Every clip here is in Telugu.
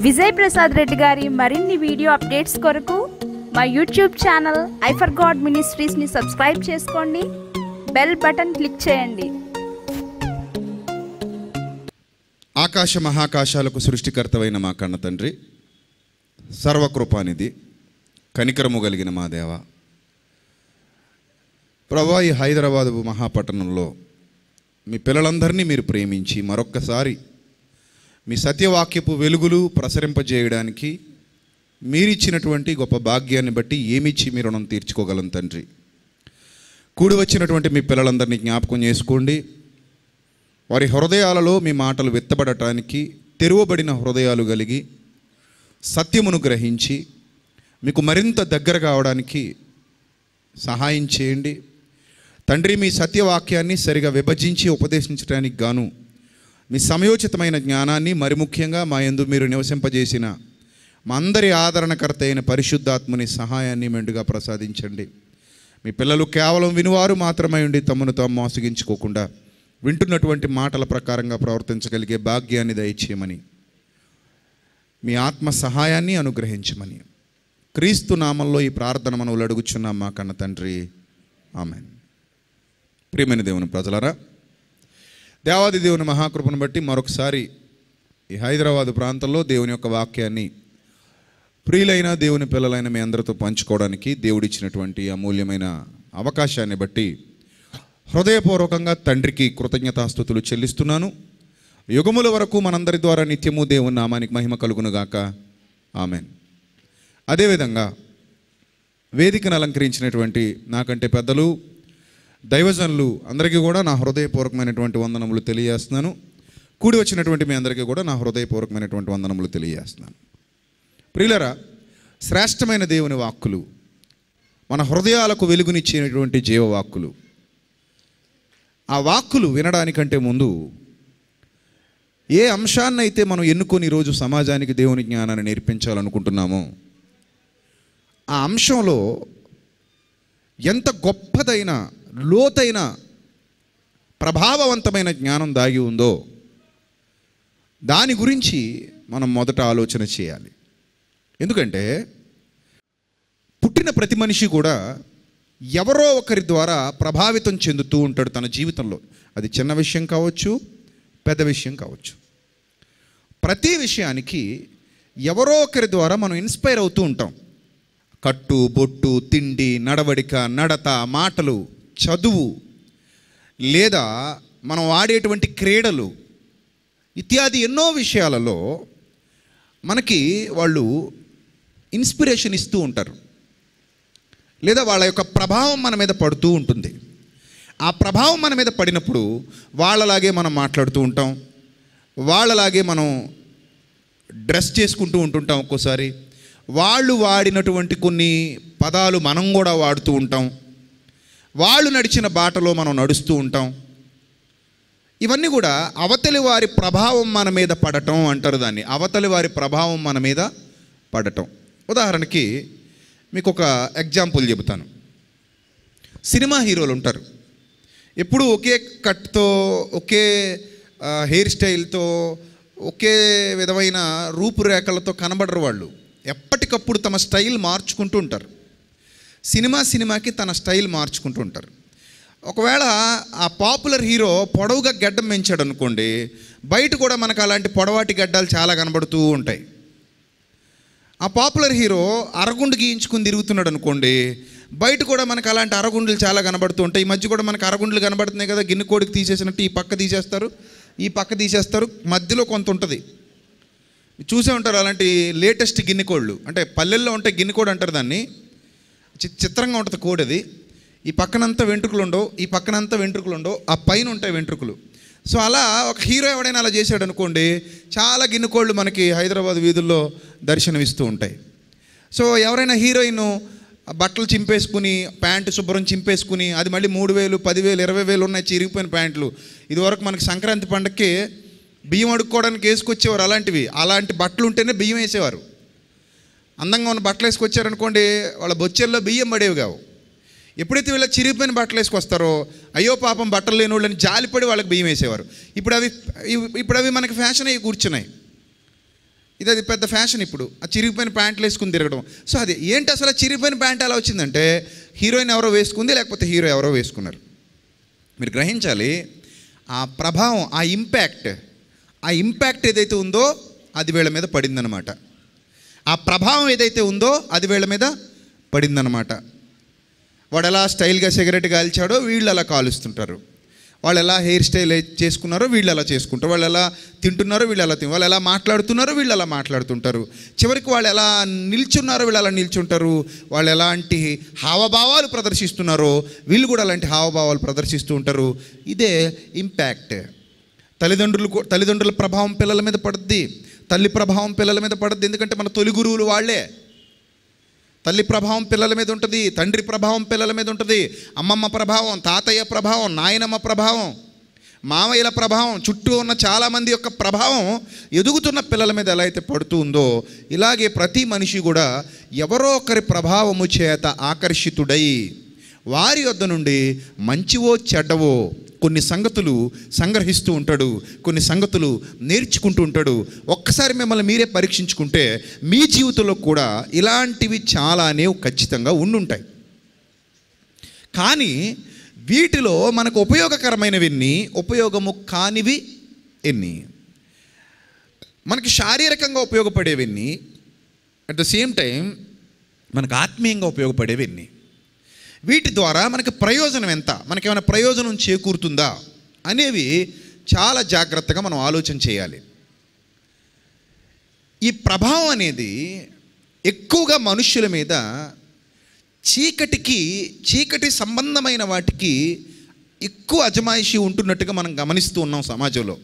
విజయ్ ప్రసాద్ రెడ్డి గారి మరిన్ని వీడియో అప్డేట్స్ కొరకు మా యూట్యూబ్ ఛానల్ ఐఫర్ గాడ్ మినిస్ట్రీస్ని సబ్స్క్రైబ్ చేసుకోండి బెల్ బటన్ క్లిక్ చేయండి ఆకాశ మహాకాశాలకు సృష్టికర్తవైన మా కన్న తండ్రి సర్వకృపానిధి కనికరము కలిగిన మా దేవ ప్రభా ఈ హైదరాబాదు మహాపట్టణంలో మీ పిల్లలందరినీ మీరు ప్రేమించి మరొక్కసారి మీ సత్యవాక్యపు వెలుగులు ప్రసరింపజేయడానికి మీరిచ్చినటువంటి గొప్ప భాగ్యాన్ని బట్టి ఏమిచ్చి మీ రుణం తీర్చుకోగలం తండ్రి కూడి వచ్చినటువంటి మీ పిల్లలందరినీ జ్ఞాపకం చేసుకోండి వారి హృదయాలలో మీ మాటలు విత్తబడటానికి తెరువబడిన హృదయాలు కలిగి సత్యమును గ్రహించి మీకు మరింత దగ్గర కావడానికి సహాయం చేయండి తండ్రి మీ సత్యవాక్యాన్ని సరిగా విభజించి ఉపదేశించడానికి గాను మీ సమయోచితమైన జ్ఞానాన్ని మరి ముఖ్యంగా మా యందు మీరు నివసింపజేసిన మా అందరి ఆదరణకర్త అయిన పరిశుద్ధాత్మని సహాయాన్ని మెండుగా ప్రసాదించండి మీ పిల్లలు కేవలం వినువారు మాత్రమై ఉండి తమను తాము మోసగించుకోకుండా వింటున్నటువంటి మాటల ప్రకారంగా ప్రవర్తించగలిగే భాగ్యాన్ని దయచేయమని మీ ఆత్మ సహాయాన్ని అనుగ్రహించమని క్రీస్తు నామంలో ఈ ప్రార్థన మనవులు అడుగుచున్నాం మా కన్న తండ్రి ఆమెన్ ప్రియమైన దేవుని ప్రజలరా దేవాది దేవుని మహాకృపను బట్టి మరొకసారి ఈ హైదరాబాదు ప్రాంతంలో దేవుని యొక్క వాక్యాన్ని ప్రియులైన దేవుని పిల్లలైన మీ అందరితో పంచుకోవడానికి దేవుడిచ్చినటువంటి అమూల్యమైన అవకాశాన్ని బట్టి హృదయపూర్వకంగా తండ్రికి కృతజ్ఞతాస్థుతులు చెల్లిస్తున్నాను యుగముల వరకు మనందరి ద్వారా నిత్యము దేవుని నామానికి మహిమ కలుగునుగాక ఆమెన్ అదేవిధంగా వేదికను అలంకరించినటువంటి నాకంటే పెద్దలు దైవజనులు అందరికీ కూడా నా హృదయపూర్వకమైనటువంటి వందనములు తెలియజేస్తున్నాను కూడి వచ్చినటువంటి మీ అందరికీ కూడా నా హృదయపూర్వకమైనటువంటి వందనములు తెలియజేస్తున్నాను ప్రియులరా శ్రేష్టమైన దేవుని వాక్కులు మన హృదయాలకు వెలుగునిచ్చేటువంటి జీవవాక్కులు ఆ వాక్కులు వినడానికంటే ముందు ఏ అంశాన్నైతే మనం ఎన్నుకొని ఈరోజు సమాజానికి దేవుని జ్ఞానాన్ని నేర్పించాలనుకుంటున్నామో ఆ అంశంలో ఎంత గొప్పదైన లోతైన ప్రభావవంతమైన జ్ఞానం దాగి ఉందో దాని గురించి మనం మొదట ఆలోచన చేయాలి ఎందుకంటే పుట్టిన ప్రతి మనిషి కూడా ఎవరో ఒకరి ద్వారా ప్రభావితం చెందుతూ ఉంటాడు తన జీవితంలో అది చిన్న విషయం కావచ్చు పెద్ద విషయం కావచ్చు ప్రతి విషయానికి ఎవరో ఒకరి ద్వారా మనం ఇన్స్పైర్ అవుతూ ఉంటాం కట్టు బొట్టు తిండి నడవడిక నడత మాటలు చదువు లేదా మనం ఆడేటువంటి క్రీడలు ఇత్యాది ఎన్నో విషయాలలో మనకి వాళ్ళు ఇన్స్పిరేషన్ ఇస్తూ ఉంటారు లేదా వాళ్ళ యొక్క ప్రభావం మన మీద పడుతూ ఉంటుంది ఆ ప్రభావం మన మీద పడినప్పుడు వాళ్ళలాగే మనం మాట్లాడుతూ ఉంటాం వాళ్ళలాగే మనం డ్రెస్ చేసుకుంటూ ఉంటుంటాం ఒక్కోసారి వాళ్ళు వాడినటువంటి కొన్ని పదాలు మనం కూడా వాడుతూ ఉంటాం వాళ్ళు నడిచిన బాటలో మనం నడుస్తూ ఉంటాం ఇవన్నీ కూడా అవతలి వారి ప్రభావం మన మీద పడటం అంటారు దాన్ని అవతలి వారి ప్రభావం మన మీద పడటం ఉదాహరణకి మీకు ఒక ఎగ్జాంపుల్ చెబుతాను సినిమా హీరోలు ఉంటారు ఎప్పుడు ఒకే కట్తో ఒకే ఆ, హెయిర్ స్టైల్తో ఒకే విధమైన రూపురేఖలతో కనబడరు వాళ్ళు ఎప్పటికప్పుడు తమ స్టైల్ మార్చుకుంటూ ఉంటారు సినిమా సినిమాకి తన స్టైల్ మార్చుకుంటూ ఉంటారు ఒకవేళ ఆ పాపులర్ హీరో పొడవుగా గడ్డం పెంచాడు అనుకోండి బయట కూడా మనకు అలాంటి పొడవాటి గడ్డాలు చాలా కనబడుతూ ఉంటాయి ఆ పాపులర్ హీరో అరగుండు గీయించుకుని తిరుగుతున్నాడు అనుకోండి బయట కూడా మనకు అలాంటి అరగుండులు చాలా కనబడుతూ ఉంటాయి ఈ మధ్య కూడా మనకు అరగుండులు కనబడుతున్నాయి కదా గిన్నె కోడికి తీసేసినట్టు ఈ పక్క తీసేస్తారు ఈ పక్క తీసేస్తారు మధ్యలో కొంత ఉంటుంది చూసే ఉంటారు అలాంటి లేటెస్ట్ గిన్నె కోళ్ళు అంటే పల్లెల్లో ఉంటే గిన్నె కోడి అంటారు దాన్ని చి- చిత్రంగా ఉంటుంది కోడి అది ఈ పక్కనంతా వెంట్రుకలు ఉండవు ఈ పక్కనంతా వెంట్రుకలు ఉండవు ఆ పైన ఉంటాయి వెంట్రుకలు సో అలా ఒక హీరో ఎవడైనా అలా చేశాడు అనుకోండి చాలా గిన్నెకోళ్ళు మనకి హైదరాబాద్ వీధుల్లో దర్శనమిస్తూ ఉంటాయి సో ఎవరైనా హీరోయిన్ బట్టలు చింపేసుకుని ప్యాంటు శుభ్రం చింపేసుకుని అది మళ్ళీ మూడు వేలు పదివేలు ఇరవై వేలు ఉన్నాయి చిరిగిపోయిన ప్యాంట్లు ఇదివరకు మనకి సంక్రాంతి పండగకి బియ్యం అడుక్కోవడానికి వేసుకొచ్చేవారు అలాంటివి అలాంటి బట్టలు ఉంటేనే బియ్యం వేసేవారు అందంగా ఉన్న బట్టలు వేసుకొచ్చారనుకోండి వాళ్ళ బొచ్చెల్లో బియ్యం పడేవి కావు ఎప్పుడైతే వీళ్ళ చిరిగిపోయిన బట్టలు వేసుకొస్తారో అయ్యో పాపం బట్టలు లేని వాళ్ళని జాలిపడి వాళ్ళకి బియ్యం వేసేవారు ఇప్పుడు అవి ఇవి- ఇప్పుడు అవి మనకి ఫ్యాషన్ అయ్యి కూర్చున్నాయి ఇది అది పెద్ద ఫ్యాషన్ ఇప్పుడు ఆ చిరిగిపోయిన ప్యాంట్లు వేసుకుని తిరగడం సో అది ఏంటి అసలు ఆ చిరిగిపోయిన ప్యాంట్ ఎలా వచ్చిందంటే హీరోయిన్ ఎవరో వేసుకుంది లేకపోతే హీరో ఎవరో వేసుకున్నారు మీరు గ్రహించాలి ఆ ప్రభావం ఆ ఇంపాక్ట్ ఆ ఇంపాక్ట్ ఏదైతే ఉందో అది వీళ్ళ మీద పడిందనమాట ఆ ప్రభావం ఏదైతే ఉందో అది వీళ్ళ మీద పడిందనమాట వాడు ఎలా స్టైల్గా సిగరెట్ కాల్చాడో వీళ్ళు అలా కాలుస్తుంటారు వాళ్ళు ఎలా హెయిర్ స్టైల్ చేసుకున్నారో వీళ్ళు అలా చేసుకుంటారు వాళ్ళు ఎలా తింటున్నారో వీళ్ళు అలా తిన్ వాళ్ళు ఎలా మాట్లాడుతున్నారో వీళ్ళు అలా మాట్లాడుతుంటారు చివరికి వాళ్ళు ఎలా నిల్చున్నారో వీళ్ళు అలా నిల్చుంటారు వాళ్ళు ఎలాంటి హావభావాలు ప్రదర్శిస్తున్నారో వీళ్ళు కూడా అలాంటి హావభావాలు ప్రదర్శిస్తూ ఉంటారు ఇదే ఇంపాక్ట్ తల్లిదండ్రులు కూ- తల్లిదండ్రుల ప్రభావం పిల్లల మీద పడుద్ది తల్లి ప్రభావం పిల్లల మీద పడుద్ది ఎందుకంటే మన తొలి గురువులు వాళ్ళే తల్లి ప్రభావం పిల్లల మీద ఉంటుంది తండ్రి ప్రభావం పిల్లల మీద ఉంటుంది అమ్మమ్మ ప్రభావం తాతయ్య ప్రభావం నాయనమ్మ ప్రభావం మామయ్యల ప్రభావం చుట్టూ ఉన్న చాలామంది యొక్క ప్రభావం ఎదుగుతున్న పిల్లల మీద ఎలా అయితే పడుతూ ఉందో ఇలాగే ప్రతి మనిషి కూడా ఎవరో ఒకరి ప్రభావము చేత ఆకర్షితుడై వారి వద్ద నుండి మంచివో చెడ్డవో కొన్ని సంగతులు సంగ్రహిస్తూ ఉంటాడు కొన్ని సంగతులు నేర్చుకుంటూ ఉంటాడు ఒక్కసారి మిమ్మల్ని మీరే పరీక్షించుకుంటే మీ జీవితంలో కూడా ఇలాంటివి చాలానే ఖచ్చితంగా ఉండుంటాయి కానీ వీటిలో మనకు ఉపయోగకరమైనవి ఎన్ని ఉపయోగము కానివి ఎన్ని మనకి శారీరకంగా ఉపయోగపడేవి ఎన్ని అట్ ద సేమ్ టైం మనకు ఆత్మీయంగా ఉపయోగపడేవి ఎన్ని వీటి ద్వారా మనకి ప్రయోజనం ఎంత మనకేమైనా ప్రయోజనం చేకూరుతుందా అనేవి చాలా జాగ్రత్తగా మనం ఆలోచన చేయాలి ఈ ప్రభావం అనేది ఎక్కువగా మనుష్యుల మీద చీకటికి చీకటి సంబంధమైన వాటికి ఎక్కువ అజమాయిషి ఉంటున్నట్టుగా మనం గమనిస్తూ ఉన్నాం సమాజంలో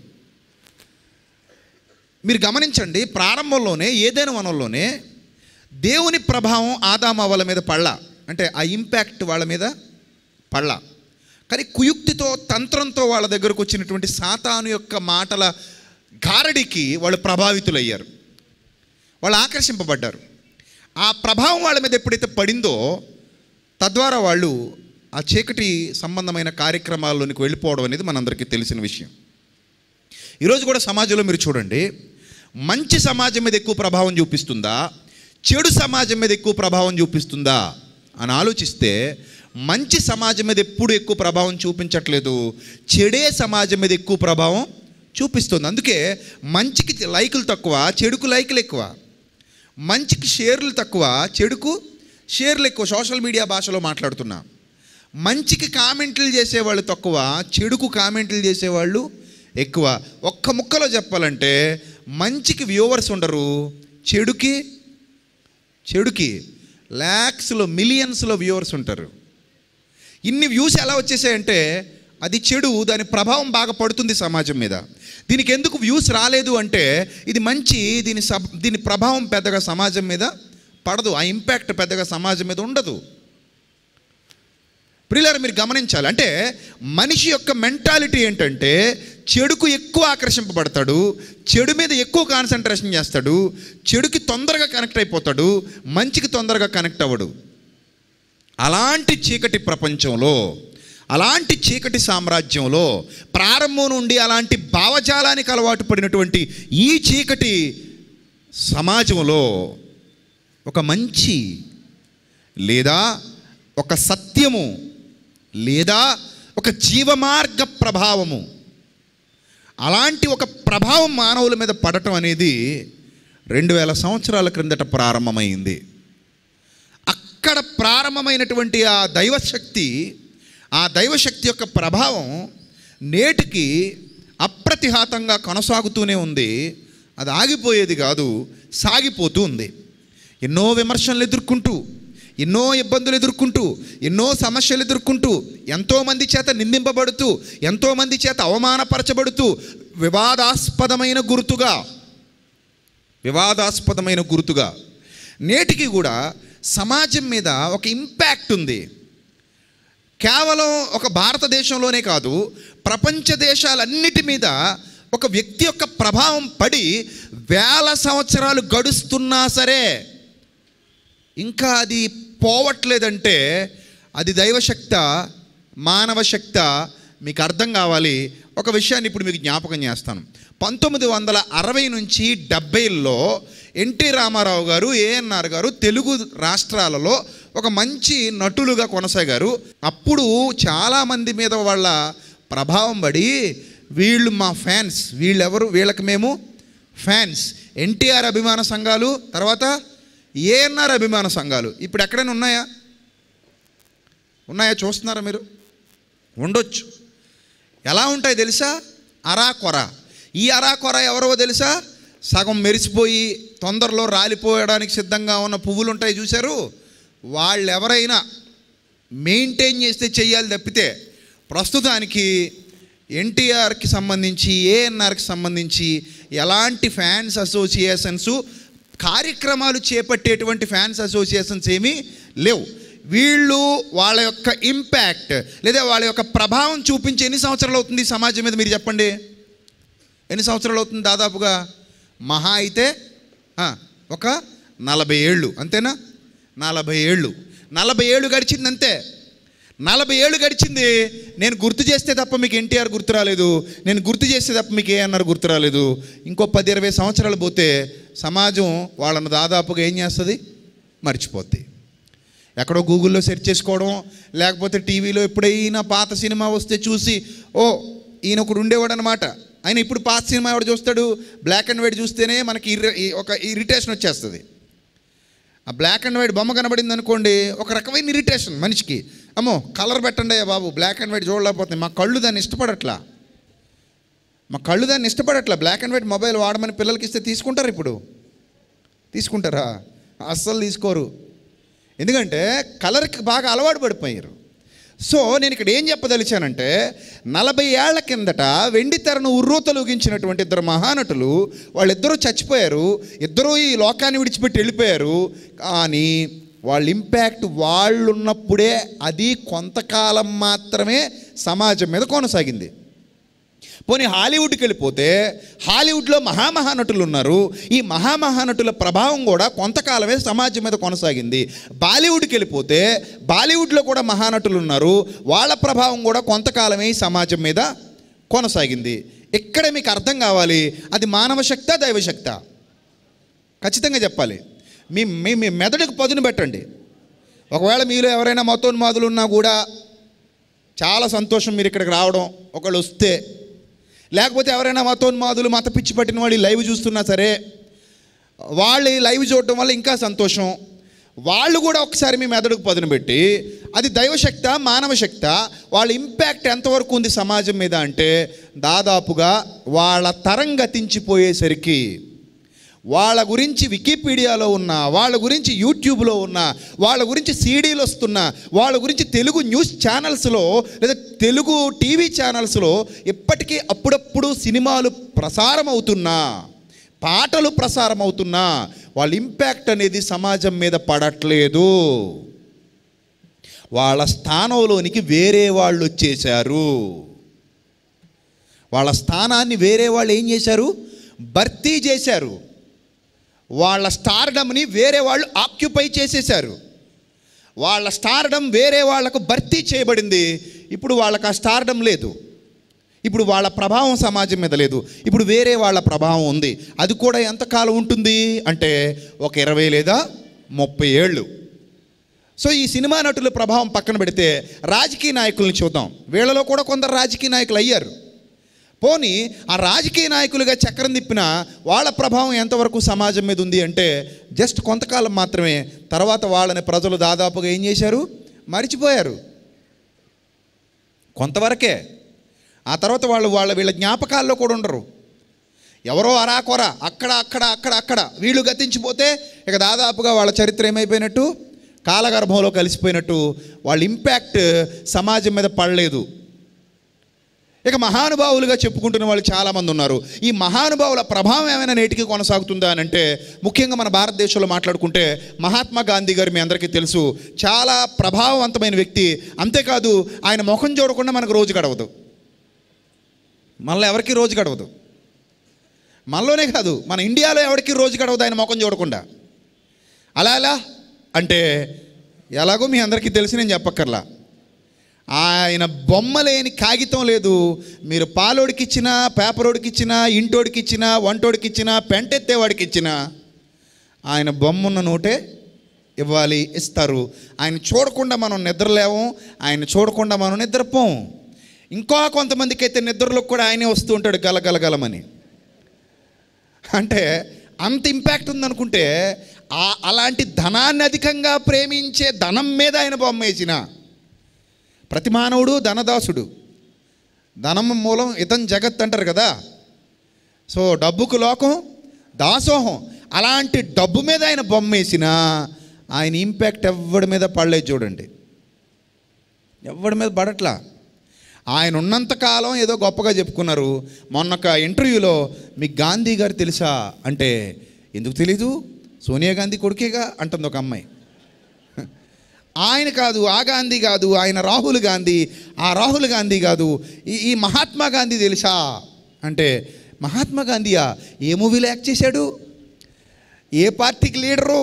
మీరు గమనించండి ప్రారంభంలోనే ఏదైనా వనంలోనే దేవుని ప్రభావం ఆదామవల మీద పళ్ళ అంటే ఆ ఇంపాక్ట్ వాళ్ళ మీద పళ్ళ కానీ కుయుక్తితో తంత్రంతో వాళ్ళ దగ్గరకు వచ్చినటువంటి సాతాను యొక్క మాటల గారడికి వాళ్ళు ప్రభావితులయ్యారు వాళ్ళు ఆకర్షింపబడ్డారు ఆ ప్రభావం వాళ్ళ మీద ఎప్పుడైతే పడిందో తద్వారా వాళ్ళు ఆ చీకటి సంబంధమైన కార్యక్రమాల్లోనికి వెళ్ళిపోవడం అనేది మనందరికీ తెలిసిన విషయం ఈరోజు కూడా సమాజంలో మీరు చూడండి మంచి సమాజం మీద ఎక్కువ ప్రభావం చూపిస్తుందా చెడు సమాజం మీద ఎక్కువ ప్రభావం చూపిస్తుందా అని ఆలోచిస్తే మంచి సమాజం మీద ఎప్పుడు ఎక్కువ ప్రభావం చూపించట్లేదు చెడే సమాజం మీద ఎక్కువ ప్రభావం చూపిస్తుంది అందుకే మంచికి లైకులు తక్కువ చెడుకు లైకులు ఎక్కువ మంచికి షేర్లు తక్కువ చెడుకు షేర్లు ఎక్కువ సోషల్ మీడియా భాషలో మాట్లాడుతున్నా మంచికి కామెంట్లు చేసేవాళ్ళు తక్కువ చెడుకు కామెంట్లు చేసేవాళ్ళు ఎక్కువ ఒక్క ముక్కలో చెప్పాలంటే మంచికి వ్యూవర్స్ ఉండరు చెడుకి చెడుకి ల్యాక్స్లో మిలియన్స్లో వ్యూవర్స్ ఉంటారు ఇన్ని వ్యూస్ ఎలా వచ్చేసాయంటే అది చెడు దాని ప్రభావం బాగా పడుతుంది సమాజం మీద దీనికి ఎందుకు వ్యూస్ రాలేదు అంటే ఇది మంచి దీని సబ్ దీని ప్రభావం పెద్దగా సమాజం మీద పడదు ఆ ఇంపాక్ట్ పెద్దగా సమాజం మీద ఉండదు ప్రియులారు మీరు గమనించాలి అంటే మనిషి యొక్క మెంటాలిటీ ఏంటంటే చెడుకు ఎక్కువ ఆకర్షింపబడతాడు చెడు మీద ఎక్కువ కాన్సన్ట్రేషన్ చేస్తాడు చెడుకి తొందరగా కనెక్ట్ అయిపోతాడు మంచికి తొందరగా కనెక్ట్ అవ్వడు అలాంటి చీకటి ప్రపంచంలో అలాంటి చీకటి సామ్రాజ్యంలో ప్రారంభం నుండి అలాంటి భావజాలానికి అలవాటు పడినటువంటి ఈ చీకటి సమాజంలో ఒక మంచి లేదా ఒక సత్యము లేదా ఒక జీవమార్గ ప్రభావము అలాంటి ఒక ప్రభావం మానవుల మీద పడటం అనేది రెండు వేల సంవత్సరాల క్రిందట ప్రారంభమైంది అక్కడ ప్రారంభమైనటువంటి ఆ దైవశక్తి ఆ దైవశక్తి యొక్క ప్రభావం నేటికి అప్రతిహాతంగా కొనసాగుతూనే ఉంది అది ఆగిపోయేది కాదు సాగిపోతూ ఉంది ఎన్నో విమర్శలు ఎదుర్కొంటూ ఎన్నో ఇబ్బందులు ఎదుర్కొంటూ ఎన్నో సమస్యలు ఎదుర్కొంటూ ఎంతోమంది చేత నిందింపబడుతూ ఎంతోమంది చేత అవమానపరచబడుతూ వివాదాస్పదమైన గుర్తుగా వివాదాస్పదమైన గుర్తుగా నేటికి కూడా సమాజం మీద ఒక ఇంపాక్ట్ ఉంది కేవలం ఒక భారతదేశంలోనే కాదు ప్రపంచ దేశాలన్నిటి మీద ఒక వ్యక్తి యొక్క ప్రభావం పడి వేల సంవత్సరాలు గడుస్తున్నా సరే ఇంకా అది పోవట్లేదంటే అది దైవశక్త మానవ శక్త మీకు అర్థం కావాలి ఒక విషయాన్ని ఇప్పుడు మీకు జ్ఞాపకం చేస్తాను పంతొమ్మిది వందల అరవై నుంచి డెబ్బైల్లో ఎన్టీ రామారావు గారు ఏఎన్ఆర్ గారు తెలుగు రాష్ట్రాలలో ఒక మంచి నటులుగా కొనసాగారు అప్పుడు చాలామంది మీద వాళ్ళ ప్రభావం పడి వీళ్ళు మా ఫ్యాన్స్ వీళ్ళెవరు వీళ్ళకి మేము ఫ్యాన్స్ ఎన్టీఆర్ అభిమాన సంఘాలు తర్వాత ఏఎన్ఆర్ అభిమాన సంఘాలు ఇప్పుడు ఎక్కడైనా ఉన్నాయా ఉన్నాయా చూస్తున్నారా మీరు ఉండొచ్చు ఎలా ఉంటాయి తెలుసా అరాకొర ఈ అరాకొర ఎవరో తెలుసా సగం మెరిసిపోయి తొందరలో రాలిపోయడానికి సిద్ధంగా ఉన్న పువ్వులు ఉంటాయి చూశారు వాళ్ళు ఎవరైనా మెయింటైన్ చేస్తే చెయ్యాలి తప్పితే ప్రస్తుతానికి ఎన్టీఆర్కి సంబంధించి ఏఎన్ఆర్కి సంబంధించి ఎలాంటి ఫ్యాన్స్ అసోసియేషన్స్ కార్యక్రమాలు చేపట్టేటువంటి ఫ్యాన్స్ అసోసియేషన్స్ ఏమీ లేవు వీళ్ళు వాళ్ళ యొక్క ఇంపాక్ట్ లేదా వాళ్ళ యొక్క ప్రభావం చూపించి ఎన్ని సంవత్సరాలు అవుతుంది ఈ సమాజం మీద మీరు చెప్పండి ఎన్ని సంవత్సరాలు అవుతుంది దాదాపుగా మహా అయితే ఆ, ఒక నలభై ఏళ్ళు అంతేనా నలభై ఏళ్ళు నలభై ఏళ్ళు గడిచింది అంతే నలభై ఏళ్ళు గడిచింది నేను గుర్తు చేస్తే తప్ప మీకు ఎన్టీఆర్ గుర్తు రాలేదు నేను గుర్తు చేస్తే తప్ప మీకు ఏఎన్ఆర్ గుర్తు రాలేదు ఇంకో పది ఇరవై సంవత్సరాలు పోతే సమాజం వాళ్ళను దాదాపుగా ఏం చేస్తుంది మర్చిపోద్ది ఎక్కడో గూగుల్లో సెర్చ్ చేసుకోవడం లేకపోతే టీవీలో ఎప్పుడైనా పాత సినిమా వస్తే చూసి ఓ ఈయన ఒకడు ఉండేవాడు అనమాట ఆయన ఇప్పుడు పాత సినిమా ఎవడు చూస్తాడు బ్లాక్ అండ్ వైట్ చూస్తేనే మనకి ఇర్ర- ఈ- ఒక ఇరిటేషన్ వచ్చేస్తుంది ఆ బ్లాక్ అండ్ వైట్ బొమ్మ కనబడింది అనుకోండి ఒక రకమైన ఇరిటేషన్ మనిషికి అమ్మో కలర్ పెట్టండి అయ్యా బాబు బ్లాక్ అండ్ వైట్ చూడలేకపోతుంది మా కళ్ళు దాన్ని ఇష్టపడట్లా మా కళ్ళు దాన్ని ఇష్టపడట్లా బ్లాక్ అండ్ వైట్ మొబైల్ వాడమని పిల్లలకి ఇస్తే తీసుకుంటారు ఇప్పుడు తీసుకుంటారా అస్సలు తీసుకోరు ఎందుకంటే కలర్కి బాగా అలవాటు పడిపోయారు సో నేను ఇక్కడ ఏం చెప్పదలిచానంటే నలభై ఏళ్ల కిందట వెండి తెరను ఉర్రూతలూగించినటువంటి ఇద్దరు మహానటులు వాళ్ళిద్దరూ చచ్చిపోయారు ఇద్దరూ ఈ లోకాన్ని విడిచిపెట్టి వెళ్ళిపోయారు కానీ వాళ్ళ ఇంపాక్ట్ వాళ్ళు ఉన్నప్పుడే అది కొంతకాలం మాత్రమే సమాజం మీద కొనసాగింది పోనీ హాలీవుడ్కి వెళ్ళిపోతే హాలీవుడ్లో మహామహానటులు ఉన్నారు ఈ మహామహానటుల ప్రభావం కూడా కొంతకాలమే సమాజం మీద కొనసాగింది బాలీవుడ్కి వెళ్ళిపోతే బాలీవుడ్లో కూడా మహానటులు ఉన్నారు వాళ్ళ ప్రభావం కూడా కొంతకాలమే ఈ సమాజం మీద కొనసాగింది ఇక్కడ మీకు అర్థం కావాలి అది మానవ శక్త దైవశక్త ఖచ్చితంగా చెప్పాలి మీ మీ మీ మెదడుకు పదును పెట్టండి ఒకవేళ మీలో ఎవరైనా మతోన్మాదులు ఉన్నా కూడా చాలా సంతోషం మీరు ఇక్కడికి రావడం ఒకళ్ళు వస్తే లేకపోతే ఎవరైనా మతోన్మాదులు మత పిచ్చి పట్టిన వాళ్ళు ఈ లైవ్ చూస్తున్నా సరే వాళ్ళు ఈ లైవ్ చూడటం వల్ల ఇంకా సంతోషం వాళ్ళు కూడా ఒకసారి మీ మెదడుకు పదును పెట్టి అది దైవశక్త మానవ శక్త వాళ్ళ ఇంపాక్ట్ ఎంతవరకు ఉంది సమాజం మీద అంటే దాదాపుగా వాళ్ళ తరం గతించిపోయేసరికి వాళ్ళ గురించి వికీపీడియాలో ఉన్న వాళ్ళ గురించి యూట్యూబ్లో ఉన్న వాళ్ళ గురించి సీడీలు వస్తున్న వాళ్ళ గురించి తెలుగు న్యూస్ ఛానల్స్లో లేదా తెలుగు టీవీ ఛానల్స్లో ఇప్పటికీ అప్పుడప్పుడు సినిమాలు ప్రసారం అవుతున్నా పాటలు ప్రసారం అవుతున్నా వాళ్ళ ఇంపాక్ట్ అనేది సమాజం మీద పడట్లేదు వాళ్ళ స్థానంలోనికి వేరే వాళ్ళు వచ్చేశారు వాళ్ళ స్థానాన్ని వేరే వాళ్ళు ఏం చేశారు భర్తీ చేశారు వాళ్ళ స్టార్డమ్ని వేరే వాళ్ళు ఆక్యుపై చేసేశారు వాళ్ళ స్టార్డమ్ వేరే వాళ్ళకు భర్తీ చేయబడింది ఇప్పుడు వాళ్ళకి ఆ స్టార్డమ్ లేదు ఇప్పుడు వాళ్ళ ప్రభావం సమాజం మీద లేదు ఇప్పుడు వేరే వాళ్ళ ప్రభావం ఉంది అది కూడా ఎంతకాలం ఉంటుంది అంటే ఒక ఇరవై లేదా ముప్పై ఏళ్ళు సో ఈ సినిమా నటుల ప్రభావం పక్కన పెడితే రాజకీయ నాయకుల్ని చూద్దాం వీళ్ళలో కూడా కొందరు రాజకీయ నాయకులు అయ్యారు పోనీ ఆ రాజకీయ నాయకులుగా చక్రం తిప్పిన వాళ్ళ ప్రభావం ఎంతవరకు సమాజం మీద ఉంది అంటే జస్ట్ కొంతకాలం మాత్రమే తర్వాత వాళ్ళని ప్రజలు దాదాపుగా ఏం చేశారు మరిచిపోయారు కొంతవరకే ఆ తర్వాత వాళ్ళు వాళ్ళ వీళ్ళ జ్ఞాపకాల్లో కూడా ఉండరు ఎవరో అరాకొర అక్కడ అక్కడ అక్కడ అక్కడ వీళ్ళు గతించిపోతే ఇక దాదాపుగా వాళ్ళ చరిత్ర ఏమైపోయినట్టు కాలగర్భంలో కలిసిపోయినట్టు వాళ్ళ ఇంపాక్ట్ సమాజం మీద పడలేదు ఇక మహానుభావులుగా చెప్పుకుంటున్న వాళ్ళు చాలామంది ఉన్నారు ఈ మహానుభావుల ప్రభావం ఏమైనా నేటికి కొనసాగుతుందా అని అంటే ముఖ్యంగా మన భారతదేశంలో మాట్లాడుకుంటే మహాత్మా గాంధీ గారు మీ అందరికీ తెలుసు చాలా ప్రభావవంతమైన వ్యక్తి అంతేకాదు ఆయన ముఖం చూడకుండా మనకు రోజు గడవదు మనలో ఎవరికి రోజు గడవదు మనలోనే కాదు మన ఇండియాలో ఎవరికి రోజు గడవదు ఆయన ముఖం చూడకుండా అలా ఎలా అంటే ఎలాగో మీ అందరికీ తెలిసి నేను చెప్పక్కర్లా ఆయన బొమ్మ లేని కాగితం లేదు మీరు పాలోడికి ఇచ్చినా పేపరోడికి ఇచ్చినా ఇంటోడికి ఇచ్చినా వంటోడికి ఇచ్చినా పెంటెత్తేవాడికి ఇచ్చినా ఆయన బొమ్మన్న నోటే ఇవ్వాలి ఇస్తారు ఆయన చూడకుండా మనం నిద్రలేవం ఆయన చూడకుండా మనం నిద్రపోం ఇంకో కొంతమందికి అయితే నిద్రలో కూడా ఆయనే వస్తూ ఉంటాడు గలగలగలమని అంటే అంత ఇంపాక్ట్ ఉందనుకుంటే ఆ అలాంటి ధనాన్ని అధికంగా ప్రేమించే ధనం మీద ఆయన బొమ్మ వేసిన ప్రతి మానవుడు ధనదాసుడు ధనం మూలం ఇతం జగత్ అంటారు కదా సో డబ్బుకు లోకం దాసోహం అలాంటి డబ్బు మీద ఆయన బొమ్మ వేసిన ఆయన ఇంపాక్ట్ ఎవడి మీద పడలేదు చూడండి ఎవడి మీద పడట్లా ఆయన ఉన్నంత కాలం ఏదో గొప్పగా చెప్పుకున్నారు మొన్న ఒక ఇంటర్వ్యూలో మీకు గాంధీ గారు తెలుసా అంటే ఎందుకు తెలీదు సోనియా గాంధీ కొడుకేగా అంటుంది ఒక అమ్మాయి ఆయన కాదు ఆ గాంధీ కాదు ఆయన రాహుల్ గాంధీ ఆ రాహుల్ గాంధీ కాదు ఈ ఈ మహాత్మా గాంధీ తెలుసా అంటే మహాత్మా గాంధీయా ఏ మూవీలో యాక్ట్ చేశాడు ఏ పార్టీకి లీడరు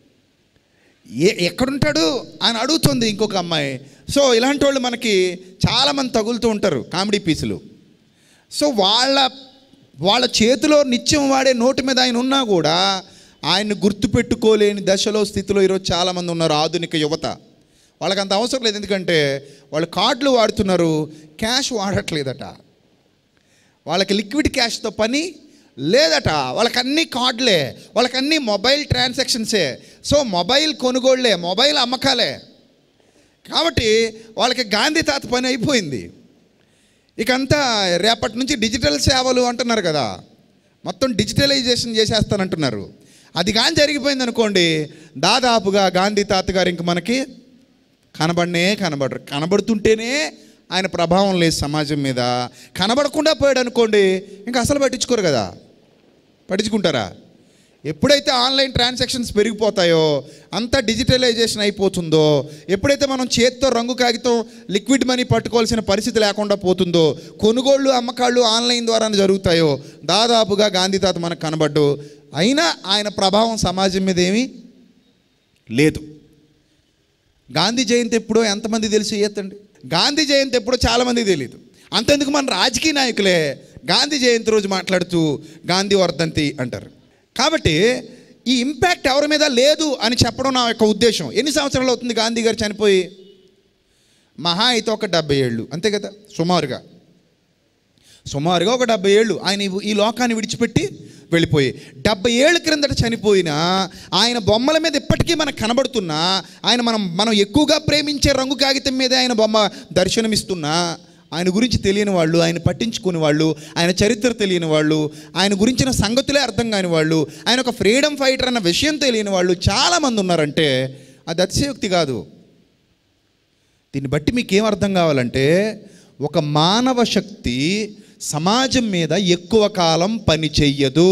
ఏ ఎక్కడుంటాడు అని అడుగుతుంది ఇంకొక అమ్మాయి సో ఇలాంటి వాళ్ళు మనకి చాలామంది తగులుతూ ఉంటారు కామెడీ పీసులు సో వాళ్ళ వాళ్ళ చేతిలో నిత్యం వాడే నోటి మీద ఆయన ఉన్నా కూడా ఆయన్ని గుర్తుపెట్టుకోలేని దశలో స్థితిలో ఈరోజు చాలామంది ఉన్నారు ఆధునిక యువత వాళ్ళకి అంత అవసరం లేదు ఎందుకంటే వాళ్ళు కార్డులు వాడుతున్నారు క్యాష్ వాడట్లేదట వాళ్ళకి లిక్విడ్ క్యాష్తో పని లేదట వాళ్ళకి అన్ని కార్డులే వాళ్ళకి అన్ని మొబైల్ ట్రాన్సాక్షన్సే సో మొబైల్ కొనుగోళ్లే మొబైల్ అమ్మకాలే కాబట్టి వాళ్ళకి గాంధీ తాత పని అయిపోయింది ఇక అంతా రేపటి నుంచి డిజిటల్ సేవలు అంటున్నారు కదా మొత్తం డిజిటలైజేషన్ చేసేస్తానంటున్నారు అది కానీ జరిగిపోయింది అనుకోండి దాదాపుగా గాంధీ తాత గారు ఇంక మనకి కనబడనే కనబడరు కనబడుతుంటేనే ఆయన ప్రభావం లేదు సమాజం మీద కనబడకుండా పోయాడు అనుకోండి ఇంకా అసలు పట్టించుకోరు కదా పట్టించుకుంటారా ఎప్పుడైతే ఆన్లైన్ ట్రాన్సాక్షన్స్ పెరిగిపోతాయో అంతా డిజిటలైజేషన్ అయిపోతుందో ఎప్పుడైతే మనం చేత్తో రంగు కాగితం లిక్విడ్ మనీ పట్టుకోవాల్సిన పరిస్థితి లేకుండా పోతుందో కొనుగోళ్ళు అమ్మకాళ్ళు ఆన్లైన్ ద్వారా జరుగుతాయో దాదాపుగా గాంధీ తాత మనకు కనబడ్డు అయినా ఆయన ప్రభావం సమాజం మీద ఏమీ లేదు గాంధీ జయంతి ఎప్పుడో ఎంతమంది తెలిసి ఎత్తండి గాంధీ జయంతి ఎప్పుడో చాలామందికి తెలియదు అంతెందుకు మన రాజకీయ నాయకులే గాంధీ జయంతి రోజు మాట్లాడుతూ గాంధీ వర్ధంతి అంటారు కాబట్టి ఈ ఇంపాక్ట్ ఎవరి మీద లేదు అని చెప్పడం నా యొక్క ఉద్దేశం ఎన్ని సంవత్సరాలు అవుతుంది గాంధీ గారు చనిపోయి మహా అయితే ఒక డెబ్బై ఏళ్ళు అంతే కదా సుమారుగా సుమారుగా ఒక డెబ్బై ఏళ్ళు ఆయన ఈ- ఈ లోకాన్ని విడిచిపెట్టి వెళ్ళిపోయి డెబ్బై ఏళ్ళ క్రిందట చనిపోయినా ఆయన బొమ్మల మీద ఇప్పటికీ మనకు కనబడుతున్నా ఆయన మనం మనం ఎక్కువగా ప్రేమించే రంగు కాగితం మీద ఆయన బొమ్మ దర్శనమిస్తున్నా ఆయన గురించి తెలియని వాళ్ళు ఆయన పట్టించుకుని వాళ్ళు ఆయన చరిత్ర తెలియని వాళ్ళు ఆయన గురించిన సంగతులే అర్థం కాని వాళ్ళు ఆయన ఒక ఫ్రీడమ్ ఫైటర్ అన్న విషయం తెలియని వాళ్ళు చాలామంది ఉన్నారంటే అది అతిశయోక్తి కాదు దీన్ని బట్టి మీకు ఏం అర్థం కావాలంటే ఒక మానవ శక్తి సమాజం మీద ఎక్కువ కాలం పని చెయ్యదు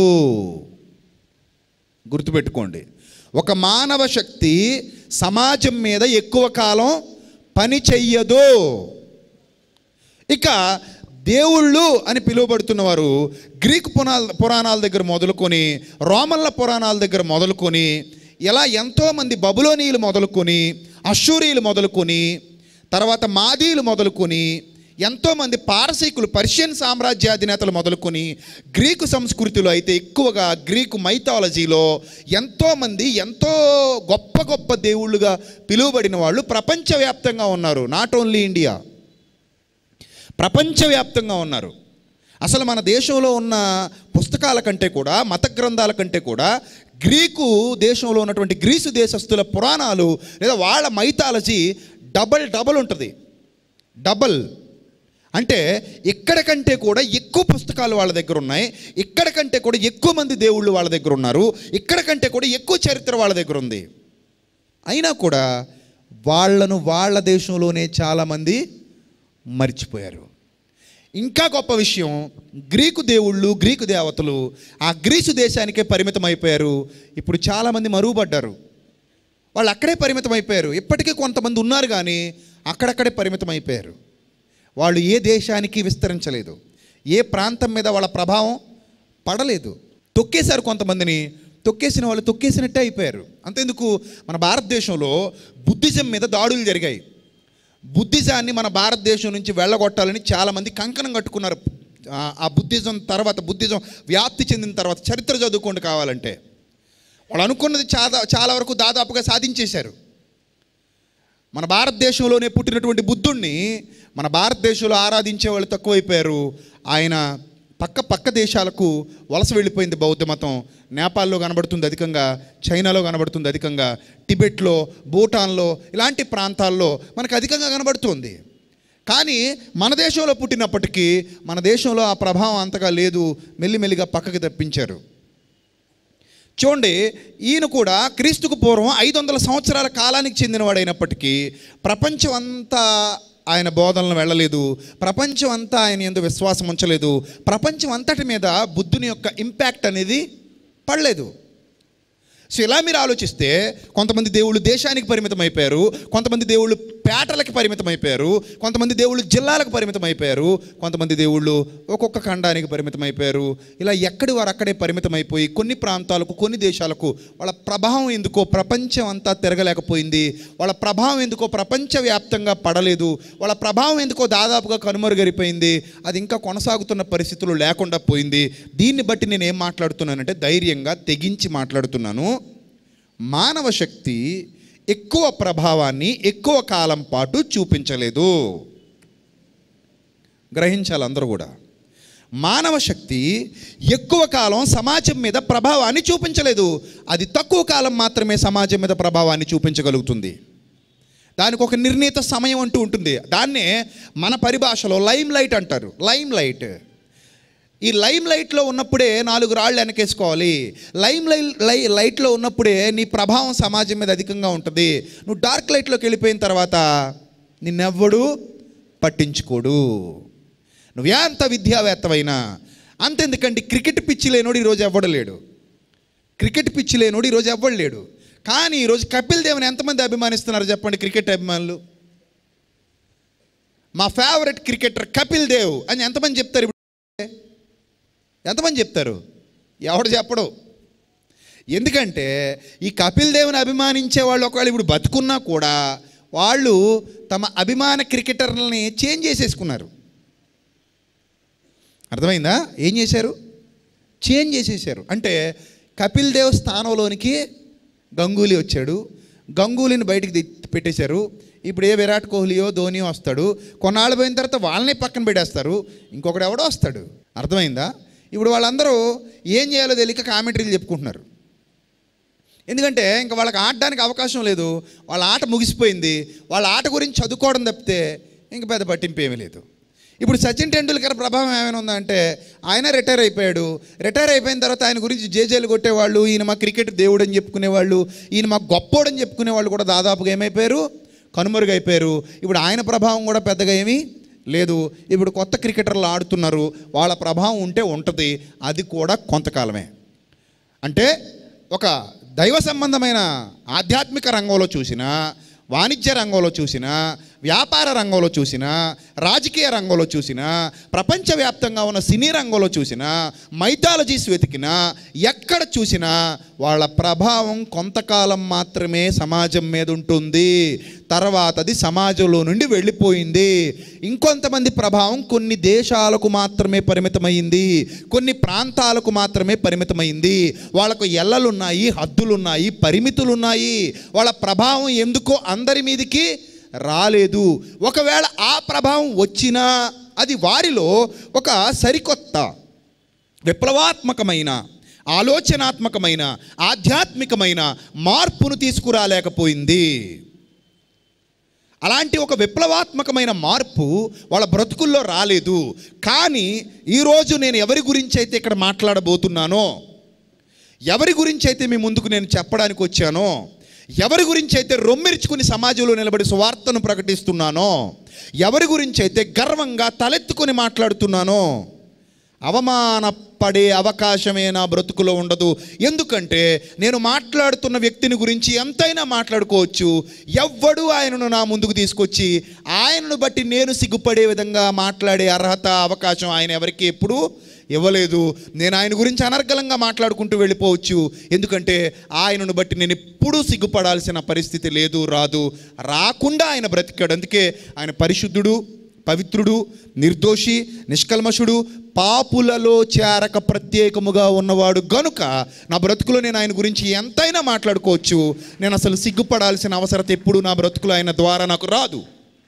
గుర్తుపెట్టుకోండి ఒక మానవ శక్తి సమాజం మీద ఎక్కువ కాలం పని చెయ్యదు ఇక దేవుళ్ళు అని పిలువబడుతున్నవారు గ్రీకు పునాల పురాణాల దగ్గర మొదలుకొని రోమన్ల పురాణాల దగ్గర మొదలుకొని ఇలా ఎంతోమంది బబులోనీయులు మొదలుకొని అశ్షూరీయులు మొదలుకొని తర్వాత మాదీలు మొదలుకొని ఎంతోమంది పారసీకులు పర్షియన్ సామ్రాజ్యాధినేతలు మొదలుకొని గ్రీకు సంస్కృతిలో అయితే ఎక్కువగా గ్రీకు మైథాలజీలో ఎంతోమంది ఎంతో గొప్ప గొప్ప దేవుళ్ళుగా పిలువబడిన వాళ్ళు ప్రపంచవ్యాప్తంగా ఉన్నారు నాట్ ఓన్లీ ఇండియా ప్రపంచవ్యాప్తంగా ఉన్నారు అసలు మన దేశంలో ఉన్న పుస్తకాల కంటే కూడా మత గ్రంథాల కంటే కూడా గ్రీకు దేశంలో ఉన్నటువంటి గ్రీసు దేశస్తుల పురాణాలు లేదా వాళ్ళ మైథాలజీ డబల్ డబల్ ఉంటుంది డబల్ అంటే ఇక్కడ కంటే కూడా ఎక్కువ పుస్తకాలు వాళ్ళ దగ్గర ఉన్నాయి ఇక్కడ కంటే కూడా ఎక్కువ మంది దేవుళ్ళు వాళ్ళ దగ్గర ఉన్నారు ఇక్కడ కంటే కూడా ఎక్కువ చరిత్ర వాళ్ళ దగ్గర ఉంది అయినా కూడా వాళ్ళను వాళ్ళ దేశంలోనే చాలామంది మర్చిపోయారు ఇంకా గొప్ప విషయం గ్రీకు దేవుళ్ళు గ్రీకు దేవతలు ఆ గ్రీసు దేశానికే పరిమితం అయిపోయారు ఇప్పుడు చాలామంది మరుగుపడ్డారు వాళ్ళు అక్కడే పరిమితం అయిపోయారు ఇప్పటికీ కొంతమంది ఉన్నారు కానీ అక్కడక్కడే పరిమితం అయిపోయారు వాళ్ళు ఏ దేశానికి విస్తరించలేదు ఏ ప్రాంతం మీద వాళ్ళ ప్రభావం పడలేదు తొక్కేశారు కొంతమందిని తొక్కేసిన వాళ్ళు తొక్కేసినట్టే అయిపోయారు అంతేందుకు మన భారతదేశంలో బుద్ధిజం మీద దాడులు జరిగాయి బుద్ధిజాన్ని మన భారతదేశం నుంచి వెళ్ళగొట్టాలని చాలామంది కంకణం కట్టుకున్నారు ఆ- ఆ బుద్ధిజం తర్వాత బుద్ధిజం వ్యాప్తి చెందిన తర్వాత చరిత్ర చదువుకోండి కావాలంటే వాళ్ళు అనుకున్నది చాలా చాలా వరకు దాదాపుగా సాధించేశారు మన భారతదేశంలోనే పుట్టినటువంటి బుద్ధుణ్ణి మన భారతదేశంలో ఆరాధించే వాళ్ళు తక్కువైపోయారు ఆయన పక్క పక్క దేశాలకు వలస వెళ్ళిపోయింది బౌద్ధ మతం నేపాల్లో కనబడుతుంది అధికంగా చైనాలో కనబడుతుంది అధికంగా టిబెట్లో భూటాన్లో ఇలాంటి ప్రాంతాల్లో మనకు అధికంగా కనబడుతుంది కానీ మన దేశంలో పుట్టినప్పటికీ మన దేశంలో ఆ ప్రభావం అంతగా లేదు మెల్లిమెల్లిగా పక్కకి తప్పించారు చూడండి ఈయన కూడా క్రీస్తుకు పూర్వం ఐదు వందల సంవత్సరాల కాలానికి చెందినవాడైనప్పటికీ ప్రపంచం అంతా ఆయన బోధనలు వెళ్ళలేదు ప్రపంచం అంతా ఆయన ఎందు విశ్వాసం ఉంచలేదు ప్రపంచం అంతటి మీద బుద్ధుని యొక్క ఇంపాక్ట్ అనేది పడలేదు సో ఇలా మీరు ఆలోచిస్తే కొంతమంది దేవుళ్ళు దేశానికి పరిమితం అయిపోయారు కొంతమంది దేవుళ్ళు పేటలకి పరిమితం అయిపోయారు కొంతమంది దేవుళ్ళు జిల్లాలకు పరిమితం అయిపోయారు కొంతమంది దేవుళ్ళు ఒక్కొక్క ఖండానికి పరిమితం అయిపోయారు ఇలా ఎక్కడి వారు అక్కడే పరిమితం అయిపోయి కొన్ని ప్రాంతాలకు కొన్ని దేశాలకు వాళ్ళ ప్రభావం ఎందుకో ప్రపంచం అంతా తిరగలేకపోయింది వాళ్ళ ప్రభావం ఎందుకో ప్రపంచవ్యాప్తంగా పడలేదు వాళ్ళ ప్రభావం ఎందుకో దాదాపుగా కనుమరుగరిపోయింది అది ఇంకా కొనసాగుతున్న పరిస్థితులు లేకుండా పోయింది దీన్ని బట్టి నేను ఏం మాట్లాడుతున్నానంటే ధైర్యంగా తెగించి మాట్లాడుతున్నాను మానవ శక్తి ఎక్కువ ప్రభావాన్ని ఎక్కువ కాలం పాటు చూపించలేదు గ్రహించాలి అందరూ కూడా మానవ శక్తి ఎక్కువ కాలం సమాజం మీద ప్రభావాన్ని చూపించలేదు అది తక్కువ కాలం మాత్రమే సమాజం మీద ప్రభావాన్ని చూపించగలుగుతుంది దానికి ఒక నిర్ణీత సమయం అంటూ ఉంటుంది దాన్నే మన పరిభాషలో లైమ్ లైట్ అంటారు లైమ్ లైట్ ఈ లైమ్ లైట్లో ఉన్నప్పుడే నాలుగు రాళ్ళు వెనకేసుకోవాలి లైమ్ లై లై లైట్లో ఉన్నప్పుడే నీ ప్రభావం సమాజం మీద అధికంగా ఉంటుంది నువ్వు డార్క్ లైట్లోకి వెళ్ళిపోయిన తర్వాత నిన్నెవ్వడు పట్టించుకోడు నువ్వు ఎంత విద్యావేత్తవైనా అంతెందుకండి క్రికెట్ పిచ్చి లేనోడు ఈరోజు ఎవ్వడు లేడు క్రికెట్ పిచ్చి లేనోడు ఈరోజు ఎవ్వడు లేడు కానీ ఈరోజు కపిల్ దేవ్ని ఎంతమంది అభిమానిస్తున్నారు చెప్పండి క్రికెట్ అభిమానులు మా ఫేవరెట్ క్రికెటర్ కపిల్ దేవ్ అని ఎంతమంది చెప్తారు ఇప్పుడు ఎంతమంది చెప్తారు ఎవడు చెప్పడు ఎందుకంటే ఈ కపిల్ దేవుని అభిమానించే వాళ్ళు ఒకవేళ ఇప్పుడు బతుకున్నా కూడా వాళ్ళు తమ అభిమాన క్రికెటర్లని చేంజ్ చేసేసుకున్నారు అర్థమైందా ఏం చేశారు చేంజ్ చేసేసారు అంటే కపిల్ దేవ్ స్థానంలోనికి గంగూలీ వచ్చాడు గంగూలీని బయటికి ది- పెట్టేశారు ఇప్పుడు ఏ విరాట్ కోహ్లీయో ధోనియో వస్తాడు కొన్నాళ్ళు పోయిన తర్వాత వాళ్ళనే పక్కన పెట్టేస్తారు ఇంకొకడు ఎవడో వస్తాడు అర్థమైందా ఇప్పుడు వాళ్ళందరూ ఏం చేయాలో తెలియక కామెంటరీలు చెప్పుకుంటున్నారు ఎందుకంటే ఇంకా వాళ్ళకి ఆడడానికి అవకాశం లేదు వాళ్ళ ఆట ముగిసిపోయింది వాళ్ళ ఆట గురించి చదువుకోవడం తప్పితే ఇంక పెద్ద పట్టింపు ఏమీ లేదు ఇప్పుడు సచిన్ టెండూల్కర్ ప్రభావం ఏమైనా ఉందా అంటే ఆయన రిటైర్ అయిపోయాడు రిటైర్ అయిపోయిన తర్వాత ఆయన గురించి జేజేలు కొట్టేవాళ్ళు ఈయన మా క్రికెట్ దేవుడు అని చెప్పుకునేవాళ్ళు ఈయన మా గొప్పోడని చెప్పుకునేవాళ్ళు కూడా దాదాపుగా ఏమైపోయారు కనుమరుగైపోయారు ఇప్పుడు ఆయన ప్రభావం కూడా పెద్దగా ఏమీ లేదు ఇప్పుడు కొత్త క్రికెటర్లు ఆడుతున్నారు వాళ్ళ ప్రభావం ఉంటే ఉంటుంది అది కూడా కొంతకాలమే అంటే ఒక దైవ సంబంధమైన ఆధ్యాత్మిక రంగంలో చూసినా వాణిజ్య రంగంలో చూసినా వ్యాపార రంగంలో చూసినా రాజకీయ రంగంలో చూసినా ప్రపంచవ్యాప్తంగా ఉన్న సినీ రంగంలో చూసినా మైథాలజీస్ వెతికినా ఎక్కడ చూసినా వాళ్ళ ప్రభావం కొంతకాలం మాత్రమే సమాజం మీద ఉంటుంది తర్వాత అది సమాజంలో నుండి వెళ్ళిపోయింది ఇంకొంతమంది ప్రభావం కొన్ని దేశాలకు మాత్రమే పరిమితమైంది కొన్ని ప్రాంతాలకు మాత్రమే పరిమితమైంది వాళ్ళకు ఎల్లలున్నాయి హద్దులున్నాయి పరిమితులున్నాయి వాళ్ళ ప్రభావం ఎందుకో అందరి మీదకి రాలేదు ఒకవేళ ఆ ప్రభావం వచ్చినా అది వారిలో ఒక సరికొత్త విప్లవాత్మకమైన ఆలోచనాత్మకమైన ఆధ్యాత్మికమైన మార్పును తీసుకురాలేకపోయింది అలాంటి ఒక విప్లవాత్మకమైన మార్పు వాళ్ళ బ్రతుకుల్లో రాలేదు కానీ ఈరోజు నేను ఎవరి గురించి అయితే ఇక్కడ మాట్లాడబోతున్నానో ఎవరి గురించి అయితే మీ ముందుకు నేను చెప్పడానికి వచ్చానో ఎవరి గురించి అయితే రొమ్మిరుచుకుని సమాజంలో నిలబడి సువార్తను ప్రకటిస్తున్నానో ఎవరి గురించి అయితే గర్వంగా తలెత్తుకొని మాట్లాడుతున్నానో అవమానపడే అవకాశమే నా బ్రతుకులో ఉండదు ఎందుకంటే నేను మాట్లాడుతున్న వ్యక్తిని గురించి ఎంతైనా మాట్లాడుకోవచ్చు ఎవ్వడు ఆయనను నా ముందుకు తీసుకొచ్చి ఆయనను బట్టి నేను సిగ్గుపడే విధంగా మాట్లాడే అర్హత అవకాశం ఆయన ఎవరికి ఎప్పుడూ ఇవ్వలేదు నేను ఆయన గురించి అనర్గళంగా మాట్లాడుకుంటూ వెళ్ళిపోవచ్చు ఎందుకంటే ఆయనను బట్టి నేను ఎప్పుడూ సిగ్గుపడాల్సిన పరిస్థితి లేదు రాదు రాకుండా ఆయన బ్రతికాడు అందుకే ఆయన పరిశుద్ధుడు పవిత్రుడు నిర్దోషి నిష్కల్మషుడు పాపులలో చేరక ప్రత్యేకముగా ఉన్నవాడు గనుక నా బ్రతుకులో నేను ఆయన గురించి ఎంతైనా మాట్లాడుకోవచ్చు నేను అసలు సిగ్గుపడాల్సిన అవసరత ఎప్పుడు నా బ్రతుకులో ఆయన ద్వారా నాకు రాదు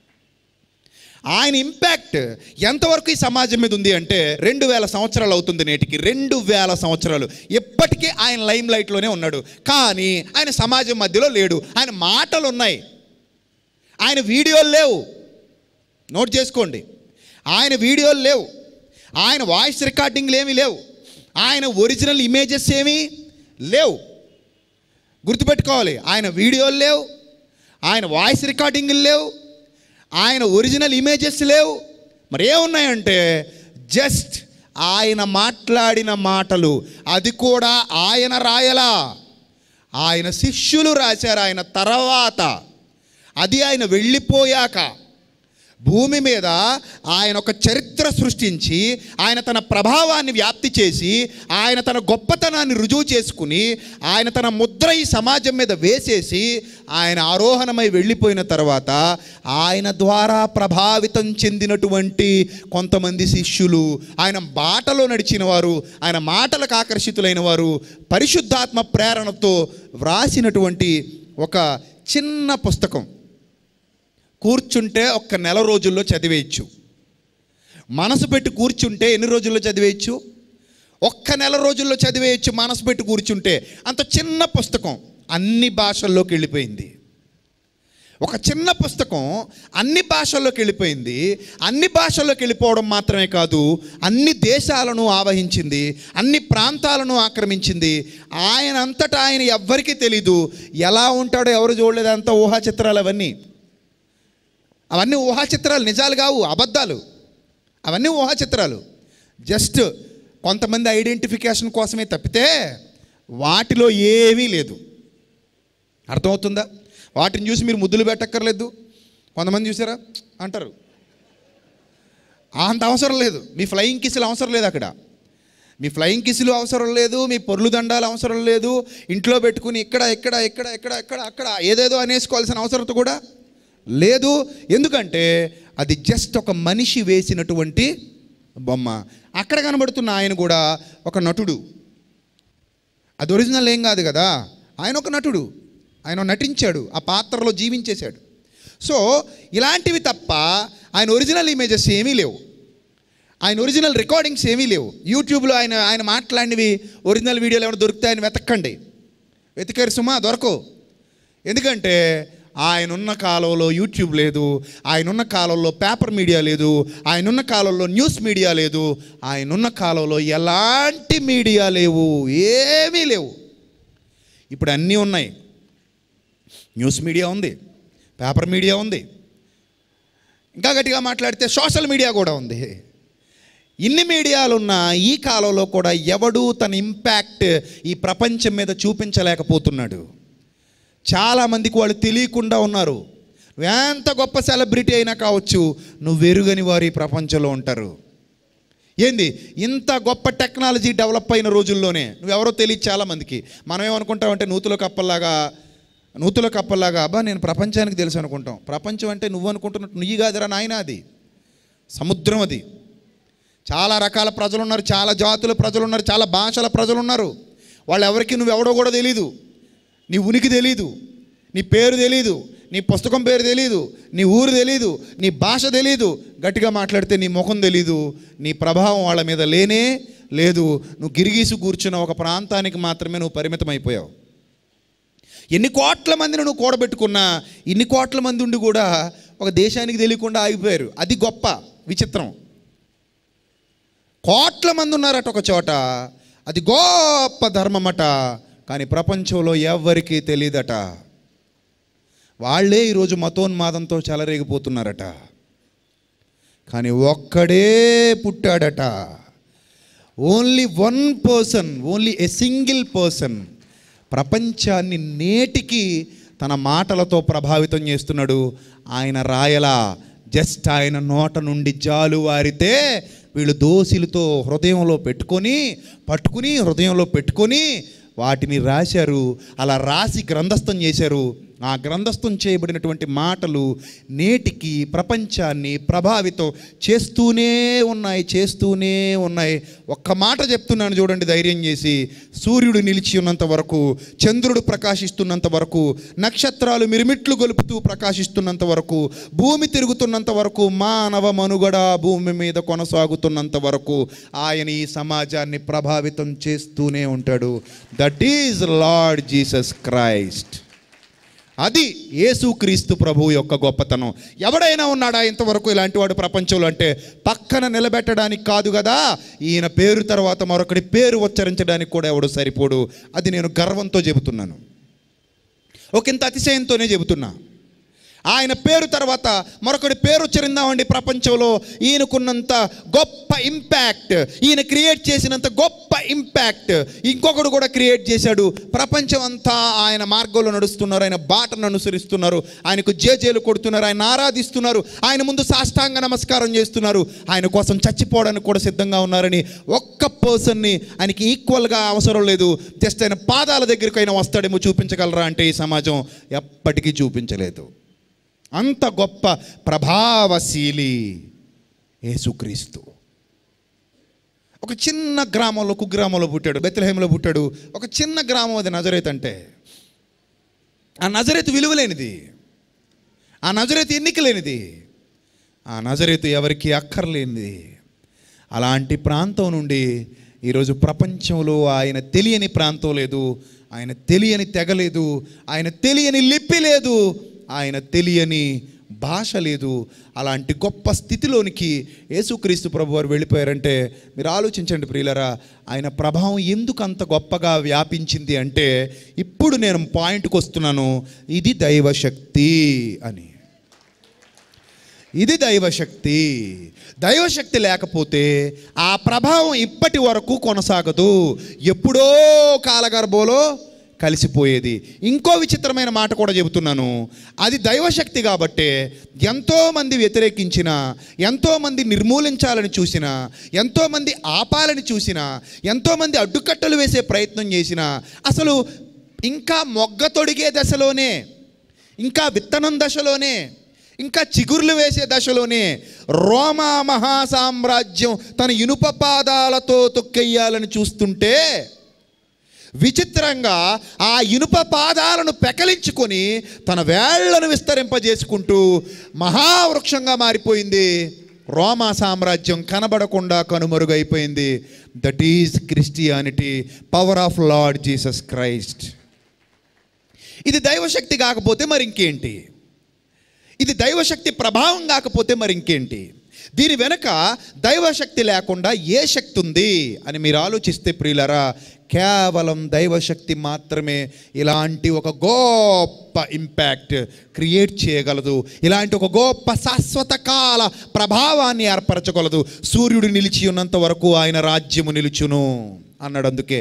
ఆయన ఇంపాక్ట్ ఎంతవరకు ఈ సమాజం మీద ఉంది అంటే రెండు వేల సంవత్సరాలు అవుతుంది నేటికి రెండు వేల సంవత్సరాలు ఎప్పటికీ ఆయన లైమ్ లైట్లోనే ఉన్నాడు కానీ ఆయన సమాజం మధ్యలో లేడు ఆయన మాటలు ఉన్నాయి ఆయన వీడియోలు లేవు నోట్ చేసుకోండి ఆయన వీడియోలు లేవు ఆయన వాయిస్ రికార్డింగ్లు ఏమీ లేవు ఆయన ఒరిజినల్ ఇమేజెస్ ఏమీ లేవు గుర్తుపెట్టుకోవాలి ఆయన వీడియోలు లేవు ఆయన వాయిస్ రికార్డింగ్లు లేవు ఆయన ఒరిజినల్ ఇమేజెస్ లేవు మరి ఏమున్నాయంటే జస్ట్ ఆయన మాట్లాడిన మాటలు అది కూడా ఆయన రాయలా ఆయన శిష్యులు రాశారు ఆయన తర్వాత అది ఆయన వెళ్ళిపోయాక భూమి మీద ఆయన ఒక చరిత్ర సృష్టించి ఆయన తన ప్రభావాన్ని వ్యాప్తి చేసి ఆయన తన గొప్పతనాన్ని రుజువు చేసుకుని ఆయన తన ముద్ర ఈ సమాజం మీద వేసేసి ఆయన ఆరోహణమై వెళ్ళిపోయిన తర్వాత ఆయన ద్వారా ప్రభావితం చెందినటువంటి కొంతమంది శిష్యులు ఆయన బాటలో నడిచిన వారు ఆయన మాటలకు ఆకర్షితులైన వారు పరిశుద్ధాత్మ ప్రేరణతో వ్రాసినటువంటి ఒక చిన్న పుస్తకం కూర్చుంటే ఒక్క నెల రోజుల్లో చదివేయచ్చు మనసు పెట్టి కూర్చుంటే ఎన్ని రోజుల్లో చదివేయచ్చు ఒక్క నెల రోజుల్లో చదివేయచ్చు మనసు పెట్టి కూర్చుంటే అంత చిన్న పుస్తకం అన్ని భాషల్లోకి వెళ్ళిపోయింది ఒక చిన్న పుస్తకం అన్ని భాషల్లోకి వెళ్ళిపోయింది అన్ని భాషల్లోకి వెళ్ళిపోవడం మాత్రమే కాదు అన్ని దేశాలను ఆవహించింది అన్ని ప్రాంతాలను ఆక్రమించింది ఆయన అంతటా ఆయన ఎవ్వరికీ తెలీదు ఎలా ఉంటాడో ఎవరు చూడలేదు అంత ఊహా చిత్రాలు అవన్నీ అవన్నీ ఊహా చిత్రాలు నిజాలు కావు అబద్ధాలు అవన్నీ ఊహా చిత్రాలు జస్ట్ కొంతమంది ఐడెంటిఫికేషన్ కోసమే తప్పితే వాటిలో ఏమీ లేదు అర్థమవుతుందా వాటిని చూసి మీరు ముద్దులు పెట్టక్కర్లేదు కొంతమంది చూసారా అంటారు అంత అవసరం లేదు మీ ఫ్లయింగ్ కిస్సులు అవసరం లేదు అక్కడ మీ ఫ్లయింగ్ కిస్సులు అవసరం లేదు మీ పొర్లు దండాలు అవసరం లేదు ఇంట్లో పెట్టుకుని ఇక్కడ ఇక్కడ ఇక్కడ ఇక్కడ ఇక్కడ అక్కడ ఏదేదో అనేసుకోవాల్సిన అవసరత కూడా లేదు ఎందుకంటే అది జస్ట్ ఒక మనిషి వేసినటువంటి బొమ్మ అక్కడ కనబడుతున్న ఆయన కూడా ఒక నటుడు అది ఒరిజినల్ ఏం కాదు కదా ఆయన ఒక నటుడు ఆయన నటించాడు ఆ పాత్రలో జీవించేశాడు సో ఇలాంటివి తప్ప ఆయన ఒరిజినల్ ఇమేజెస్ ఏమీ లేవు ఆయన ఒరిజినల్ రికార్డింగ్స్ ఏమీ లేవు యూట్యూబ్లో ఆయన ఆయన మాట్లాడినవి ఒరిజినల్ వీడియోలు ఏమైనా దొరుకుతాయని వెతకండి వెతికారు సుమా దొరకవు ఎందుకంటే ఆయన ఉన్న కాలంలో యూట్యూబ్ లేదు ఆయన ఉన్న కాలంలో పేపర్ మీడియా లేదు ఆయన ఉన్న కాలంలో న్యూస్ మీడియా లేదు ఆయన ఉన్న కాలంలో ఎలాంటి మీడియా లేవు ఏమీ లేవు ఇప్పుడు అన్నీ ఉన్నాయి న్యూస్ మీడియా ఉంది పేపర్ మీడియా ఉంది ఇంకా గట్టిగా మాట్లాడితే సోషల్ మీడియా కూడా ఉంది ఇన్ని మీడియాలున్న ఈ కాలంలో కూడా ఎవడూ తన ఇంపాక్ట్ ఈ ప్రపంచం మీద చూపించలేకపోతున్నాడు చాలామందికి వాళ్ళు తెలియకుండా ఉన్నారు ఎంత గొప్ప సెలబ్రిటీ అయినా కావచ్చు నువ్వు వెరుగని వారు ఈ ప్రపంచంలో ఉంటారు ఏంది ఇంత గొప్ప టెక్నాలజీ డెవలప్ అయిన రోజుల్లోనే నువ్వెవరో తెలియదు చాలామందికి మనం ఏమనుకుంటామంటే నూతుల కప్పల్లాగా నూతుల కప్పల్లాగా అబ్బా నేను ప్రపంచానికి తెలుసు అనుకుంటాం ప్రపంచం అంటే నువ్వు అనుకుంటున్నట్టు నువ్వు కాదురా నాయన అది సముద్రం అది చాలా రకాల ప్రజలు ఉన్నారు చాలా జాతుల ప్రజలు ఉన్నారు చాలా భాషల ప్రజలు ఉన్నారు వాళ్ళు ఎవరికి నువ్వెవడో కూడా తెలీదు నీ ఉనికి తెలీదు నీ పేరు తెలీదు నీ పుస్తకం పేరు తెలీదు నీ ఊరు తెలీదు నీ భాష తెలీదు గట్టిగా మాట్లాడితే నీ ముఖం తెలీదు నీ ప్రభావం వాళ్ళ మీద లేనే లేదు నువ్వు గిరిగీసి కూర్చున్న ఒక ప్రాంతానికి మాత్రమే నువ్వు పరిమితం అయిపోయావు ఎన్ని కోట్ల మందిని నువ్వు కూడబెట్టుకున్నా ఇన్ని కోట్ల మంది ఉండి కూడా ఒక దేశానికి తెలియకుండా ఆగిపోయారు అది గొప్ప విచిత్రం కోట్ల మంది ఉన్నారట ఒక చోట అది గొప్ప ధర్మమట కానీ ప్రపంచంలో ఎవ్వరికీ తెలియదట వాళ్ళే ఈరోజు మతోన్మాదంతో చెలరేగిపోతున్నారట కానీ ఒక్కడే పుట్టాడట only one person only a single person ప్రపంచాన్ని నేటికి తన మాటలతో ప్రభావితం చేస్తున్నాడు ఆయన రాయలా జస్ట్ ఆయన నోట నుండి జాలు వారితే వీళ్ళు దోసిలతో హృదయంలో పెట్టుకొని పట్టుకుని హృదయంలో పెట్టుకొని వాటిని రాశారు అలా రాసి గ్రంథస్థం చేశారు ఆ గ్రంథస్థం చేయబడినటువంటి మాటలు నేటికి ప్రపంచాన్ని ప్రభావితం చేస్తూనే ఉన్నాయి చేస్తూనే ఉన్నాయి ఒక్క మాట చెప్తున్నాను చూడండి ధైర్యం చేసి సూర్యుడు నిలిచి ఉన్నంత వరకు చంద్రుడు ప్రకాశిస్తున్నంత వరకు నక్షత్రాలు మిరుమిట్లు గొలుపుతూ ప్రకాశిస్తున్నంత వరకు భూమి తిరుగుతున్నంత వరకు మానవ మనుగడ భూమి మీద కొనసాగుతున్నంత వరకు ఆయన ఈ సమాజాన్ని ప్రభావితం చేస్తూనే ఉంటాడు that is Lord Jesus Christ అది యేసుక్రీస్తు ప్రభు యొక్క గొప్పతనం ఎవడైనా ఉన్నాడా ఇంతవరకు ఇలాంటి వాడు ప్రపంచంలో అంటే పక్కన నిలబెట్టడానికి కాదు కదా ఈయన పేరు తర్వాత మరొకటి పేరు ఉచ్చరించడానికి కూడా ఎవడు సరిపోడు అది నేను గర్వంతో చెబుతున్నాను ఒకంత అతిశయంతోనే చెబుతున్నా ఆయన పేరు తర్వాత మరొకటి పేరు ఉచ్చరిందామండి ప్రపంచంలో ఈయనకున్నంత గొప్ప ఇంపాక్ట్ ఈయన క్రియేట్ చేసినంత గొప్ప ఇంపాక్ట్ ఇంకొకడు కూడా క్రియేట్ చేశాడు ప్రపంచం అంతా ఆయన మార్గంలో నడుస్తున్నారు ఆయన బాటను అనుసరిస్తున్నారు ఆయనకు జేజేలు కొడుతున్నారు ఆయన ఆరాధిస్తున్నారు ఆయన ముందు సాష్టాంగ నమస్కారం చేస్తున్నారు ఆయన కోసం చచ్చిపోవడానికి కూడా సిద్ధంగా ఉన్నారని ఒక్క పర్సన్ని ఆయనకి ఈక్వల్గా అవసరం లేదు జస్ట్ ఆయన పాదాల దగ్గరికి అయినా వస్తాడేమో చూపించగలరా అంటే ఈ సమాజం ఎప్పటికీ చూపించలేదు అంత గొప్ప ప్రభావశీలి యేసుక్రీస్తు ఒక చిన్న గ్రామంలో కుగ్రామంలో పుట్టాడు బెత్లహేమలో పుట్టాడు ఒక చిన్న గ్రామం అది నజరేత్ అంటే ఆ నజరేతు విలువలేనిది ఆ నజరేతు ఎన్నిక లేనిది ఆ నజరేతు ఎవరికి అక్కర్లేనిది అలాంటి ప్రాంతం నుండి ఈరోజు ప్రపంచంలో ఆయన తెలియని ప్రాంతం లేదు ఆయన తెలియని తెగ లేదు ఆయన తెలియని లిపి లేదు ఆయన తెలియని భాష లేదు అలాంటి గొప్ప స్థితిలోనికి యేసుక్రీస్తు ప్రభు వారు వెళ్ళిపోయారంటే మీరు ఆలోచించండి ప్రియులరా ఆయన ప్రభావం ఎందుకు అంత గొప్పగా వ్యాపించింది అంటే ఇప్పుడు నేను పాయింట్కి వస్తున్నాను ఇది దైవశక్తి అని ఇది దైవశక్తి దైవశక్తి లేకపోతే ఆ ప్రభావం ఇప్పటి వరకు కొనసాగదు ఎప్పుడో కాలగర్భంలో కలిసిపోయేది ఇంకో విచిత్రమైన మాట కూడా చెబుతున్నాను అది దైవశక్తి కాబట్టే ఎంతోమంది వ్యతిరేకించిన ఎంతోమంది నిర్మూలించాలని చూసిన ఎంతోమంది ఆపాలని చూసిన ఎంతోమంది అడ్డుకట్టలు వేసే ప్రయత్నం చేసిన అసలు ఇంకా మొగ్గ తొడిగే దశలోనే ఇంకా విత్తనం దశలోనే ఇంకా చిగుర్లు వేసే దశలోనే రోమా మహాసామ్రాజ్యం తన ఇనుప పాదాలతో తొక్కెయ్యాలని చూస్తుంటే విచిత్రంగా ఆ ఇనుప పాదాలను పెకలించుకొని తన వేళ్లను విస్తరింపజేసుకుంటూ మహావృక్షంగా మారిపోయింది రోమా సామ్రాజ్యం కనబడకుండా కనుమరుగైపోయింది that is Christianity power of Lord Jesus Christ ఇది దైవశక్తి కాకపోతే మరి ఇంకేంటి ఇది దైవశక్తి ప్రభావం కాకపోతే మరి ఇంకేంటి దీని వెనక దైవశక్తి లేకుండా ఏ శక్తి ఉంది అని మీరు ఆలోచిస్తే ప్రియులరా కేవలం దైవశక్తి మాత్రమే ఇలాంటి ఒక గొప్ప ఇంపాక్ట్ క్రియేట్ చేయగలదు ఇలాంటి ఒక గొప్ప శాశ్వత కాల ప్రభావాన్ని ఏర్పరచగలదు సూర్యుడు నిలిచి ఉన్నంత వరకు ఆయన రాజ్యము నిలుచును అన్నాడు అందుకే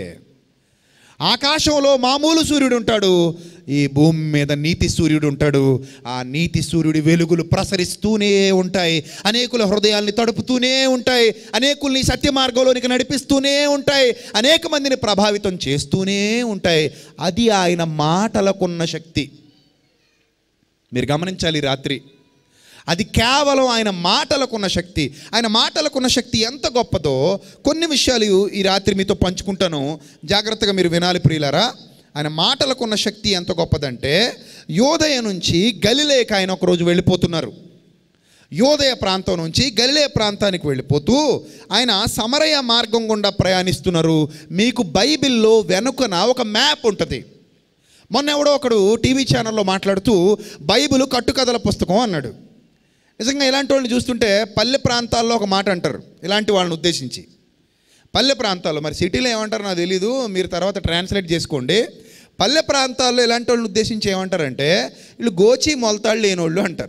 ఆకాశంలో మామూలు సూర్యుడు ఉంటాడు ఈ భూమి మీద నీతి సూర్యుడు ఉంటాడు ఆ నీతి సూర్యుడి వెలుగులు ప్రసరిస్తూనే ఉంటాయి అనేకుల హృదయాల్ని తడుపుతూనే ఉంటాయి అనేకుల్ని సత్య మార్గంలోనికి నడిపిస్తూనే ఉంటాయి అనేక మందిని ప్రభావితం చేస్తూనే ఉంటాయి అది ఆయన మాటలకున్న శక్తి మీరు గమనించాలి ఈ రాత్రి అది కేవలం ఆయన మాటలకున్న శక్తి ఆయన మాటలకున్న శక్తి ఎంత గొప్పదో కొన్ని విషయాలు ఈ రాత్రి మీతో పంచుకుంటాను జాగ్రత్తగా మీరు వినాలి ప్రియులారా ఆయన మాటలకున్న శక్తి ఎంత గొప్పదంటే యోదయ నుంచి గలిలేక ఆయన ఒకరోజు వెళ్ళిపోతున్నారు యోదయ ప్రాంతం నుంచి గలిలే ప్రాంతానికి వెళ్ళిపోతూ ఆయన సమరయ మార్గం గుండా ప్రయాణిస్తున్నారు మీకు బైబిల్లో వెనుకన ఒక మ్యాప్ ఉంటుంది మొన్న ఎవడో ఒకడు టీవీ ఛానల్లో మాట్లాడుతూ బైబిల్ కట్టుకథల పుస్తకం అన్నాడు నిజంగా ఇలాంటి వాళ్ళని చూస్తుంటే పల్లె ప్రాంతాల్లో ఒక మాట అంటారు ఇలాంటి వాళ్ళని ఉద్దేశించి పల్లె ప్రాంతాల్లో మరి సిటీలో ఏమంటారో నాకు తెలీదు మీరు తర్వాత ట్రాన్స్లేట్ చేసుకోండి పల్లె ప్రాంతాల్లో ఇలాంటి వాళ్ళని ఉద్దేశించి ఏమంటారంటే వీళ్ళు గోచి మొలతాళ్ళు లేనోళ్ళు అంటారు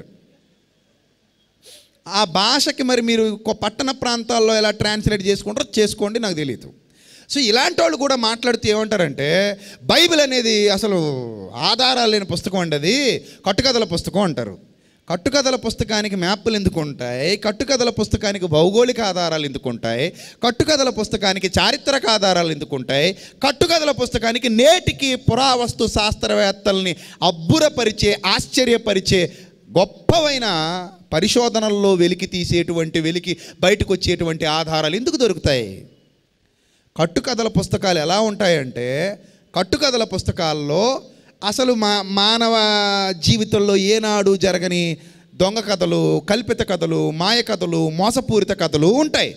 ఆ భాషకి మరి మీరు కొ- పట్టణ ప్రాంతాల్లో ఎలా ట్రాన్స్లేట్ చేసుకుంటారో చేసుకోండి నాకు తెలియదు సో ఇలాంటి వాళ్ళు కూడా మాట్లాడుతూ ఏమంటారంటే బైబిల్ అనేది అసలు ఆధారాలు లేని పుస్తకం అండి అది కట్టుకథల పుస్తకం అంటారు కట్టుకథల పుస్తకానికి మ్యాప్లు ఎందుకు ఉంటాయి కట్టుకథల పుస్తకానికి భౌగోళిక ఆధారాలు ఎందుకు ఉంటాయి కట్టుకథల పుస్తకానికి చారిత్రక ఆధారాలు ఎందుకు ఉంటాయి కట్టుకథల పుస్తకానికి నేటికి పురావస్తు శాస్త్రవేత్తల్ని అబ్బురపరిచే ఆశ్చర్యపరిచే గొప్పవైన పరిశోధనల్లో వెలికి తీసేటువంటి వెలికి బయటకు వచ్చేటువంటి ఆధారాలు ఎందుకు దొరుకుతాయి కట్టుకథల పుస్తకాలు ఎలా ఉంటాయంటే కట్టుకథల పుస్తకాల్లో అసలు మా మానవ జీవితంలో ఏనాడు జరగని దొంగ కథలు కల్పిత కథలు మాయ కథలు మోసపూరిత కథలు ఉంటాయి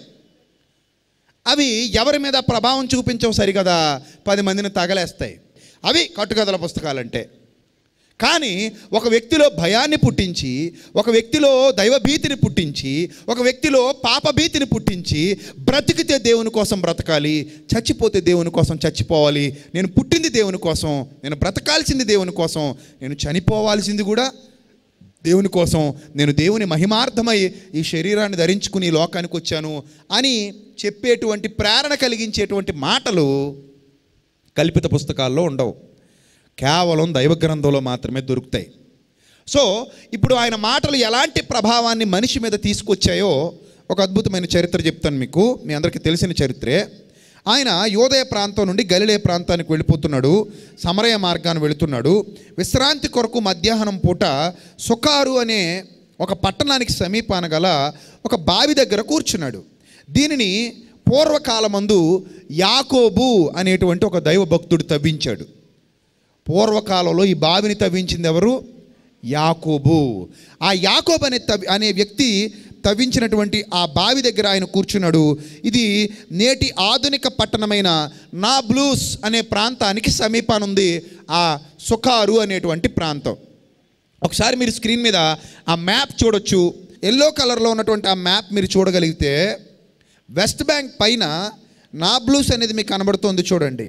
అవి ఎవరి మీద ప్రభావం చూపించవు సరికదా పది మందిని తగలేస్తాయి అవి కట్టుకథల పుస్తకాలంటే కానీ ఒక వ్యక్తిలో భయాన్ని పుట్టించి ఒక వ్యక్తిలో దైవభీతిని పుట్టించి ఒక వ్యక్తిలో పాపభీతిని పుట్టించి బ్రతికితే దేవుని కోసం బ్రతకాలి చచ్చిపోతే దేవుని కోసం చచ్చిపోవాలి నేను పుట్టింది దేవుని కోసం నేను బ్రతకాల్సింది దేవుని కోసం నేను చనిపోవాల్సింది కూడా దేవుని కోసం నేను దేవుని మహిమార్థమై ఈ శరీరాన్ని ధరించుకుని ఈ లోకానికి వచ్చాను అని చెప్పేటువంటి ప్రేరణ కలిగించేటువంటి మాటలు కల్పిత పుస్తకాల్లో ఉండవు కేవలం దైవ గ్రంథంలో మాత్రమే దొరుకుతాయి సో ఇప్పుడు ఆయన మాటలు ఎలాంటి ప్రభావాన్ని మనిషి మీద తీసుకొచ్చాయో ఒక అద్భుతమైన చరిత్ర చెప్తాను మీకు మీ అందరికీ తెలిసిన చరిత్రే ఆయన యోదయ ప్రాంతం నుండి గలిలే ప్రాంతానికి వెళ్ళిపోతున్నాడు సమరయ మార్గాన్ని వెళుతున్నాడు విశ్రాంతి కొరకు మధ్యాహ్నం పూట సుకారు అనే ఒక పట్టణానికి సమీపాన గల ఒక బావి దగ్గర కూర్చున్నాడు దీనిని పూర్వకాలమందు యాకోబు అనేటువంటి ఒక దైవ భక్తుడు తవ్వించాడు పూర్వకాలంలో ఈ బావిని తవ్వించింది ఎవరు యాకోబు ఆ యాకోబు అనే తవ్వి అనే వ్యక్తి తవ్వించినటువంటి ఆ బావి దగ్గర ఆయన కూర్చున్నాడు ఇది నేటి ఆధునిక పట్టణమైన నాబ్లూస్ అనే ప్రాంతానికి సమీపానుంది ఆ సుకారు అనేటువంటి ప్రాంతం ఒకసారి మీరు స్క్రీన్ మీద ఆ మ్యాప్ చూడొచ్చు ఎల్లో కలర్లో ఉన్నటువంటి ఆ మ్యాప్ మీరు చూడగలిగితే వెస్ట్ బ్యాంక్ పైన నాబ్లూస్ అనేది మీకు కనబడుతోంది చూడండి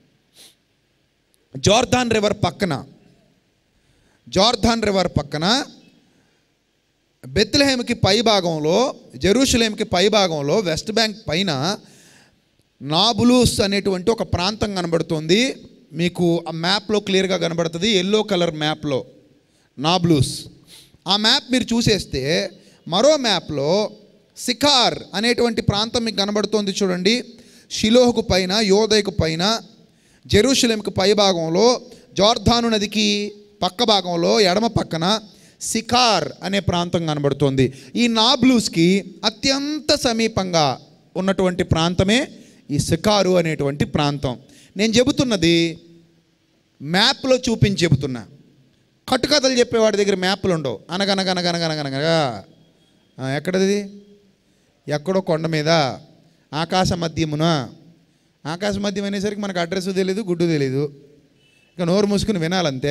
జార్దాన్ రివర్ పక్కన జార్దాన్ రివర్ పక్కన బెత్లహేమ్కి పై భాగంలో జెరూషలేంకి పై భాగంలో వెస్ట్ బ్యాంక్ పైన నాబులూస్ అనేటువంటి ఒక ప్రాంతం కనబడుతుంది మీకు ఆ మ్యాప్లో క్లియర్గా కనబడుతుంది ఎల్లో కలర్ మ్యాప్లో నాబ్లూస్ ఆ మ్యాప్ మీరు చూసేస్తే మరో మ్యాప్లో సికార్ అనేటువంటి ప్రాంతం మీకు కనబడుతోంది చూడండి షిలోహుకు పైన యోదయకు పైన జెరూషలేంకు పై భాగంలో జోర్ధాను నదికి పక్క భాగంలో ఎడమ పక్కన సికార్ అనే ప్రాంతం కనబడుతోంది ఈ నాబ్లూస్కి అత్యంత సమీపంగా ఉన్నటువంటి ప్రాంతమే ఈ సికారు అనేటువంటి ప్రాంతం నేను చెబుతున్నది మ్యాప్లో చూపించి చెబుతున్నా కట్టుకథలు చెప్పేవాడి దగ్గర మ్యాప్లు ఉండవు అనగనగనగనగనగనగా ఆ, ఎక్కడది ఎక్కడో కొండ మీద ఆకాశ మధ్యమున ఆకాశ మధ్యం అనేసరికి మనకు అడ్రస్ తెలియదు గుడ్డు తెలీదు ఇక నోరు మూసుకుని వినాలంతే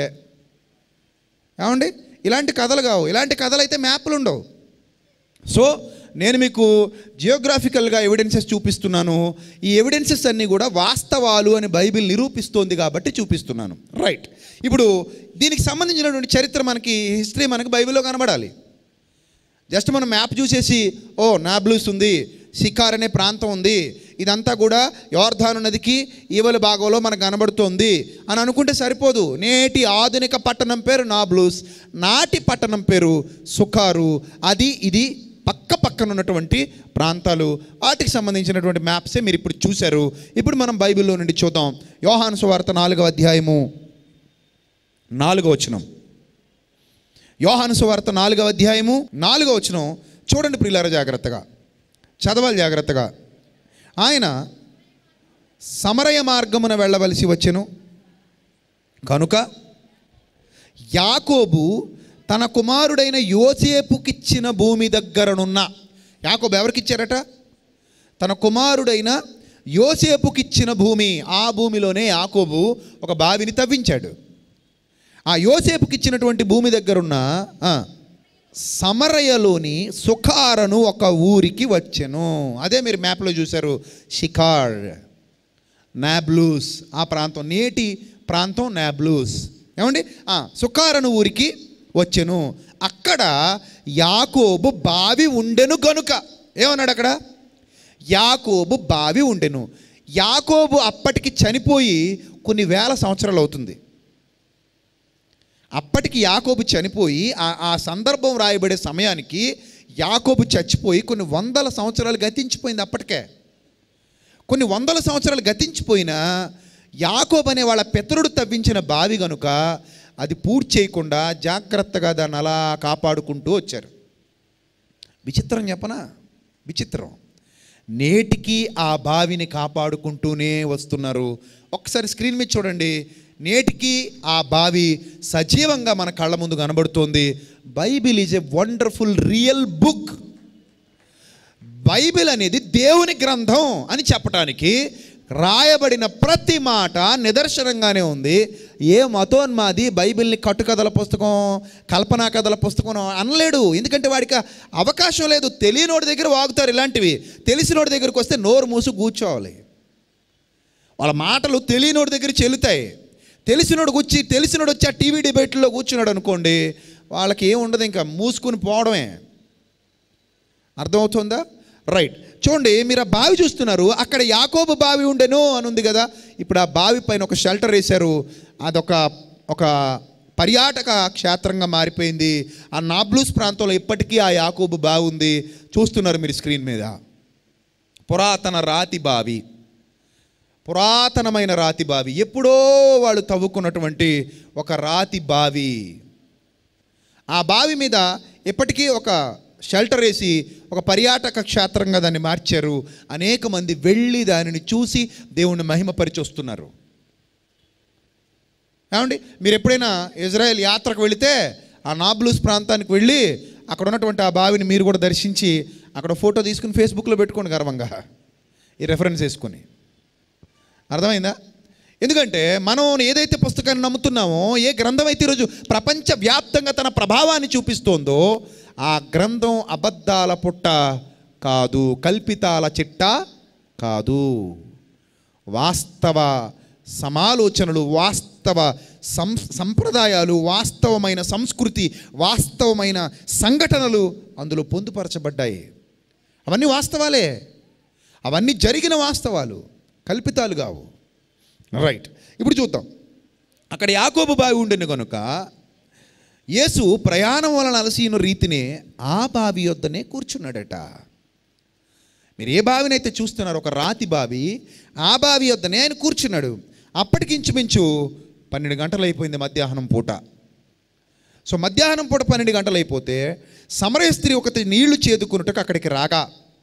ఏమండి ఇలాంటి కథలు కావు ఇలాంటి కథలు అయితే మ్యాప్లు ఉండవు సో నేను మీకు జియోగ్రాఫికల్గా ఎవిడెన్సెస్ చూపిస్తున్నాను ఈ ఎవిడెన్సెస్ అన్నీ కూడా వాస్తవాలు అని బైబిల్ నిరూపిస్తోంది కాబట్టి చూపిస్తున్నాను రైట్ ఇప్పుడు దీనికి సంబంధించినటువంటి చరిత్ర మనకి హిస్టరీ మనకి బైబిల్లో కనబడాలి జస్ట్ మనం మ్యాప్ చూసేసి ఓ నాబ్లూస్ ఉంది సికార్ అనే ప్రాంతం ఉంది ఇదంతా కూడా యోర్ధాను నదికి ఈవల భాగంలో మనకు కనబడుతోంది అని అనుకుంటే సరిపోదు నేటి ఆధునిక పట్టణం పేరు నాబ్లూస్ నాటి పట్టణం పేరు సుకారు అది ఇది పక్క పక్కన ఉన్నటువంటి ప్రాంతాలు వాటికి సంబంధించినటువంటి మ్యాప్సే మీరు ఇప్పుడు చూశారు ఇప్పుడు మనం బైబిల్లో నుండి చూద్దాం యోహాను సువార్త నాలుగవ అధ్యాయము నాలుగవ వచనం యోహాను సువార్త నాలుగవ అధ్యాయము నాలుగవ వచనం చూడండి ప్రియులార జాగ్రత్తగా చదవాలి జాగ్రత్తగా ఆయన సమరయ మార్గమున వెళ్ళవలసి వచ్చెను కనుక యాకోబు తన కుమారుడైన యోసేపుకిచ్చిన భూమి దగ్గరనున్న యాకోబు ఎవరికిచ్చారట తన కుమారుడైన యోసేపుకిచ్చిన భూమి ఆ భూమిలోనే యాకోబు ఒక బావిని తవ్వించాడు ఆ యోసేపుకి ఇచ్చినటువంటి భూమి దగ్గరున్న ఆ, సమరయలోని సుఖారను ఒక ఊరికి వచ్చెను అదే మీరు మ్యాప్లో చూశారు షికార్ నాబ్లూస్ ఆ ప్రాంతం నేటి ప్రాంతం నాబ్లూస్ ఏమండి ఆ, సుఖారను ఊరికి వచ్చెను అక్కడ యాకోబు బావి ఉండెను గనుక ఏమన్నాడు అక్కడ యాకోబు బావి ఉండెను యాకోబు అప్పటికి చనిపోయి కొన్ని వేల సంవత్సరాలు అవుతుంది అప్పటికి యాకోబు చనిపోయి ఆ- ఆ సందర్భం రాయబడే సమయానికి యాకోబు చచ్చిపోయి కొన్ని వందల సంవత్సరాలు గతించిపోయింది అప్పటికే కొన్ని వందల సంవత్సరాలు గతించిపోయినా యాకోబ్ అనే వాళ్ళ పితరుడు తవ్వించిన బావి గనుక అది పూర్తి చేయకుండా జాగ్రత్తగా దాన్ని అలా కాపాడుకుంటూ వచ్చారు విచిత్రం చెప్పనా విచిత్రం నేటికి ఆ బావిని కాపాడుకుంటూనే వస్తున్నారు ఒకసారి స్క్రీన్ మీద చూడండి నేటికి ఆ బావి సజీవంగా మన కళ్ళ ముందు కనబడుతోంది Bible is a wonderful real book Bible అనేది దేవుని గ్రంథం అని చెప్పటానికి రాయబడిన ప్రతి మాట నిదర్శనంగానే ఉంది ఏ మతోన్మాది బైబిల్ని కట్టుకథల పుస్తకం కల్పనా కథల పుస్తకం అనలేడు ఎందుకంటే వాడికి అవకాశం లేదు తెలియనోడి దగ్గర వాగుతారు ఇలాంటివి తెలిసినోడి దగ్గరికి వస్తే నోరు మూసు కూర్చోవాలి వాళ్ళ మాటలు తెలియనోడి దగ్గర చెల్లుతాయి తెలిసినోడు కూర్చి తెలిసినోడు వచ్చి ఆ టీవీ డిబేట్లో కూర్చున్నాడు అనుకోండి వాళ్ళకి ఏం ఉండదు ఇంకా మూసుకుని పోవడమే అర్థమవుతుందా రైట్ చూడండి మీరు ఆ బావి చూస్తున్నారు అక్కడ యాకోబు బావి ఉండెను అని ఉంది కదా ఇప్పుడు ఆ బావి పైన ఒక షెల్టర్ వేశారు అదొక ఒక పర్యాటక క్షేత్రంగా మారిపోయింది ఆ నాబ్లూస్ ప్రాంతంలో ఇప్పటికీ ఆ యాకోబు బావి ఉంది చూస్తున్నారు మీరు స్క్రీన్ మీద పురాతన రాతి బావి పురాతనమైన రాతి బావి ఎప్పుడో వాళ్ళు తవ్వుకున్నటువంటి ఒక రాతి బావి ఆ బావి మీద ఇప్పటికీ ఒక షెల్టర్ వేసి ఒక పర్యాటక క్షేత్రంగా దాన్ని మార్చారు అనేక మంది వెళ్ళి దానిని చూసి దేవుణ్ణి మహిమపరిచి వస్తున్నారు ఏమండి మీరు ఎప్పుడైనా ఇజ్రాయెల్ యాత్రకు వెళితే ఆ నాబ్లూస్ ప్రాంతానికి వెళ్ళి అక్కడ ఉన్నటువంటి ఆ బావిని మీరు కూడా దర్శించి అక్కడ ఫోటో తీసుకుని ఫేస్బుక్లో పెట్టుకోండి గర్వంగా ఈ రెఫరెన్స్ వేసుకొని అర్థమైందా ఎందుకంటే మనం ఏదైతే పుస్తకాన్ని నమ్ముతున్నామో ఏ గ్రంథం అయితే ఈరోజు ప్రపంచవ్యాప్తంగా తన ప్రభావాన్ని చూపిస్తోందో ఆ గ్రంథం అబద్ధాల పుట్ట కాదు కల్పితాల చిట్ట కాదు వాస్తవ సమాలోచనలు వాస్తవ సం సంప్రదాయాలు వాస్తవమైన సంస్కృతి వాస్తవమైన సంఘటనలు అందులో పొందుపరచబడ్డాయి అవన్నీ వాస్తవాలే అవన్నీ జరిగిన వాస్తవాలు కల్పితాలు కావు రైట్ ఇప్పుడు చూద్దాం అక్కడ యాకోబు బావి ఉండిన కనుక యేసు ప్రయాణం వలన అలసిన రీతినే ఆ బావి యొద్దనే కూర్చున్నాడట మీరు ఏ బావినైతే చూస్తున్నారో ఒక రాతి బావి ఆ బావి వద్దనే ఆయన కూర్చున్నాడు అప్పటికి ఇంచుమించు పన్నెండు గంటలు అయిపోయింది మధ్యాహ్నం పూట సో మధ్యాహ్నం పూట పన్నెండు గంటలు అయిపోతే సమరయ స్త్రీ ఒకటి నీళ్లు చేదుకున్నట్టుకు అక్కడికి రాగా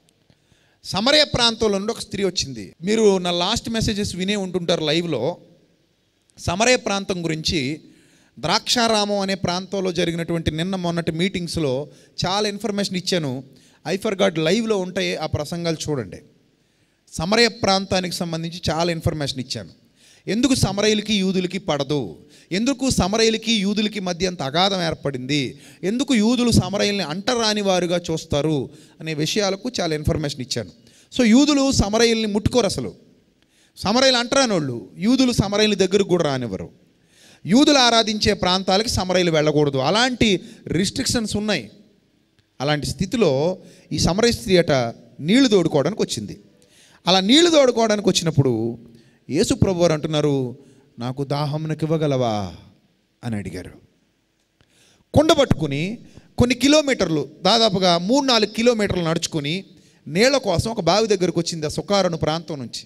సమరయ ప్రాంతంలో నుండి ఒక స్త్రీ వచ్చింది మీరు నా లాస్ట్ మెసేజెస్ వినే ఉంటుంటారు లైవ్లో సమరయ ప్రాంతం గురించి ద్రాక్షారామం అనే ప్రాంతంలో జరిగినటువంటి నిన్న మొన్నటి మీటింగ్స్లో చాలా ఇన్ఫర్మేషన్ ఇచ్చాను ఐఫర్ గాడ్ లైవ్లో ఉంటాయి ఆ ప్రసంగాలు చూడండి సమరయ ప్రాంతానికి సంబంధించి చాలా ఇన్ఫర్మేషన్ ఇచ్చాను ఎందుకు సమరయులకి యూదులకి పడదు ఎందుకు సమరయులకి యూదులకి మధ్య అంత అగాధం ఏర్పడింది ఎందుకు యూదులు సమరయుల్ని అంటరాని వారుగా చూస్తారు అనే విషయాలకు చాలా ఇన్ఫర్మేషన్ ఇచ్చాను సో యూదులు సమరయుల్ని ముట్టుకోరు అసలు సమరయులు అంటరాని వాళ్ళు యూదులు సమరయుల దగ్గరకు కూడా రానివ్వరు యూదులు ఆరాధించే ప్రాంతాలకి సమరయులు వెళ్ళకూడదు అలాంటి రిస్ట్రిక్షన్స్ ఉన్నాయి అలాంటి స్థితిలో ఈ సమరయ స్త్రీ అట నీళ్లు తోడుకోవడానికి వచ్చింది అలా నీళ్లు తోడుకోవడానికి వచ్చినప్పుడు యేసు ప్రభు వారు అంటున్నారు నాకు దాహంనకు ఇవ్వగలవా అని అడిగారు కొండ పట్టుకుని కొన్ని కిలోమీటర్లు దాదాపుగా మూడు నాలుగు కిలోమీటర్లు నడుచుకొని నీళ్ల కోసం ఒక బావి దగ్గరకు వచ్చింది ఆ సుకారును ప్రాంతం నుంచి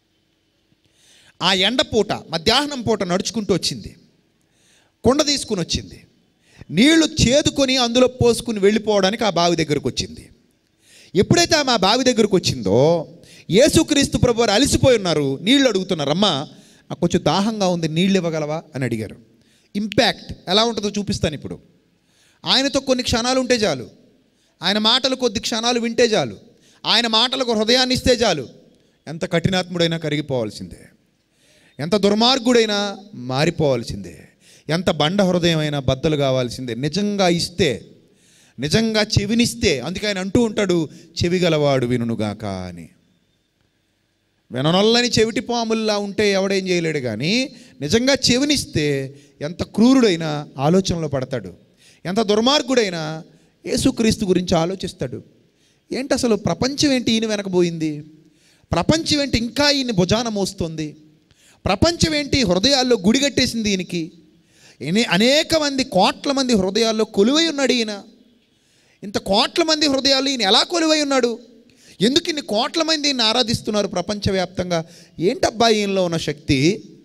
ఆ ఎండ పూట మధ్యాహ్నం పూట నడుచుకుంటూ వచ్చింది కొండ తీసుకుని వచ్చింది నీళ్లు చేదుకొని అందులో పోసుకుని వెళ్ళిపోవడానికి ఆ బావి దగ్గరకు వచ్చింది ఎప్పుడైతే ఆమె ఆ బావి దగ్గరకు వచ్చిందో యేసుక్రీస్తు ప్రభు వారు అలసిపోయి ఉన్నారు నీళ్లు అడుగుతున్నారు అమ్మా నాకు కొంచెం దాహంగా ఉంది నీళ్ళు ఇవ్వగలవా అని అడిగారు ఇంపాక్ట్ ఎలా ఉంటుందో చూపిస్తాను ఇప్పుడు ఆయనతో కొన్ని క్షణాలు ఉంటే చాలు ఆయన మాటలు కొద్ది క్షణాలు వింటే చాలు ఆయన మాటలకు హృదయాన్ని ఇస్తే చాలు ఎంత కఠినాత్ముడైనా కరిగిపోవాల్సిందే ఎంత దుర్మార్గుడైనా మారిపోవాల్సిందే ఎంత బండ హృదయమైనా బద్దలు కావాల్సిందే నిజంగా ఇస్తే నిజంగా చెవినిస్తే అందుకే ఆయన అంటూ ఉంటాడు చెవి గలవాడు వినుగాక అని విననొల్లని చెవిటి పాముల్లా ఉంటే ఎవడేం చేయలేడు కానీ నిజంగా చెవినిస్తే ఎంత క్రూరుడైనా ఆలోచనలో పడతాడు ఎంత దుర్మార్గుడైనా యేసుక్రీస్తు గురించి ఆలోచిస్తాడు ఏంటి అసలు ప్రపంచం ఏంటి ఈయన వెనకబోయింది ప్రపంచం ఏంటి ఇంకా ఈయన భుజాన మోస్తుంది ప్రపంచం ఏంటి హృదయాల్లో గుడిగట్టేసింది ఈయనకి ఎనే అనేక మంది కోట్ల మంది హృదయాల్లో కొలువై ఉన్నాడు ఈయన ఇంత కోట్ల మంది హృదయాలు ఈయన ఎలా కొలువై ఉన్నాడు ఎందుకు ఇన్ని కోట్ల మంది ఈయన ఆరాధిస్తున్నారు ప్రపంచవ్యాప్తంగా ఏంటబ్బా ఈయనలో ఉన్న శక్తి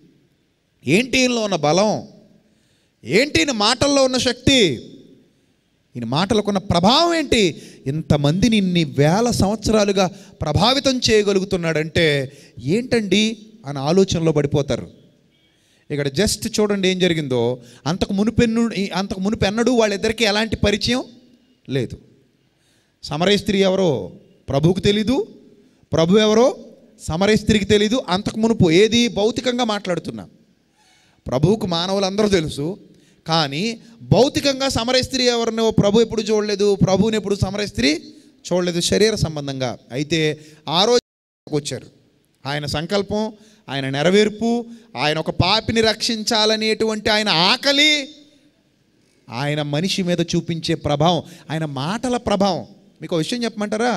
ఏంటి ఈయనలో ఉన్న బలం ఏంటి ఈయన మాటల్లో ఉన్న శక్తి ఈయన మాటలకు ఉన్న ప్రభావం ఏంటి ఇంతమందిని ఇన్ని వేల సంవత్సరాలుగా ప్రభావితం చేయగలుగుతున్నాడంటే ఏంటండి అని ఆలోచనలో పడిపోతారు ఇక్కడ జస్ట్ చూడండి ఏం జరిగిందో అంతకు మునుపెన్ను అంతకు మునుపెన్నడు వాళ్ళిద్దరికీ ఎలాంటి పరిచయం లేదు సమరయ స్త్రీ ఎవరో ప్రభువుకు తెలీదు ప్రభు ఎవరో సమరయ స్త్రీకి తెలీదు అంతకు మునుపు ఏది భౌతికంగా మాట్లాడుతున్నా ప్రభువుకు మానవులందరూ తెలుసు కానీ భౌతికంగా సమరయ స్త్రీ ఎవరినో ప్రభు ఎప్పుడు చూడలేదు ప్రభువుని ఎప్పుడు సమరయ స్త్రీ చూడలేదు శరీర సంబంధంగా అయితే ఆ రోజు వచ్చారు ఆయన సంకల్పం ఆయన నెరవేర్పు ఆయన ఒక పాపిని రక్షించాలనేటువంటి ఆయన ఆకలి ఆయన మనిషి మీద చూపించే ప్రభావం ఆయన మాటల ప్రభావం మీకు ఒక విషయం చెప్పమంటారా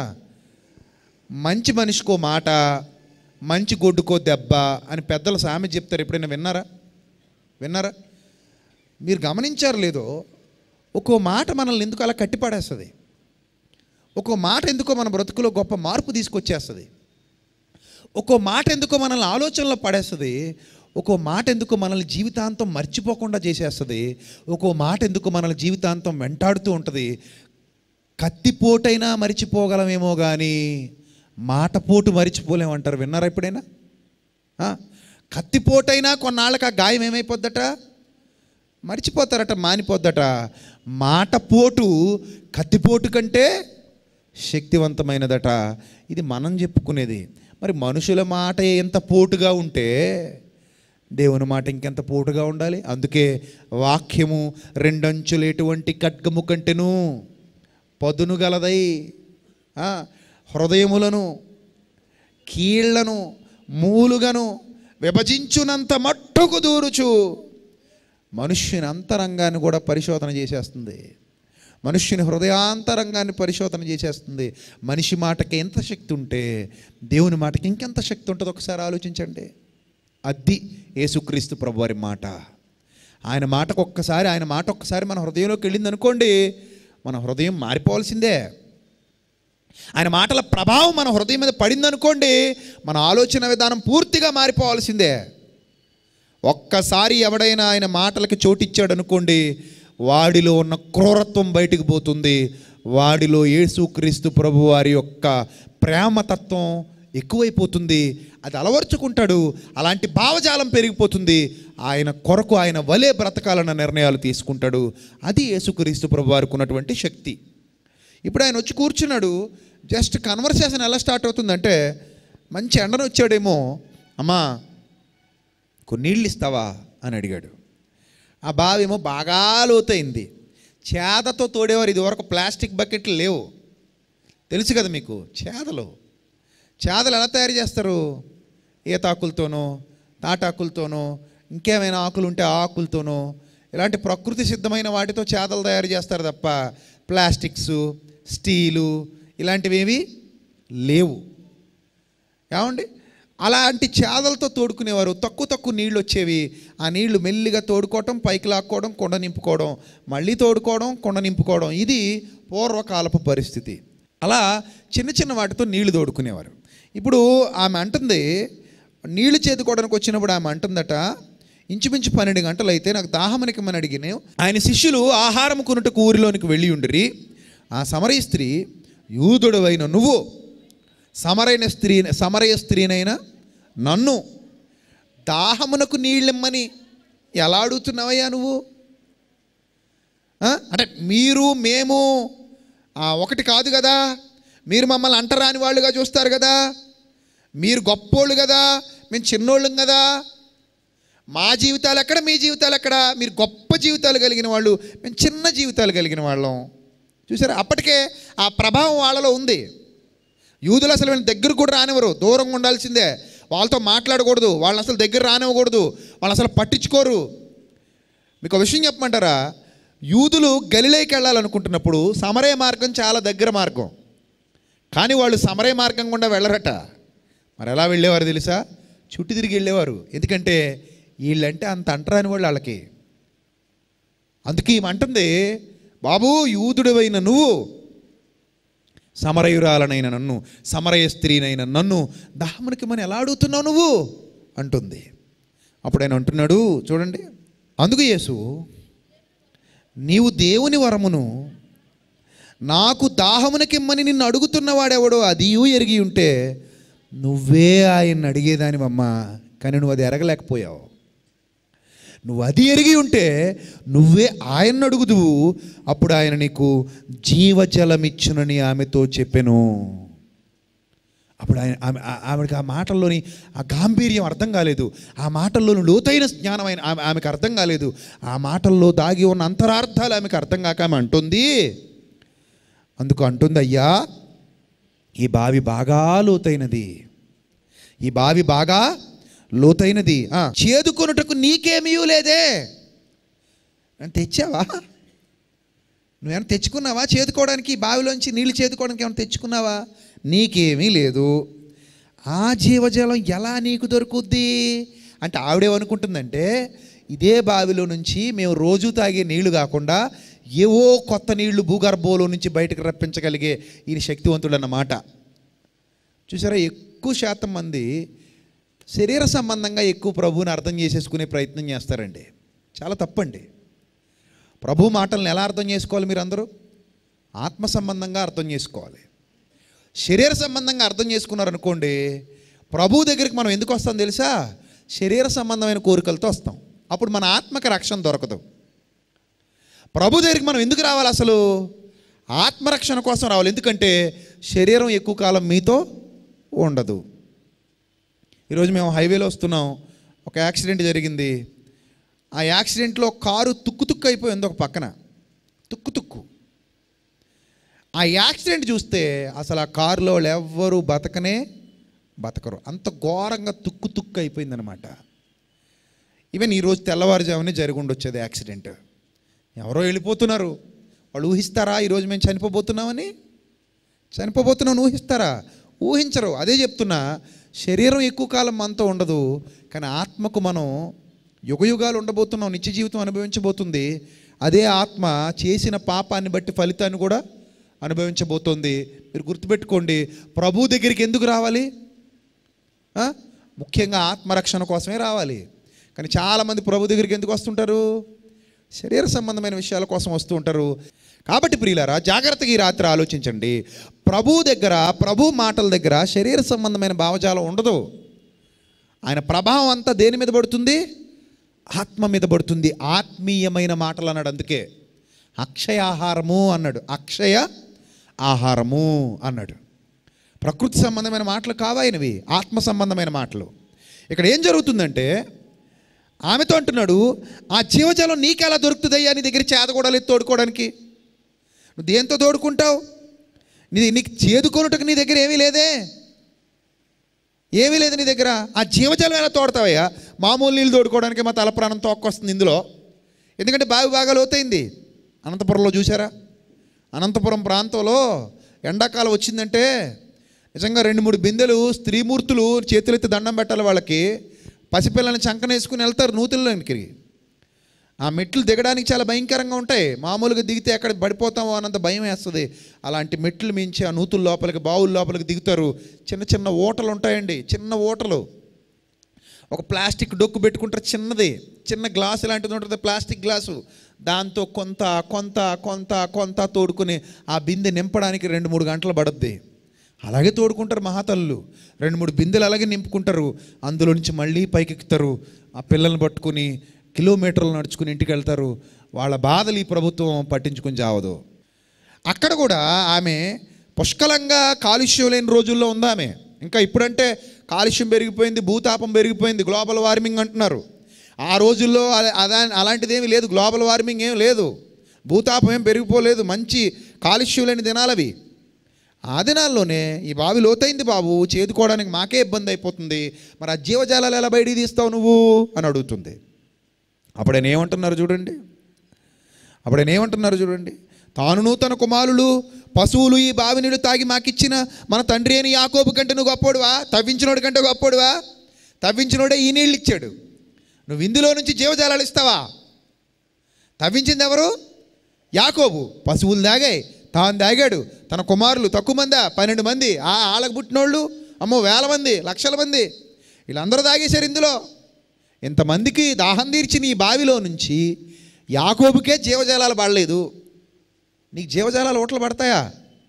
మంచి మనిషికో మాట మంచి గొడ్డుకో దెబ్బ అని పెద్దలు సామె చెప్తారు ఎప్పుడైనా విన్నారా విన్నారా మీరు గమనించారు లేదో ఒక్కో మాట మనల్ని ఎందుకు అలా కట్టిపడేస్తుంది ఒక్కో మాట ఎందుకో మన బ్రతుకులో గొప్ప మార్పు తీసుకొచ్చేస్తుంది ఒక్కో మాట ఎందుకో మనల్ని ఆలోచనలో పడేస్తుంది ఒక్కో మాట ఎందుకో మనల్ని జీవితాంతం మర్చిపోకుండా చేసేస్తుంది ఒక్కో మాట ఎందుకో మనల్ని జీవితాంతం వెంటాడుతూ ఉంటుంది కత్తిపోటైనా మరిచిపోగలమేమో కానీ మాటపోటు మరిచిపోలేమంటారు విన్నారా ఎప్పుడైనా ఆ? కత్తిపోటైనా కొన్నాళ్ళకి ఆ గాయం ఏమైపోద్దట మర్చిపోతారట మానిపోద్దట మాటపోటు కత్తిపోటు కంటే శక్తివంతమైనదట ఇది మనం చెప్పుకునేది మరి మనుషుల మాట ఎంత పోటుగా ఉంటే దేవుని మాట ఇంకెంత పోటుగా ఉండాలి అందుకే వాక్యము రెండంచులేటువంటి ఖడ్గము కంటెను పదును గలదై ఆ, హృదయములను కీళ్లను మూలుగను విభజించునంత మట్టుకు దూరుచు మనుష్యుని అంతరంగాన్ని కూడా పరిశోధన చేసేస్తుంది మనుష్యుని హృదయాంతరంగాన్ని పరిశోధన చేసేస్తుంది మనిషి మాటకి ఎంత శక్తి ఉంటే దేవుని మాటకి ఇంకెంత శక్తి ఉంటుందో ఒకసారి ఆలోచించండి అది యేసుక్రీస్తు ప్రభువారి మాట ఆయన మాటకు ఒక్కసారి ఆయన మాట ఒక్కసారి మన హృదయంలోకి వెళ్ళింది అనుకోండి మన హృదయం మారిపోవాల్సిందే ఆయన మాటల ప్రభావం మన హృదయం మీద పడిందనుకోండి మన ఆలోచన విధానం పూర్తిగా మారిపోవాల్సిందే ఒక్కసారి ఎవడైనా ఆయన మాటలకి చోటిచ్చాడు అనుకోండి వాడిలో ఉన్న క్రూరత్వం బయటికి పోతుంది వాడిలో యేసుక్రీస్తు ప్రభు వారి యొక్క ప్రేమతత్వం ఎక్కువైపోతుంది అది అలవర్చుకుంటాడు అలాంటి భావజాలం పెరిగిపోతుంది ఆయన కొరకు ఆయన వలే బ్రతకాలన్న నిర్ణయాలు తీసుకుంటాడు అది యేసుక్రీస్తు ప్రభు వారికి ఉన్నటువంటి శక్తి ఇప్పుడు ఆయన వచ్చి కూర్చున్నాడు జస్ట్ కన్వర్సేషన్ ఎలా స్టార్ట్ అవుతుందంటే మంచి ఎండను వచ్చాడేమో అమ్మా కొన్ని నీళ్ళు ఇస్తావా అని అడిగాడు ఆ బావి ఏమో బాగా లోతైంది చేదతో తోడేవారు ఇదివరకు ప్లాస్టిక్ బకెట్లు లేవు తెలుసు కదా మీకు చేదలు చేదలు ఎలా తయారు చేస్తారు ఈతాకులతోనో తాటాకులతోనో ఇంకేమైనా ఆకులు ఉంటే ఆ ఆకులతోనో ఇలాంటి ప్రకృతి సిద్ధమైన వాటితో చేదలు తయారు చేస్తారు తప్ప ప్లాస్టిక్స్ స్టీలు ఇలాంటివి లేవు ఏమండి అలాంటి చేదలతో తోడుకునేవారు తక్కువ తక్కువ నీళ్ళు వచ్చేవి ఆ నీళ్లు మెల్లిగా తోడుకోవడం పైకి లాక్కోవడం కొండ నింపుకోవడం మళ్ళీ తోడుకోవడం కొండ నింపుకోవడం ఇది పూర్వకాలపు పరిస్థితి అలా చిన్న చిన్న వాటితో నీళ్లు తోడుకునేవారు ఇప్పుడు ఆమె అంటుంది నీళ్లు చేదుకోవడానికి వచ్చినప్పుడు ఆమె అంటుందట ఇంచుమించు పన్నెండు గంటలు అయితే నాకు దాహమనికమని అడిగిన ఆయన శిష్యులు ఆహారం కొనుటకు ఊరిలోనికి వెళ్ళి ఉండిరి ఆ సమరయ స్త్రీ యూదుడవైన నువ్వు సమరైన స్త్రీ సమరయ స్త్రీనైనా నన్ను దాహమునకు నీళ్ళిమ్మని ఎలా అడుగుతున్నావయ్యా నువ్వు ఆ? అంటే మీరు మేము ఆ, ఒకటి కాదు కదా మీరు మమ్మల్ని అంటరాని వాళ్ళుగా చూస్తారు కదా మీరు గొప్పోళ్ళు కదా మేము చిన్నోళ్ళం కదా మా జీవితాలు ఎక్కడ మీ జీవితాలు ఎక్కడ మీరు గొప్ప జీవితాలు కలిగిన వాళ్ళు మేము చిన్న జీవితాలు కలిగిన వాళ్ళం చూసారా అప్పటికే ఆ ప్రభావం వాళ్ళలో ఉంది యూదులు అసలు వీళ్ళని దగ్గర కూడా రానివ్వరు దూరంగా ఉండాల్సిందే వాళ్ళతో మాట్లాడకూడదు వాళ్ళని అసలు దగ్గర రానివ్వకూడదు వాళ్ళని అసలు పట్టించుకోరు మీకు ఒక విషయం చెప్పమంటారా యూదులు గలిలేకి వెళ్ళాలనుకుంటున్నప్పుడు సమరయ మార్గం చాలా దగ్గర మార్గం కానీ వాళ్ళు సమరయ మార్గం గుండా వెళ్ళరట మరి ఎలా వెళ్ళేవారు తెలుసా చుట్టూ తిరిగి వెళ్ళేవారు ఎందుకంటే వీళ్ళంటే అంత అంటరాని వాళ్ళు వాళ్ళకి అందుకే ఈమె అంటుంది బాబు యూదుడివైన నువ్వు సమరయురాలనైన నన్ను సమరయ స్త్రీనైన నన్ను దాహమునికి మనం ఎలా అడుగుతున్నావు నువ్వు అంటుంది అప్పుడు ఆయన అంటున్నాడు చూడండి అందుకు యేసు నీవు దేవుని వరమును నాకు దాహమునకిమ్మని నిన్ను అడుగుతున్నవాడెవడో అదియూ ఎరిగి ఉంటే నువ్వే ఆయన్ని అడిగేదానివమ్మా కానీ నువ్వు అది ఎరగలేకపోయావు నువ్వు అది ఎరిగి ఉంటే నువ్వే ఆయన్ని అడుగుదువు అప్పుడు ఆయన నీకు జీవజలమిచ్చునని ఆమెతో చెప్పెను అప్పుడు ఆయన ఆమె ఆ- ఆమెకి ఆ మాటల్లోని ఆ గాంభీర్యం అర్థం కాలేదు ఆ మాటల్లోని లోతైన జ్ఞానం ఆయన ఆమె ఆమెకు అర్థం కాలేదు ఆ మాటల్లో దాగి ఉన్న అంతరార్థాలు ఆమెకు అర్థం కాక ఆమె అంటుంది అందుకు అంటుంది అయ్యా ఈ బావి బాగా లోతైనది ఈ బావి బాగా లోతైనది ఆ, చేదుకొనుటకు నీకేమీ లేదే నన్ను తెచ్చావా నువ్వేమైనా తెచ్చుకున్నావా చేదుకోవడానికి ఈ బావిలోంచి నీళ్లు చేదుకోవడానికి ఏమైనా తెచ్చుకున్నావా నీకేమీ లేదు ఆ జీవజలం ఎలా నీకు దొరుకుద్ది అంటే ఆవిడేమనుకుంటుందంటే ఇదే బావిలో నుంచి మేము రోజు తాగే నీళ్లు కాకుండా ఏవో కొత్త నీళ్లు భూగర్భంలో నుంచి బయటకు రప్పించగలిగే ఈయన శక్తివంతుడు అన్నమాట చూసారా ఎక్కువ శాతం మంది శరీర సంబంధంగా ఎక్కువ ప్రభువుని అర్థం చేసేసుకునే ప్రయత్నం చేస్తారండి చాలా తప్పండి ప్రభు మాటలను ఎలా అర్థం చేసుకోవాలి మీరు అందరూ ఆత్మ సంబంధంగా అర్థం చేసుకోవాలి శరీర సంబంధంగా అర్థం చేసుకున్నారనుకోండి ప్రభు దగ్గరికి మనం ఎందుకు వస్తాం తెలుసా శరీర సంబంధమైన కోరికలతో వస్తాం అప్పుడు మన ఆత్మకి రక్షణ దొరకదు ప్రభు దగ్గరికి మనం ఎందుకు రావాలి అసలు ఆత్మరక్షణ కోసం రావాలి ఎందుకంటే శరీరం ఎక్కువ కాలం మీతో ఉండదు ఈరోజు మేము హైవేలో వస్తున్నాం ఒక యాక్సిడెంట్ జరిగింది ఆ యాక్సిడెంట్లో కారు తుక్కు తుక్కు అయిపోయింది ఒక పక్కన తుక్కు తుక్కు ఆ యాక్సిడెంట్ చూస్తే అసలు ఆ కారులో వాళ్ళు ఎవ్వరూ బతకనే బతకరు అంత ఘోరంగా తుక్కు తుక్కు అయిపోయిందనమాట ఈవెన్ ఈరోజు తెల్లవారుజామునే జరిగి ఉండొచ్చేది యాక్సిడెంట్ ఎవరో వెళ్ళిపోతున్నారు వాళ్ళు ఊహిస్తారా ఈరోజు మేము చనిపోబోతున్నామని చనిపోబోతున్నాం ఊహిస్తారా ఊహించరు అదే చెప్తున్నా శరీరం ఎక్కువ కాలం మనతో ఉండదు కానీ ఆత్మకు మనం యుగయుగాలు ఉండబోతున్నాం నిత్య జీవితం అనుభవించబోతుంది అదే ఆత్మ చేసిన పాపాన్ని బట్టి ఫలితాన్ని కూడా అనుభవించబోతోంది మీరు గుర్తుపెట్టుకోండి ప్రభు దగ్గరికి ఎందుకు రావాలి ఆ? ముఖ్యంగా ఆత్మరక్షణ కోసమే రావాలి కానీ చాలామంది ప్రభు దగ్గరికి ఎందుకు వస్తుంటారు శరీర సంబంధమైన విషయాల కోసం వస్తూ ఉంటారు కాబట్టి ప్రియులారా జాగ్రత్తగా ఈ రాత్రి ఆలోచించండి ప్రభు దగ్గర ప్రభు మాటల దగ్గర శరీర సంబంధమైన భావజాలం ఉండదు ఆయన ప్రభావం అంతా దేని మీద పడుతుంది ఆత్మ మీద పడుతుంది ఆత్మీయమైన మాటలు అన్నాడు అందుకే అక్షయ ఆహారము అన్నాడు అక్షయ ఆహారము అన్నాడు ప్రకృతి సంబంధమైన మాటలు కావాయినవి ఆత్మ సంబంధమైన మాటలు ఇక్కడ ఏం జరుగుతుందంటే ఆమెతో అంటున్నాడు ఆ జీవజలం నీకెలా దొరుకుతుందయ్యా నీ దగ్గర చేదకూడలేదు తోడుకోవడానికి నువ్వు దేంతో తోడుకుంటావు నీ నీకు చేదుకొనుటకు నీ దగ్గర ఏమీ లేదే ఏమీ లేదు నీ దగ్గర ఆ జీవజలం ఎలా తోడతావయ్యా మామూలు నీళ్ళు తోడుకోవడానికి మా తల ప్రాణం తోక్కొస్తుంది ఇందులో ఎందుకంటే బావి బాగా లోతైంది అనంతపురంలో చూసారా అనంతపురం ప్రాంతంలో ఎండాకాలం వచ్చిందంటే నిజంగా రెండు మూడు బిందెలు స్త్రీమూర్తులు చేతులెత్తి దండం పెట్టాలి వాళ్ళకి పసిపిల్లల్ని చంకనేసుకుని వెళ్తారు నూతుల్లోనికి ఆ మెట్లు దిగడానికి చాలా భయంకరంగా ఉంటాయి మామూలుగా దిగితే ఎక్కడ పడిపోతామో అన్నంత భయం వేస్తుంది అలాంటి మెట్లు మించి ఆ నూతుల లోపలికి బావుల లోపలికి దిగుతారు చిన్న చిన్న ఓటలు ఉంటాయండి చిన్న ఓటలు ఒక ప్లాస్టిక్ డొక్కు పెట్టుకుంటారు చిన్నది చిన్న గ్లాస్ లాంటిది ఉంటుంది ప్లాస్టిక్ గ్లాసు దాంతో కొంత కొంత కొంత కొంత తోడుకుని ఆ బిందె నింపడానికి రెండు మూడు గంటలు పడుద్ది అలాగే తోడుకుంటారు మహాతల్లు రెండు మూడు బిందెలు అలాగే నింపుకుంటారు అందులో నుంచి మళ్ళీ పైకెక్కుతారు ఆ పిల్లల్ని పట్టుకుని కిలోమీటర్లు నడుచుకుని ఇంటికి వెళ్తారు వాళ్ళ బాధలు ఈ ప్రభుత్వం పట్టించుకుని చావదు అక్కడ కూడా ఆమె పుష్కలంగా కాలుష్యం లేని రోజుల్లో ఉంది ఆమె ఇంకా ఇప్పుడంటే కాలుష్యం పెరిగిపోయింది భూతాపం పెరిగిపోయింది గ్లోబల్ వార్మింగ్ అంటున్నారు ఆ రోజుల్లో అలా అదా అలాంటిది ఏమీ లేదు గ్లోబల్ వార్మింగ్ ఏం లేదు భూతాపం ఏం పెరిగిపోలేదు మంచి కాలుష్యం లేని దినాలవి ఆ దినాల్లోనే ఈ బావి లోతైంది బాబు చేదుకోవడానికి మాకే ఇబ్బంది అయిపోతుంది మరి ఆ జీవజాలాలు ఎలా బయటికి తీస్తావు నువ్వు అని అడుగుతుంది అప్పుడు ఆయన ఏమంటున్నారు చూడండి అప్పుడు ఆయన ఏమంటున్నారు చూడండి తానును తన కుమారులు పశువులు ఈ బావి నీళ్ళు తాగి మాకిచ్చిన మన తండ్రి అని యాకోబు కంటే నువ్వు గొప్పోడువా తవ్వించినోడి కంటే గొప్పోడువా తవ్వించినోడే ఈ నీళ్ళు ఇచ్చాడు నువ్వు ఇందులో నుంచి జీవజాలాలు ఇస్తావా తవ్వించింది ఎవరు యాకోబు పశువులు దాగాయి తాను దాగాడు తన కుమారులు తక్కువ మందా పన్నెండు మంది ఆ ఆళ్ళకు పుట్టినోళ్ళు అమ్మో వేల మంది లక్షల మంది వీళ్ళందరూ తాగేశారు ఇందులో ఇంతమందికి దాహం తీర్చిన ఈ బావిలో నుంచి యాకోబుకే జీవజాలాలు పడలేదు నీకు జీవజాలాలు ఓట్లు పడతాయా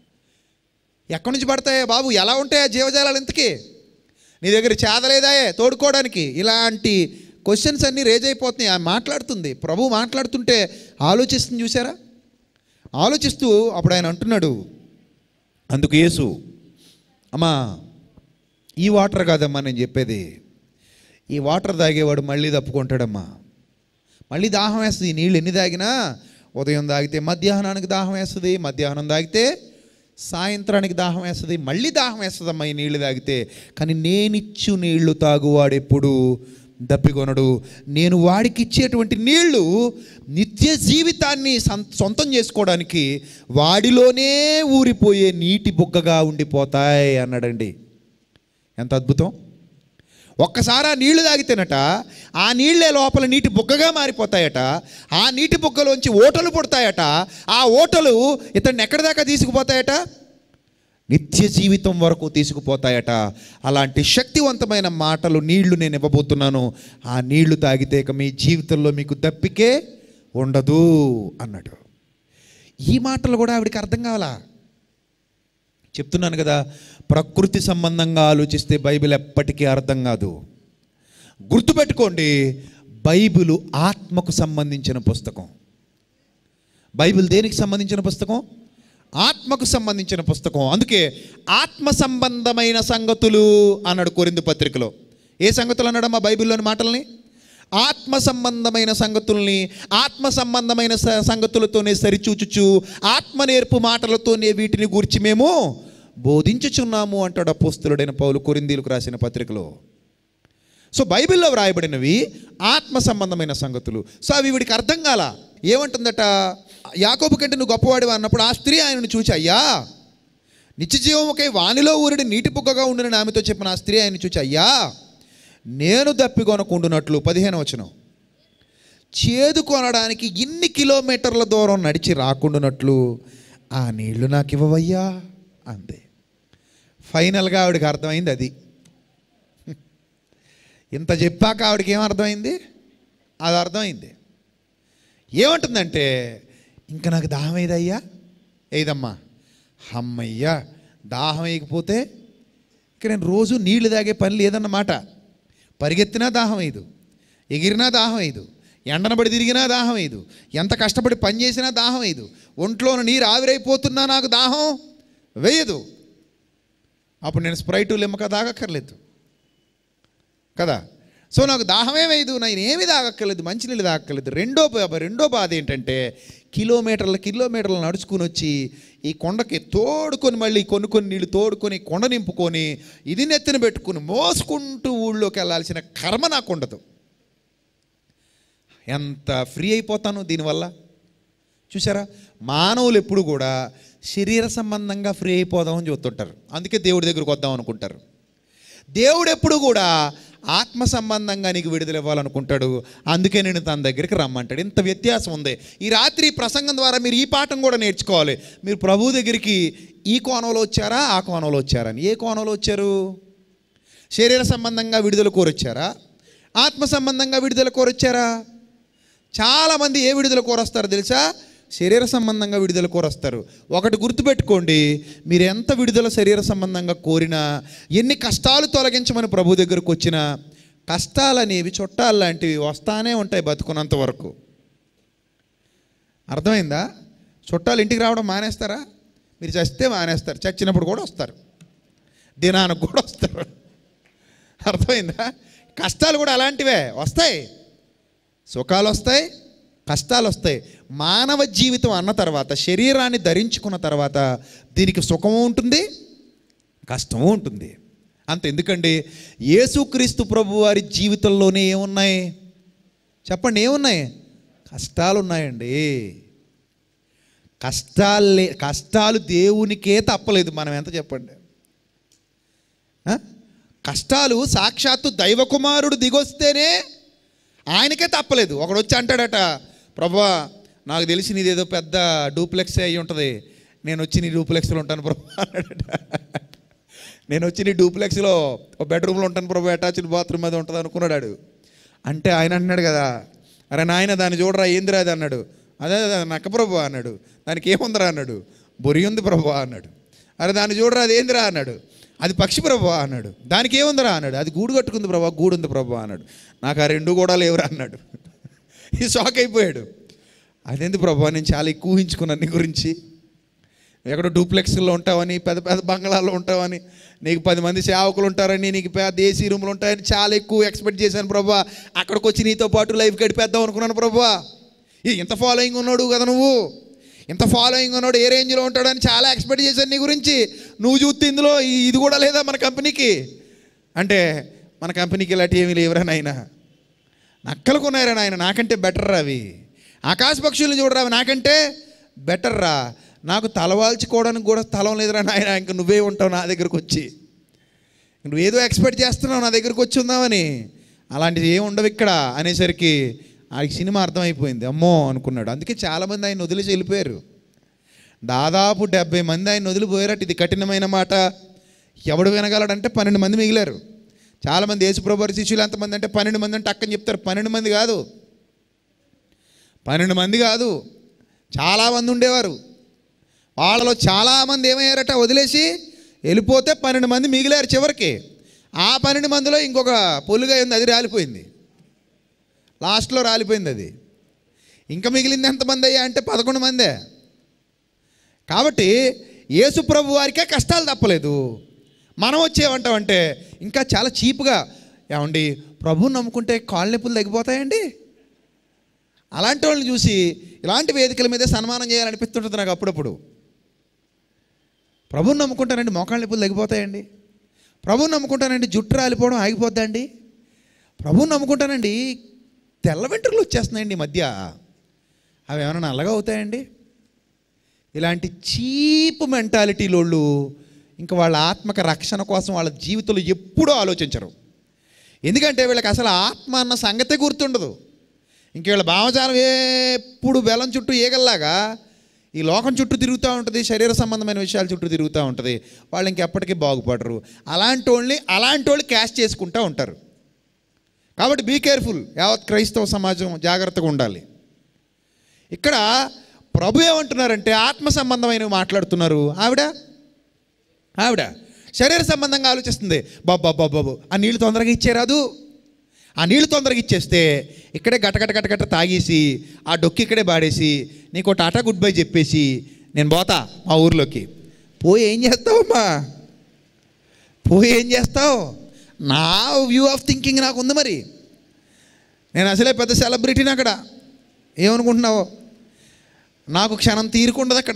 ఎక్కడి నుంచి పడతాయా బాబు ఎలా ఉంటాయా జీవజాలాలు ఇంతకీ నీ దగ్గర చేదలేదాయే తోడుకోవడానికి ఇలాంటి క్వశ్చన్స్ అన్నీ రేజ్ అయిపోతున్నాయి ఆమె మాట్లాడుతుంది ప్రభు మాట్లాడుతుంటే ఆలోచిస్తుంది చూసారా ఆలోచిస్తూ అప్పుడు ఆయన అంటున్నాడు అందుకు యేసు అమ్మా ఈ వాటర్ కాదమ్మా నేను చెప్పేది ఈ వాటర్ తాగేవాడు మళ్ళీ తప్పుకుంటాడమ్మా మళ్ళీ దాహం వేస్తుంది ఈ నీళ్ళు ఎన్ని తాగినా ఉదయం తాగితే మధ్యాహ్నానికి దాహం వేస్తుంది మధ్యాహ్నం తాగితే సాయంత్రానికి దాహం వేస్తుంది మళ్ళీ దాహం వేస్తుందమ్మా ఈ నీళ్లు తాగితే కానీ నేనిచ్చు నీళ్లు తాగువాడు ఎప్పుడు దప్పికొనడు నేను వాడికి ఇచ్చేటువంటి నీళ్లు నిత్య జీవితాన్ని సం- సొంతం చేసుకోవడానికి వాడిలోనే ఊరిపోయే నీటి బుగ్గగా ఉండిపోతాయి అన్నాడండి ఎంత అద్భుతం ఒక్కసారి ఆ నీళ్లు తాగితేనట ఆ నీళ్ళే లోపల నీటి బుగ్గగా మారిపోతాయట ఆ నీటి బుగ్గలోంచి ఓటలు పుడతాయట ఆ ఓటలు ఇతన్ని ఎక్కడి దాకా తీసుకుపోతాయట నిత్య జీవితం వరకు తీసుకుపోతాయట అలాంటి శక్తివంతమైన మాటలు నీళ్లు నేను ఇవ్వబోతున్నాను ఆ నీళ్లు తాగితే ఇక మీ జీవితంలో మీకు దప్పికే ఉండదు అన్నాడు ఈ మాటలు కూడా ఆవిడికి అర్థం కావాలా చెప్తున్నాను కదా ప్రకృతి సంబంధంగా ఆలోచిస్తే బైబిల్ ఎప్పటికీ అర్థం కాదు గుర్తుపెట్టుకోండి బైబిల్ ఆత్మకు సంబంధించిన పుస్తకం బైబిల్ దేనికి సంబంధించిన పుస్తకం ఆత్మకు సంబంధించిన పుస్తకం అందుకే ఆత్మ సంబంధమైన సంగతులు అన్నాడు కొరిందు పత్రికలో ఏ సంగతులు అన్నాడమ్మా బైబిల్లోని మాటల్ని ఆత్మ సంబంధమైన సంగతుల్ని ఆత్మ సంబంధమైన స- సంగతులతోనే సరిచూచుచు ఆత్మ నేర్పు మాటలతోనే వీటిని గూర్చి మేము బోధించుచున్నాము అంటాడు అపోస్తులుడైన పౌలు కొరిందీలకు రాసిన పత్రికలో సో బైబిల్లో వ్రాయబడినవి ఆత్మ సంబంధమైన సంగతులు సో అవి వీడికి అర్థం కాల ఏమంటుందట యాకోబు కంటే నువ్వు గొప్పవాడివా అన్నప్పుడు ఆ స్త్రీ ఆయనను చూచి అయ్యా నిత్య జీవముకై వానిలో ఊరిడి నీటి పుక్కగా ఉండిన ఆమెతో చెప్పిన ఆ స్త్రీ ఆయన చూచి అయ్యా నేను దప్పికొనకుండునట్లు పదిహేను వచనం చేదు కొనడానికి ఇన్ని కిలోమీటర్ల దూరం నడిచి రాకుండానట్లు ఆ నీళ్లు నాకు ఇవ్వవయ్యా అంతే ఫైనల్గా ఆవిడకి అర్థమైంది అది ఇంత చెప్పాక ఆవిడకి ఏం అర్థమైంది అది అర్థమైంది ఏమంటుందంటే ఇంకా నాకు దాహం ఏదయ్యా ఏదమ్మా అమ్మయ్యా దాహం వేయకపోతే ఇక నేను రోజు నీళ్లు తాగే పని లేదన్నమాట పరిగెత్తినా దాహం వేయదు ఎగిరినా దాహం వేయదు ఎండనబడి తిరిగినా దాహం వేయదు ఎంత కష్టపడి పని చేసినా దాహం వేయదు ఒంట్లోని నీరు ఆవిరైపోతున్నా నాకు దాహం వేయదు అప్పుడు నేను స్ప్రైటు లిమ్మక తాగక్కర్లేదు కదా సో నాకు దాహమే వేయదు నేను ఏమి తాగక్కర్లేదు మంచినీళ్ళు తాగక్కర్లేదు రెండో బా- రెండో బాధ ఏంటంటే కిలోమీటర్ల కిలోమీటర్లు నడుచుకుని వచ్చి ఈ కొండకి తోడుకొని మళ్ళీ కొన్ని కొన్ని నీళ్ళు తోడుకొని కొండ నింపుకొని ఇది నెత్తిన పెట్టుకుని మోసుకుంటూ ఊళ్ళోకి వెళ్ళాల్సిన కర్మ నాకు ఉండదు ఎంత ఫ్రీ అయిపోతాను దీనివల్ల చూసారా మానవులు ఎప్పుడు కూడా శరీర సంబంధంగా ఫ్రీ అయిపోదామని చూస్తుంటారు అందుకే దేవుడి దగ్గరికి వద్దాం అనుకుంటారు దేవుడు ఎప్పుడు కూడా ఆత్మ సంబంధంగా నీకు విడుదల ఇవ్వాలనుకుంటాడు అందుకే నేను తన దగ్గరికి రమ్మంటాడు ఇంత వ్యత్యాసం ఉంది ఈ రాత్రి ఈ ప్రసంగం ద్వారా మీరు ఈ పాఠం కూడా నేర్చుకోవాలి మీరు ప్రభు దగ్గరికి ఈ కోణంలో వచ్చారా ఆ కోణంలో వచ్చారా అని ఏ కోణంలో వచ్చారు శరీర సంబంధంగా విడుదల కోరొచ్చారా ఆత్మ సంబంధంగా విడుదల కోరొచ్చారా చాలామంది ఏ విడుదల కోరొస్తారు తెలుసా శరీర సంబంధంగా విడుదల కోరొస్తారు ఒకటి గుర్తుపెట్టుకోండి మీరు ఎంత విడుదల శరీర సంబంధంగా కోరినా ఎన్ని కష్టాలు తొలగించమని ప్రభు దగ్గరకు వచ్చినా కష్టాలు అనేవి చుట్టాలు లాంటివి వస్తానే ఉంటాయి బతుకున్నంత వరకు అర్థమైందా చుట్టాలు ఇంటికి రావడం మానేస్తారా మీరు చస్తే మానేస్తారు చచ్చినప్పుడు కూడా వస్తారు దినానికి కూడా వస్తారు అర్థమైందా కష్టాలు కూడా అలాంటివే వస్తాయి సుఖాలు వస్తాయి కష్టాలు వస్తాయి మానవ జీవితం అన్న తర్వాత శరీరాన్ని ధరించుకున్న తర్వాత దీనికి సుఖము ఉంటుంది కష్టము ఉంటుంది అంత ఎందుకండి యేసుక్రీస్తు ప్రభు వారి జీవితంలోనే ఏమున్నాయి చెప్పండి ఏమున్నాయి కష్టాలు ఉన్నాయండి కష్టాలే కష్టాలు దేవునికే తప్పలేదు మనం ఎంత చెప్పండి ఆ? కష్టాలు సాక్షాత్తు దైవకుమారుడు దిగొస్తేనే ఆయనకే తప్పలేదు ఒకడు వచ్చి అంటాడట ప్రభా నాకు తెలిసి నీదేదో పెద్ద డూప్లెక్స్ అయి ఉంటుంది నేను వచ్చి నీ డూప్లెక్స్లో ఉంటాను ప్రభు అన్నాడట నేను వచ్చి నీ డూప్లెక్స్లో ఒక బెడ్రూమ్లో ఉంటాను ప్రభు అటాచ్డ్ బాత్రూమ్ అది ఉంటుంది అనుకున్నాడు ఆడు. అంటే ఆయన అన్నాడు కదా అరే నాయన దాన్ని చూడరా ఏందిరా అది అన్నాడు అదే అదే నక్క ప్రభు అన్నాడు దానికి ఏముందిరా అన్నాడు బొరి ఉంది ప్రభు అన్నాడు అరే దాన్ని చూడరా అది ఏందిరా అన్నాడు అది పక్షి ప్రభు అన్నాడు దానికి ఏముందిరా అన్నాడు అది గూడు కట్టుకుంది ప్రభు గూడు ఉంది ప్రభు అన్నాడు నాకు ఆ రెండు కూడా లేవురా అన్నాడు ఈ షాక్ అయిపోయాడు అదేంది ప్రభు నేను చాలా ఎక్కువ ఊహించుకున్నాను నీ గురించి ఎక్కడో డూప్లెక్స్లో ఉంటావని పెద్ద పెద్ద బంగ్లాల్లో ఉంటావని నీకు పది మంది సేవకులు ఉంటారని నీకు పెద్ద ఏసీ రూమ్లు ఉంటాయని చాలా ఎక్కువ ఎక్స్పెక్ట్ చేశాను ప్రభా అక్కడికి వచ్చి నీతో పాటు లైఫ్ గడిపేద్దాం అనుకున్నాను ప్రభా ఇది ఇంత ఫాలోయింగ్ ఉన్నాడు కదా నువ్వు ఇంత ఫాలోయింగ్ ఉన్నాడు ఏ రేంజ్లో ఉంటాడని చాలా ఎక్స్పెక్ట్ చేశాను నీ గురించి నువ్వు చూస్తే ఇందులో ఈ- ఇది కూడా లేదా మన కంపెనీకి అంటే మన కంపెనీకి ఇలాంటి ఏమీ లేవురా నాయన నక్కలు కొన్నారా నాయన నాకంటే బెటర్ రా అవి ఆకాశ పక్షుల్ని చూడరా అవి నాకంటే బెటర్ రా నాకు తలవాల్చుకోవడానికి కూడా స్థలం లేదురా నాయన ఇంక నువ్వే ఉంటావు నా దగ్గరకు వచ్చి నువ్వేదో ఎక్స్పెక్ట్ చేస్తున్నావు నా దగ్గరకు వచ్చి ఉందామని అలాంటిది ఏమి ఉండవు ఇక్కడ అనేసరికి ఆయనకి సినిమా అర్థమైపోయింది అమ్మో అనుకున్నాడు అందుకే చాలామంది ఆయన వదిలేసి వెళ్ళిపోయారు దాదాపు డెబ్బై మంది ఆయన వదిలిపోయారట ఇది కఠినమైన మాట ఎవడు వినగలడంటే పన్నెండు మంది మిగిలారు చాలామంది యేసుప్రభు శిష్యులు ఎంతమంది అంటే పన్నెండు మంది అంటే అక్కని చెప్తారు పన్నెండు మంది కాదు పన్నెండు మంది కాదు చాలామంది ఉండేవారు వాళ్ళలో చాలామంది ఏమయ్యారట వదిలేసి వెళ్ళిపోతే పన్నెండు మంది మిగిలారు చివరికి ఆ పన్నెండు మందిలో ఇంకొక పొలుగా ఉంది అది రాలిపోయింది లాస్ట్లో రాలిపోయింది అది ఇంకా మిగిలింది ఎంతమంది అయ్యా అంటే పదకొండు మందే కాబట్టి యేసు ప్రభు వారికే కష్టాలు తప్పలేదు మనం వచ్చేమంటామంటే ఇంకా చాలా చీప్గా ఏమండి ప్రభువుని నమ్ముకుంటే కాళ్ళ నొప్పులు తగ్గిపోతాయండి అలాంటి వాళ్ళని చూసి ఇలాంటి వేదికల మీద సన్మానం చేయాలనిపిస్తుంటుంది నాకు అప్పుడప్పుడు ప్రభువుని నమ్ముకుంటానండి మోకాళ్ళ నొప్పులు తగ్గిపోతాయండి ప్రభువుని నమ్ముకుంటానండి జుట్టు రాలిపోవడం ఆగిపోద్దండి ప్రభువుని నమ్ముకుంటానండి తెల్ల వెంట్రుకలు వచ్చేస్తున్నాయండి ఈ మధ్య అవి ఏమైనా నల్లగా అవుతాయండి ఇలాంటి చీప్ మెంటాలిటీలోళ్ళు ఇంకా వాళ్ళ ఆత్మక రక్షణ కోసం వాళ్ళ జీవితంలో ఎప్పుడూ ఆలోచించరు ఎందుకంటే వీళ్ళకి అసలు ఆత్మ అన్న సంగతే గుర్తుండదు ఇంక వీళ్ళ భావజాలం ఎప్పుడు బెల్లం చుట్టూ ఏగల్లాగా ఈ లోకం చుట్టూ తిరుగుతూ ఉంటుంది శరీర సంబంధమైన విషయాల చుట్టూ తిరుగుతూ ఉంటుంది వాళ్ళు ఇంకెప్పటికీ బాగుపడరు అలాంటి వాళ్ళని అలాంటి వాళ్ళు క్యాష్ చేసుకుంటూ ఉంటారు కాబట్టి బీ కేర్ఫుల్ యావత్ క్రైస్తవ సమాజం జాగ్రత్తగా ఉండాలి ఇక్కడ ప్రభు ఏమంటున్నారంటే ఆత్మ సంబంధమైనవి మాట్లాడుతున్నారు ఆవిడ ఆవిడ శరీర సంబంధంగా ఆలోచిస్తుంది బాబా బాబా బాబు ఆ నీళ్ళు తొందరగా ఇచ్చేరాదు ఆ నీళ్ళు తొందరగా ఇచ్చేస్తే ఇక్కడే గటగట గటగట తాగేసి ఆ డొక్కి ఇక్కడే పాడేసి నీకు టాటా గుడ్ బై చెప్పేసి నేను పోతా మా ఊర్లోకి పోయి ఏం చేస్తావమ్మా పోయి ఏం చేస్తావు నా వ్యూ ఆఫ్ థింకింగ్ నాకు ఉంది మరి నేను అసలే పెద్ద సెలబ్రిటీని అక్కడ ఏమనుకుంటున్నావు నాకు క్షణం తీరుకుండదు అక్కడ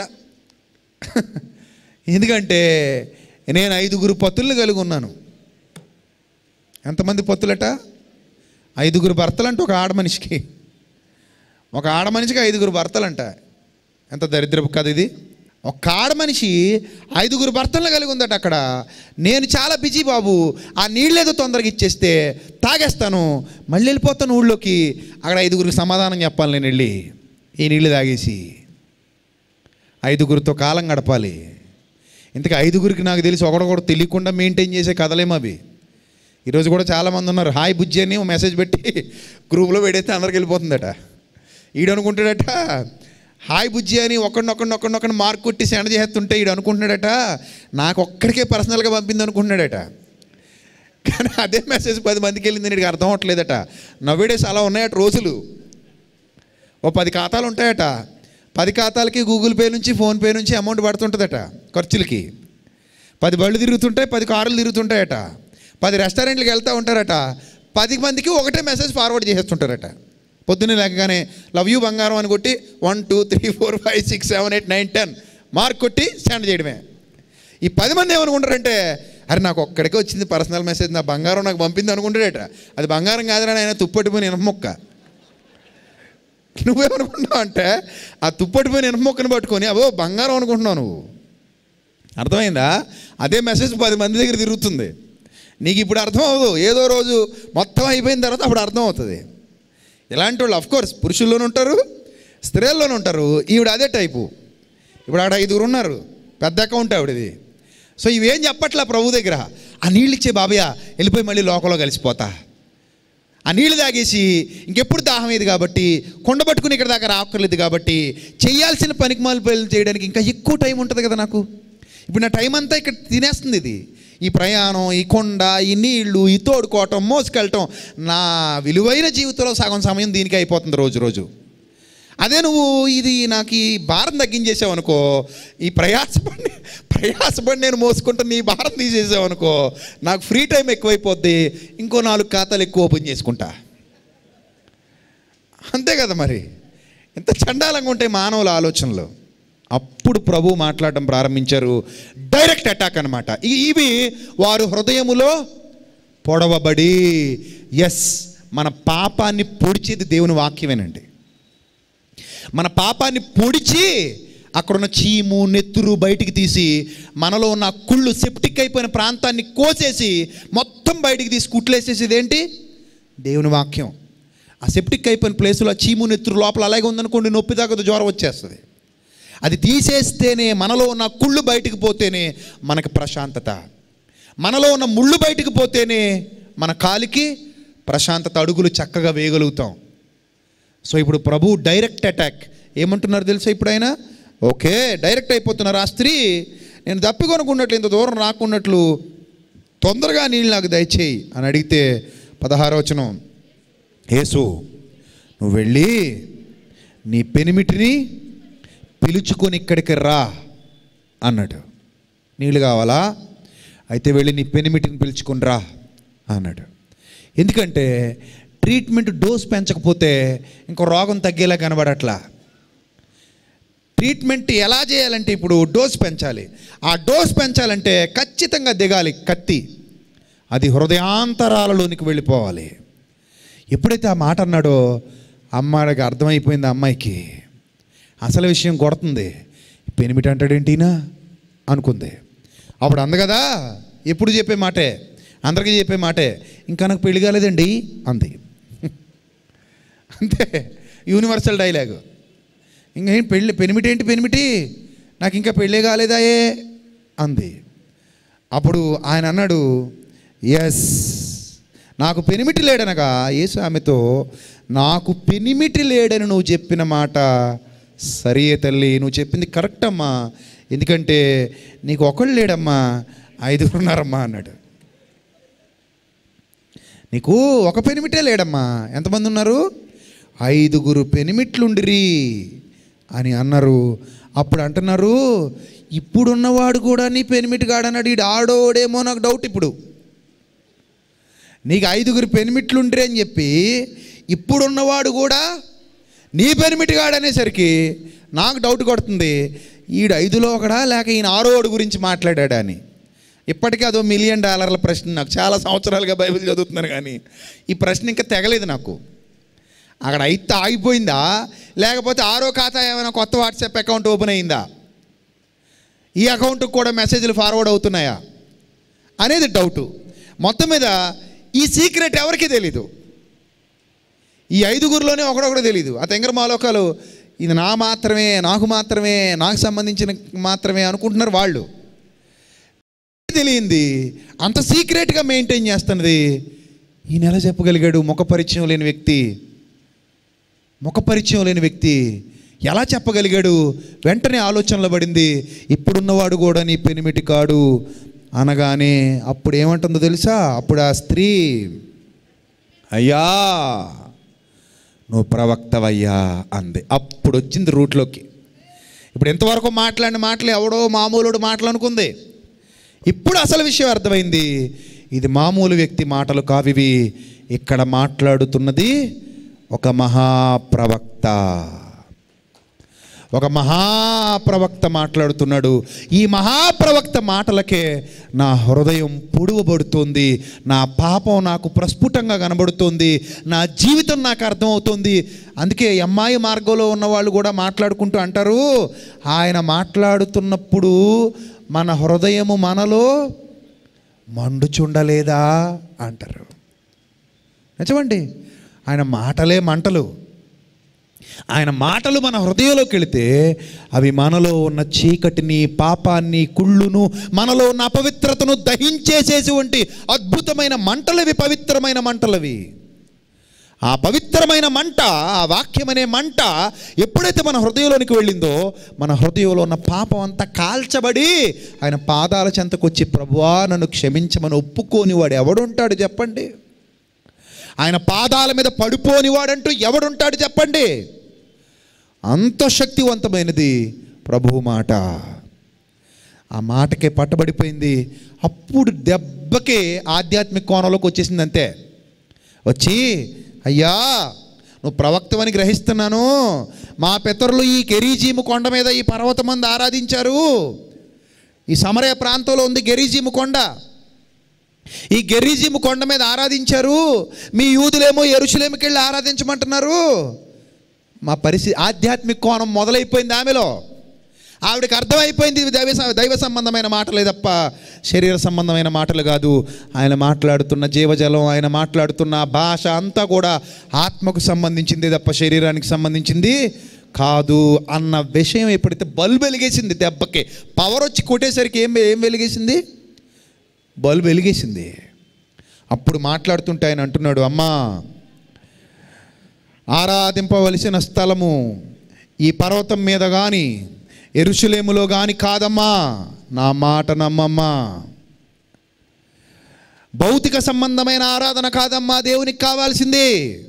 ఎందుకంటే నేను ఐదుగురు పత్తుల్ని కలిగి ఉన్నాను ఎంతమంది పత్తులట ఐదుగురు భర్తలంట ఒక ఆడ మనిషికి ఒక ఆడ మనిషికి ఐదుగురు భర్తలంట ఎంత దరిద్రపు కథ ఇది ఒక ఆడ మనిషి ఐదుగురు భర్తలను కలిగి ఉందట అక్కడ నేను చాలా బిజీ బాబు ఆ నీళ్ళేదో తొందరగా ఇచ్చేస్తే తాగేస్తాను మళ్ళీ వెళ్ళిపోతాను ఊళ్ళోకి అక్కడ ఐదుగురికి సమాధానం చెప్పాలి నేను వెళ్ళి ఈ నీళ్ళు తాగేసి ఐదుగురితో కాలం గడపాలి ఇంతకు ఐదుగురికి నాకు తెలిసి ఒకడొకడు తెలియకుండా మెయింటైన్ చేసే కథలేమో అవి ఈరోజు కూడా చాలామంది ఉన్నారు హాయ్ బుజ్జి అని ఓ మెసేజ్ పెట్టి గ్రూప్లో పెడితే అందరికి వెళ్ళిపోతుందట ఈడు అనుకుంటాడట హాయ్ బుజ్జి అని ఒకడినొకడిని ఒకడినొకడిని మార్క్ కొట్టి సెండ్ చేస్తుంటే ఈడు అనుకుంటున్నాడట నాకు ఒక్కడికే పర్సనల్గా పంపింది అనుకుంటున్నాడట కానీ అదే మెసేజ్ పది మందికి వెళ్ళింది నీకు అర్థం అవ్వట్లేదట నవ్వేడేసి అలా ఉన్నాయట రోజులు ఓ పది ఖాతాలు ఉంటాయట పది ఖాతాలకి గూగుల్ పే నుంచి ఫోన్పే నుంచి అమౌంట్ పడుతుంటుందట ఖర్చులకి పది బళ్ళు తిరుగుతుంటాయి పది కార్లు తిరుగుతుంటాయట పది రెస్టారెంట్లకు వెళ్తూ ఉంటారట పది మందికి ఒకటే మెసేజ్ ఫార్వర్డ్ చేసేస్తుంటారట పొద్దున్నే లేకగానే లవ్ యూ బంగారం అని కొట్టి one two three four five six seven eight nine ten mark కొట్టి సెండ్ చేయడమే ఈ పది మంది ఏమనుకుంటారంటే అరే నాకు ఒక్కడికే వచ్చింది పర్సనల్ మెసేజ్ నా బంగారం నాకు పంపింది అనుకుంటాడట అది బంగారం కాదురా ఆయన తుప్పటిపోయిన ఇనప నువ్వేమనుకుంటున్నావు అంటే ఆ తుప్పటిపోయిన ఇనప మొక్కను పట్టుకొని అవో బంగారం అనుకుంటున్నావు నువ్వు అర్థమైందా అదే మెసేజ్ పది మంది దగ్గర తిరుగుతుంది నీకు ఇప్పుడు అర్థం అవ్వదు ఏదో రోజు మొత్తం అయిపోయిన తర్వాత అప్పుడు అర్థం అవుతుంది ఇలాంటి వాళ్ళు కోర్స్ పురుషుల్లోనూ ఉంటారు స్త్రీల్లోనే ఉంటారు ఈవిడ అదే టైపు ఇప్పుడు ఆడ ఐదుగురు ఉన్నారు పెద్ద అకౌంట్ ఆవిడది సో ఇవేం చెప్పట్లా ప్రభు దగ్గర ఆ నీళ్ళు ఇచ్చే బాబయ్య వెళ్ళిపోయి మళ్ళీ లోకంలో కలిసిపోతా ఆ నీళ్ళు తాగేసి ఇంకెప్పుడు దాహం ఏది కాబట్టి కొండ పట్టుకుని ఇక్కడ దాకా రాక్కర్లేదు కాబట్టి చేయాల్సిన పనికి పనులు చేయడానికి ఇంకా ఎక్కువ టైం ఉంటుంది కదా నాకు ఇప్పుడు నా టైం అంతా ఇక్కడ తినేస్తుంది ఇది ఈ ప్రయాణం ఈ కొండ ఈ నీళ్లు ఈ తోడుకోవటం మోసుకెళ్ళటం నా విలువైన జీవితంలో సగం సమయం దీనికి అయిపోతుంది రోజు రోజు అదే నువ్వు ఇది నాకు ఈ భారం తగ్గించేసావు అనుకో ఈ ప్రయాసపడి ప్రయాసపడి నేను మోసుకుంటా నీ భారం తీసేసావు అనుకో నాకు ఫ్రీ టైం ఎక్కువైపోద్ది ఇంకో నాలుగు ఖాతాలు ఎక్కువ ఓపెన్ చేసుకుంటా అంతే కదా మరి ఎంత చండాలంగా ఉంటాయి మానవుల ఆలోచనలు అప్పుడు ప్రభు మాట్లాడడం ప్రారంభించారు డైరెక్ట్ అటాక్ అనమాట ఇవి వారు హృదయములో పొడవబడి ఎస్ మన పాపాన్ని పొడిచేది దేవుని వాక్యమేనండి మన పాపాన్ని పొడిచి అక్కడున్న చీము నెత్తురు బయటికి తీసి మనలో ఉన్న కుళ్ళు సెప్టిక్ అయిపోయిన ప్రాంతాన్ని కోసేసి మొత్తం బయటికి తీసి కుట్లేసేసేది ఏంటి దేవుని వాక్యం ఆ సెప్టిక్ అయిపోయిన ప్లేస్లో ఆ చీము నెత్తురు లోపల అలాగే ఉందనుకోండి నొప్పి తాగదు జ్వరం వచ్చేస్తుంది అది తీసేస్తేనే మనలో ఉన్న కుళ్ళు బయటికి పోతేనే మనకి ప్రశాంతత మనలో ఉన్న ముళ్ళు బయటికి పోతేనే మన కాలికి ప్రశాంతత అడుగులు చక్కగా వేయగలుగుతాం సో ఇప్పుడు ప్రభు డైరెక్ట్ అటాక్ ఏమంటున్నారు తెలుసా ఇప్పుడు ఆయన ఓకే డైరెక్ట్ అయిపోతున్నారు ఆ స్త్రీ నేను దప్పికొనుకున్నట్లు ఇంత దూరం రాకున్నట్లు తొందరగా నీళ్ళు నాకు దయచేయి అని అడిగితే పదహారో వచనం యేసు నువ్వు వెళ్ళి నీ పెనిమిటిని పిలుచుకొని ఇక్కడికి రా అన్నాడు నీళ్ళు కావాలా అయితే వెళ్ళి నీ పెనిమిటిని పిలుచుకొని రా అన్నాడు ఎందుకంటే ట్రీట్మెంట్ డోస్ పెంచకపోతే ఇంకో రోగం తగ్గేలా కనబడట్లా ట్రీట్మెంట్ ఎలా చేయాలంటే ఇప్పుడు డోస్ పెంచాలి ఆ డోస్ పెంచాలంటే ఖచ్చితంగా దిగాలి కత్తి అది హృదయాంతరాలలోనికి వెళ్ళిపోవాలి ఎప్పుడైతే ఆ మాట అన్నాడో అమ్మాయికి అర్థమైపోయింది ఆ అమ్మాయికి అసలు విషయం కొడుతుంది పెనిమిటి అంటాడేంటినా అనుకుంది అప్పుడు అంది కదా ఎప్పుడు చెప్పే మాటే అందరికీ చెప్పే మాటే ఇంకా నాకు పెళ్లి కాలేదండి అంది అంతే యూనివర్సల్ డైలాగ్ ఇంకేం పెళ్ళి పెనిమిటి ఏంటి పెనిమిటి నాకు ఇంకా పెళ్ళే కాలేదాయే అంది అప్పుడు ఆయన అన్నాడు ఎస్ నాకు పెనిమిటి లేడనగా యేసు ఆమెతో నాకు పెనిమిటి లేడని నువ్వు చెప్పిన మాట సరియే తల్లి నువ్వు చెప్పింది కరెక్ట్ అమ్మా ఎందుకంటే నీకు ఒకళ్ళు లేడమ్మా ఐదుగురు ఉన్నారమ్మా అన్నాడు నీకు ఒక పెనిమిటే లేడమ్మా ఎంతమంది ఉన్నారు ఐదుగురు పెనిమిట్లుండిరి అని అన్నారు అప్పుడు అంటున్నారు ఇప్పుడున్నవాడు కూడా నీ పెనిమిటి కాడన్నాడు ఈడు ఆడోడేమో నాకు డౌట్ ఇప్పుడు నీకు ఐదుగురు పెనిమిట్లుండ్రి అని చెప్పి ఇప్పుడున్నవాడు కూడా నీ పెనిమిటి కాడనేసరికి నాకు డౌట్ కొడుతుంది ఈడు ఐదులో ఒకడా లేక ఈయన ఆరోడు గురించి మాట్లాడా అని ఇప్పటికీ అదో మిలియన్ డాలర్ల ప్రశ్న నాకు చాలా సంవత్సరాలుగా బైబిల్ చదువుతున్నాను కానీ ఈ ప్రశ్న ఇంకా తెగలేదు నాకు అక్కడ అయితే ఆగిపోయిందా లేకపోతే ఆరో ఖాతా ఏమైనా కొత్త వాట్సాప్ అకౌంట్ ఓపెన్ అయిందా ఈ అకౌంట్కి కూడా మెసేజ్లు ఫార్వర్డ్ అవుతున్నాయా అనేది డౌటు మొత్తం మీద ఈ సీక్రెట్ ఎవరికీ తెలీదు ఈ ఐదుగురిలోనే ఒకడొకడు తెలీదు ఆ తెంగర మాలోకాలు ఇది నా మాత్రమే నాకు మాత్రమే నాకు సంబంధించిన మాత్రమే అనుకుంటున్నారు వాళ్ళు తెలియంది అంత సీక్రెట్గా మెయింటైన్ చేస్తున్నది ఈ నెల చెప్పగలిగాడు ముఖ పరిచయం లేని వ్యక్తి ముఖ పరిచయం లేని వ్యక్తి ఎలా చెప్పగలిగాడు వెంటనే ఆలోచనలో పడింది ఇప్పుడున్నవాడు కూడా నీ పెనిమిటి కాడు అనగానే అప్పుడు ఏమంటుందో తెలుసా అప్పుడు ఆ స్త్రీ అయ్యా నువ్వు ప్రవక్తవయ్యా అంది అప్పుడు వచ్చింది రూట్లోకి ఇప్పుడు ఎంతవరకు మాట్లాడిన మాటలు ఎవడో మామూలుడు మాటలు అనుకుంది ఇప్పుడు అసలు విషయం అర్థమైంది ఇది మామూలు వ్యక్తి మాటలు కావివి ఇక్కడ మాట్లాడుతున్నది ఒక మహాప్రవక్త ఒక మహాప్రవక్త మాట్లాడుతున్నాడు ఈ మహాప్రవక్త మాటలకే నా హృదయం పొడువబడుతుంది నా పాపం నాకు ప్రస్ఫుటంగా కనబడుతుంది నా జీవితం నాకు అర్థమవుతుంది అందుకే ఈ అమ్మాయి మార్గంలో ఉన్న వాళ్ళు కూడా మాట్లాడుకుంటూ అంటారు ఆయన మాట్లాడుతున్నప్పుడు మన హృదయము మనలో మండుచుండలేదా అంటారు నిజమండి ఆయన మాటలే మంటలు ఆయన మాటలు మన హృదయంలోకి వెళితే అవి మనలో ఉన్న చీకటిని పాపాన్ని కుళ్ళును మనలో ఉన్న అపవిత్రతను దహించేసేటువంటి అద్భుతమైన మంటలవి పవిత్రమైన మంటలవి ఆ పవిత్రమైన మంట ఆ వాక్యం అనే మంట ఎప్పుడైతే మన హృదయంలోనికి వెళ్ళిందో మన హృదయంలో ఉన్న పాపం అంతా కాల్చబడి ఆయన పాదాల చెంతకు వచ్చి ప్రభువా నన్ను క్షమించమని ఒప్పుకోని వాడు ఎవడుంటాడు చెప్పండి ఆయన పాదాల మీద పడిపోని వాడంటూ ఎవడుంటాడు చెప్పండి అంత శక్తివంతమైనది ప్రభువు మాట ఆ మాటకే పట్టబడిపోయింది అప్పుడు దెబ్బకే ఆధ్యాత్మిక కోణంలోకి వచ్చేసింది అంతే వచ్చి అయ్యా నువ్వు ప్రవక్తవని గ్రహిస్తున్నాను మా పితరులు ఈ కెరీజీము కొండ మీద ఈ పర్వతం మంది ఆరాధించారు ఈ సమరయ ప్రాంతంలో ఉంది గెరీజీము కొండ ఈ గెరీజీము కొండ మీద ఆరాధించారు మీ యూదులేమో ఎరుషులేమికి వెళ్ళి ఆరాధించమంటున్నారు మా పరిస్థితి ఆధ్యాత్మిక కోణం మొదలైపోయింది ఆమెలో ఆవిడకి అర్థమైపోయింది ఇది దైవ స- దైవ సంబంధమైన మాటలే తప్ప శరీర సంబంధమైన మాటలు కాదు ఆయన మాట్లాడుతున్న జీవజలం ఆయన మాట్లాడుతున్న భాష అంతా కూడా ఆత్మకు సంబంధించింది తప్ప శరీరానికి సంబంధించింది కాదు అన్న విషయం ఎప్పుడైతే బల్బు వెలిగేసింది దెబ్బకి పవర్ వచ్చి కొట్టేసరికి ఏం ఏం వెలిగేసింది బల్బు వెలిగేసింది అప్పుడు మాట్లాడుతుంటే ఆయన అంటున్నాడు అమ్మా ఆరాధింపవలసిన స్థలము ఈ పర్వతం మీద కానీ ఎరుషులేములో కానీ కాదమ్మా నా మాట నమ్మమ్మా భౌతిక సంబంధమైన ఆరాధన కాదమ్మా దేవునికి కావాల్సింది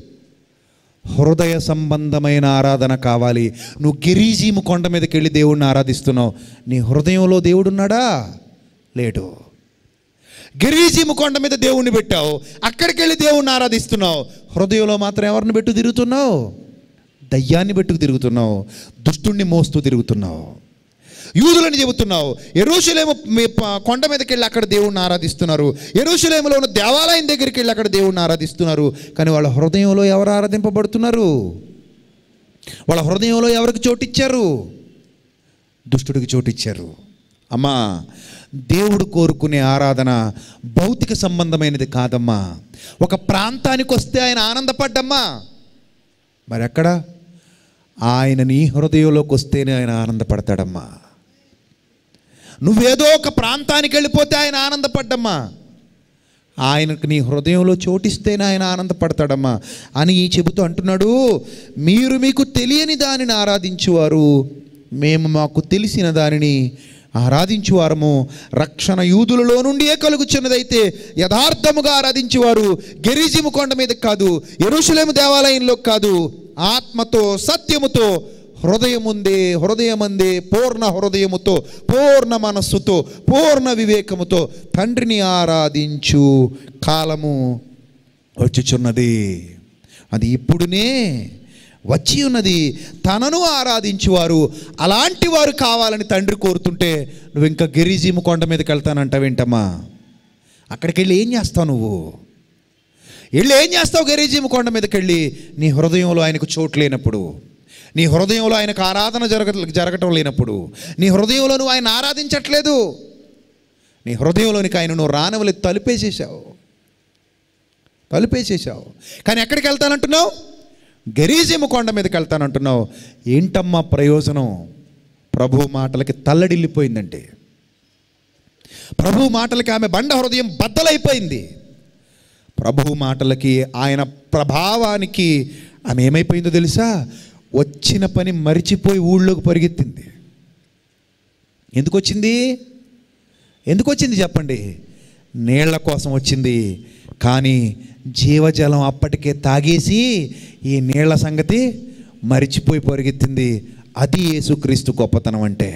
హృదయ సంబంధమైన ఆరాధన కావాలి నువ్వు గిరీజీము కొండ మీదకి వెళ్ళి దేవుణ్ణి ఆరాధిస్తున్నావు నీ హృదయంలో దేవుడున్నాడా లేడు గిరీజీము కొండ మీద దేవుణ్ణి పెట్టావు అక్కడికి వెళ్ళి దేవుణ్ణి ఆరాధిస్తున్నావు హృదయంలో మాత్రం ఎవరిని పెట్టు తిరుగుతున్నావు దయ్యాన్ని పెట్టుకు తిరుగుతున్నావు దుష్టుణ్ణి మోస్తూ తిరుగుతున్నావు యూదులని చెబుతున్నావు ఎరుషులేము మీ ప- కొండ మీదకి వెళ్ళి అక్కడ దేవుణ్ణి ఆరాధిస్తున్నారు ఎరుషులేములో ఉన్న దేవాలయం దగ్గరికి వెళ్ళి అక్కడ దేవుణ్ణి ఆరాధిస్తున్నారు కానీ వాళ్ళ హృదయంలో ఎవరు ఆరాధింపబడుతున్నారు వాళ్ళ హృదయంలో ఎవరికి చోటిచ్చారు దుష్టుడికి చోటిచ్చారు అమ్మా దేవుడు కోరుకునే ఆరాధన భౌతిక సంబంధమైనది కాదమ్మా ఒక ప్రాంతానికి వస్తే ఆయన ఆనందపడ్డమ్మా మరి ఎక్కడ ఆయన నీ హృదయంలోకి వస్తేనే ఆయన ఆనందపడతాడమ్మా నువ్వేదో ఒక ప్రాంతానికి వెళ్ళిపోతే ఆయన ఆనందపడ్డమ్మా ఆయనకు నీ హృదయంలో చోటిస్తేనే ఆయన ఆనందపడతాడమ్మా అని చెబుతూ అంటున్నాడు మీరు మీకు తెలియని దానిని ఆరాధించువారు మేము మాకు తెలిసిన దానిని ఆరాధించువారము రక్షణ యూదులలో నుండియే కలుగుచున్నదైతే యథార్థముగా ఆరాధించేవారు గెరిజిము కొండ మీద కాదు ఎరుషులేము దేవాలయంలో కాదు ఆత్మతో సత్యముతో హృదయముందే హృదయమందే పూర్ణ హృదయముతో పూర్ణ మనస్సుతో పూర్ణ వివేకముతో తండ్రిని ఆరాధించు కాలము వచ్చుచున్నది అది ఇప్పుడునే వచ్చి ఉన్నది తనను ఆరాధించువారు అలాంటి వారు కావాలని తండ్రి కోరుతుంటే నువ్వు ఇంకా గిరిజీము కొండ మీదకి వెళ్తానంటావేంటమ్మా అక్కడికి వెళ్ళి ఏం చేస్తావు నువ్వు వెళ్ళి ఏం చేస్తావు గిరిజీము కొండ మీదకి వెళ్ళి నీ హృదయంలో ఆయనకు చోటు లేనప్పుడు నీ హృదయంలో ఆయనకు ఆరాధన జరగ జరగటం లేనప్పుడు నీ హృదయంలో నువ్వు ఆయన ఆరాధించట్లేదు నీ హృదయంలోనికి ఆయన నువ్వు రానవలి తలుపేసేసావు తలుపేసేసావు కానీ ఎక్కడికి వెళ్తానంటున్నావు గరీజీము కొండ మీదకి వెళ్తానంటున్నావు ఏంటమ్మా ప్రయోజనం ప్రభు మాటలకి తల్లడిల్లిపోయిందంటే ప్రభు మాటలకి ఆమె బండ హృదయం బద్దలైపోయింది ప్రభు మాటలకి ఆయన ప్రభావానికి ఆమె ఏమైపోయిందో తెలుసా వచ్చిన పని మరిచిపోయి ఊళ్ళోకి పరిగెత్తింది ఎందుకు వచ్చింది ఎందుకు వచ్చింది చెప్పండి నీళ్ల కోసం వచ్చింది కానీ జీవజలం అప్పటికే తాగేసి ఈ నీళ్ల సంగతి మరిచిపోయి పరిగెత్తింది అది యేసుక్రీస్తు గొప్పతనం అంటే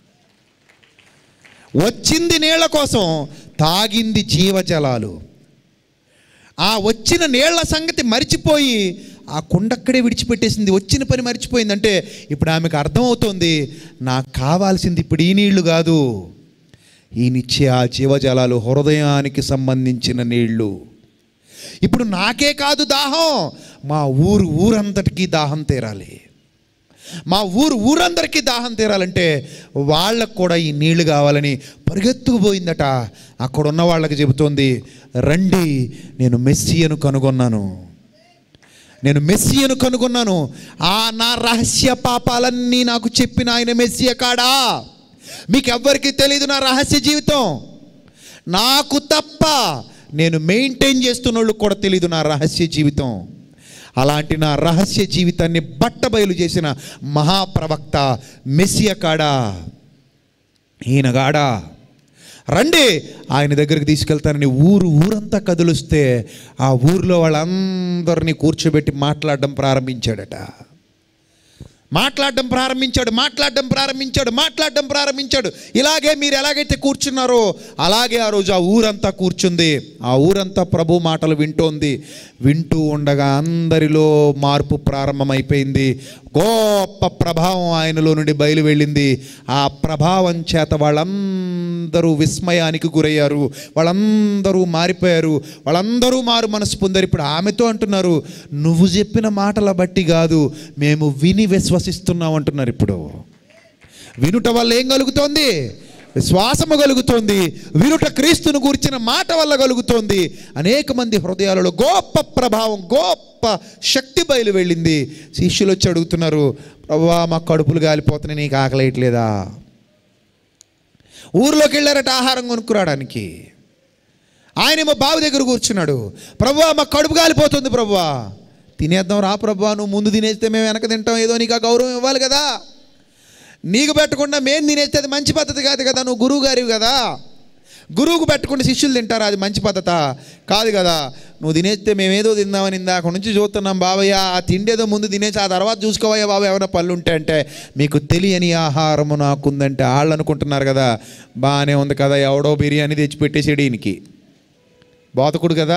వచ్చింది నీళ్ల కోసం తాగింది జీవజలాలు ఆ వచ్చిన నీళ్ల సంగతి మరిచిపోయి ఆ కుండక్కడే విడిచిపెట్టేసింది వచ్చిన పని మర్చిపోయిందంటే ఇప్పుడు ఆమెకు అర్థమవుతోంది నాకు కావాల్సింది ఇప్పుడు ఈ నీళ్లు కాదు ఈయనిచ్చే ఆ జీవజలాలు హృదయానికి సంబంధించిన నీళ్లు ఇప్పుడు నాకే కాదు దాహం మా ఊరు ఊరంతటికీ దాహం తీరాలి మా ఊరు ఊరందరికీ దాహం తీరాలంటే వాళ్ళకు కూడా ఈ నీళ్లు కావాలని పరిగెత్తుకుపోయిందట అక్కడ ఉన్న వాళ్ళకి చెబుతోంది రండి నేను మెస్సియను కనుగొన్నాను నేను మెస్సియను కనుగొన్నాను ఆ నా రహస్య పాపాలన్నీ నాకు చెప్పిన ఆయన మెస్సియ కాడా మీకు ఎవ్వరికి తెలియదు నా రహస్య జీవితం నాకు తప్ప నేను మెయింటైన్ చేస్తున్న వాళ్ళకి కూడా తెలియదు నా రహస్య జీవితం అలాంటి నా రహస్య జీవితాన్ని బట్టబయలు చేసిన మహాప్రవక్త మెస్సియ కాడా ఈయనగాడా రండి ఆయన దగ్గరికి తీసుకెళ్తానని ఊరు ఊరంతా కదులుస్తే ఆ ఊరిలో వాళ్ళందరినీ కూర్చోబెట్టి మాట్లాడడం ప్రారంభించాడట మాట్లాడడం ప్రారంభించాడు మాట్లాడడం ప్రారంభించాడు మాట్లాడడం ప్రారంభించాడు ఇలాగే మీరు ఎలాగైతే కూర్చున్నారో అలాగే ఆ రోజు ఆ ఊరంతా కూర్చుంది ఆ ఊరంతా ప్రభు మాటలు వింటోంది వింటూ ఉండగా అందరిలో మార్పు ప్రారంభమైపోయింది గొప్ప ప్రభావం ఆయనలో నుండి బయలు వెళ్ళింది ఆ ప్రభావం చేత వాళ్ళందరూ విస్మయానికి గురయ్యారు వాళ్ళందరూ మారిపోయారు వాళ్ళందరూ మారు మనసు పొందారు ఇప్పుడు ఆమెతో అంటున్నారు నువ్వు చెప్పిన మాటల బట్టి కాదు మేము విని విశ్వసిస్తున్నాం అంటున్నారు ఇప్పుడు వినుట వల్ల ఏం కలుగుతోంది విశ్వాసము కలుగుతోంది వినుట క్రీస్తును గురించిన మాట వల్ల కలుగుతోంది అనేక మంది హృదయాలలో గొప్ప ప్రభావం గొప్ప శక్తి బయలు వెళ్ళింది శిష్యులు వచ్చి అడుగుతున్నారు ప్రభా మా కడుపులు గాలిపోతున్నాయి నీకు ఆకలేయట్లేదా ఊర్లోకి వెళ్ళారట ఆహారం కొనుక్కురావడానికి ఆయనేమో బావి దగ్గర కూర్చున్నాడు ప్రభువా మా కడుపు కాలిపోతుంది ప్రభువా తినేద్దాం రా ప్రభువా నువ్వు ముందు తినేస్తే మేము వెనక తింటాం ఏదో నీకు ఆ గౌరవం ఇవ్వాలి కదా నీకు పెట్టకుండా మేము తినేస్తే అది మంచి పద్ధతి కాదు కదా నువ్వు గురువు గారివి కదా గురువుకు పెట్టకుండా శిష్యులు తింటారా అది మంచి పద్ధత కాదు కదా నువ్వు తినేస్తే మేమేదో తిందామని ఇందాక నుంచి చూస్తున్నాం బాబయ్య ఆ తిండేదో ముందు తినేసి ఆ తర్వాత చూసుకోవయ్యా బాబు ఏమైనా పళ్ళు ఉంటే అంటే మీకు తెలియని ఆహారము నాకుందంటే వాళ్ళు అనుకుంటున్నారు కదా బాగానే ఉంది కదా ఎవడో బిర్యానీ తెచ్చి పెట్టేసాడు ఈయనకి బోతకుడు కదా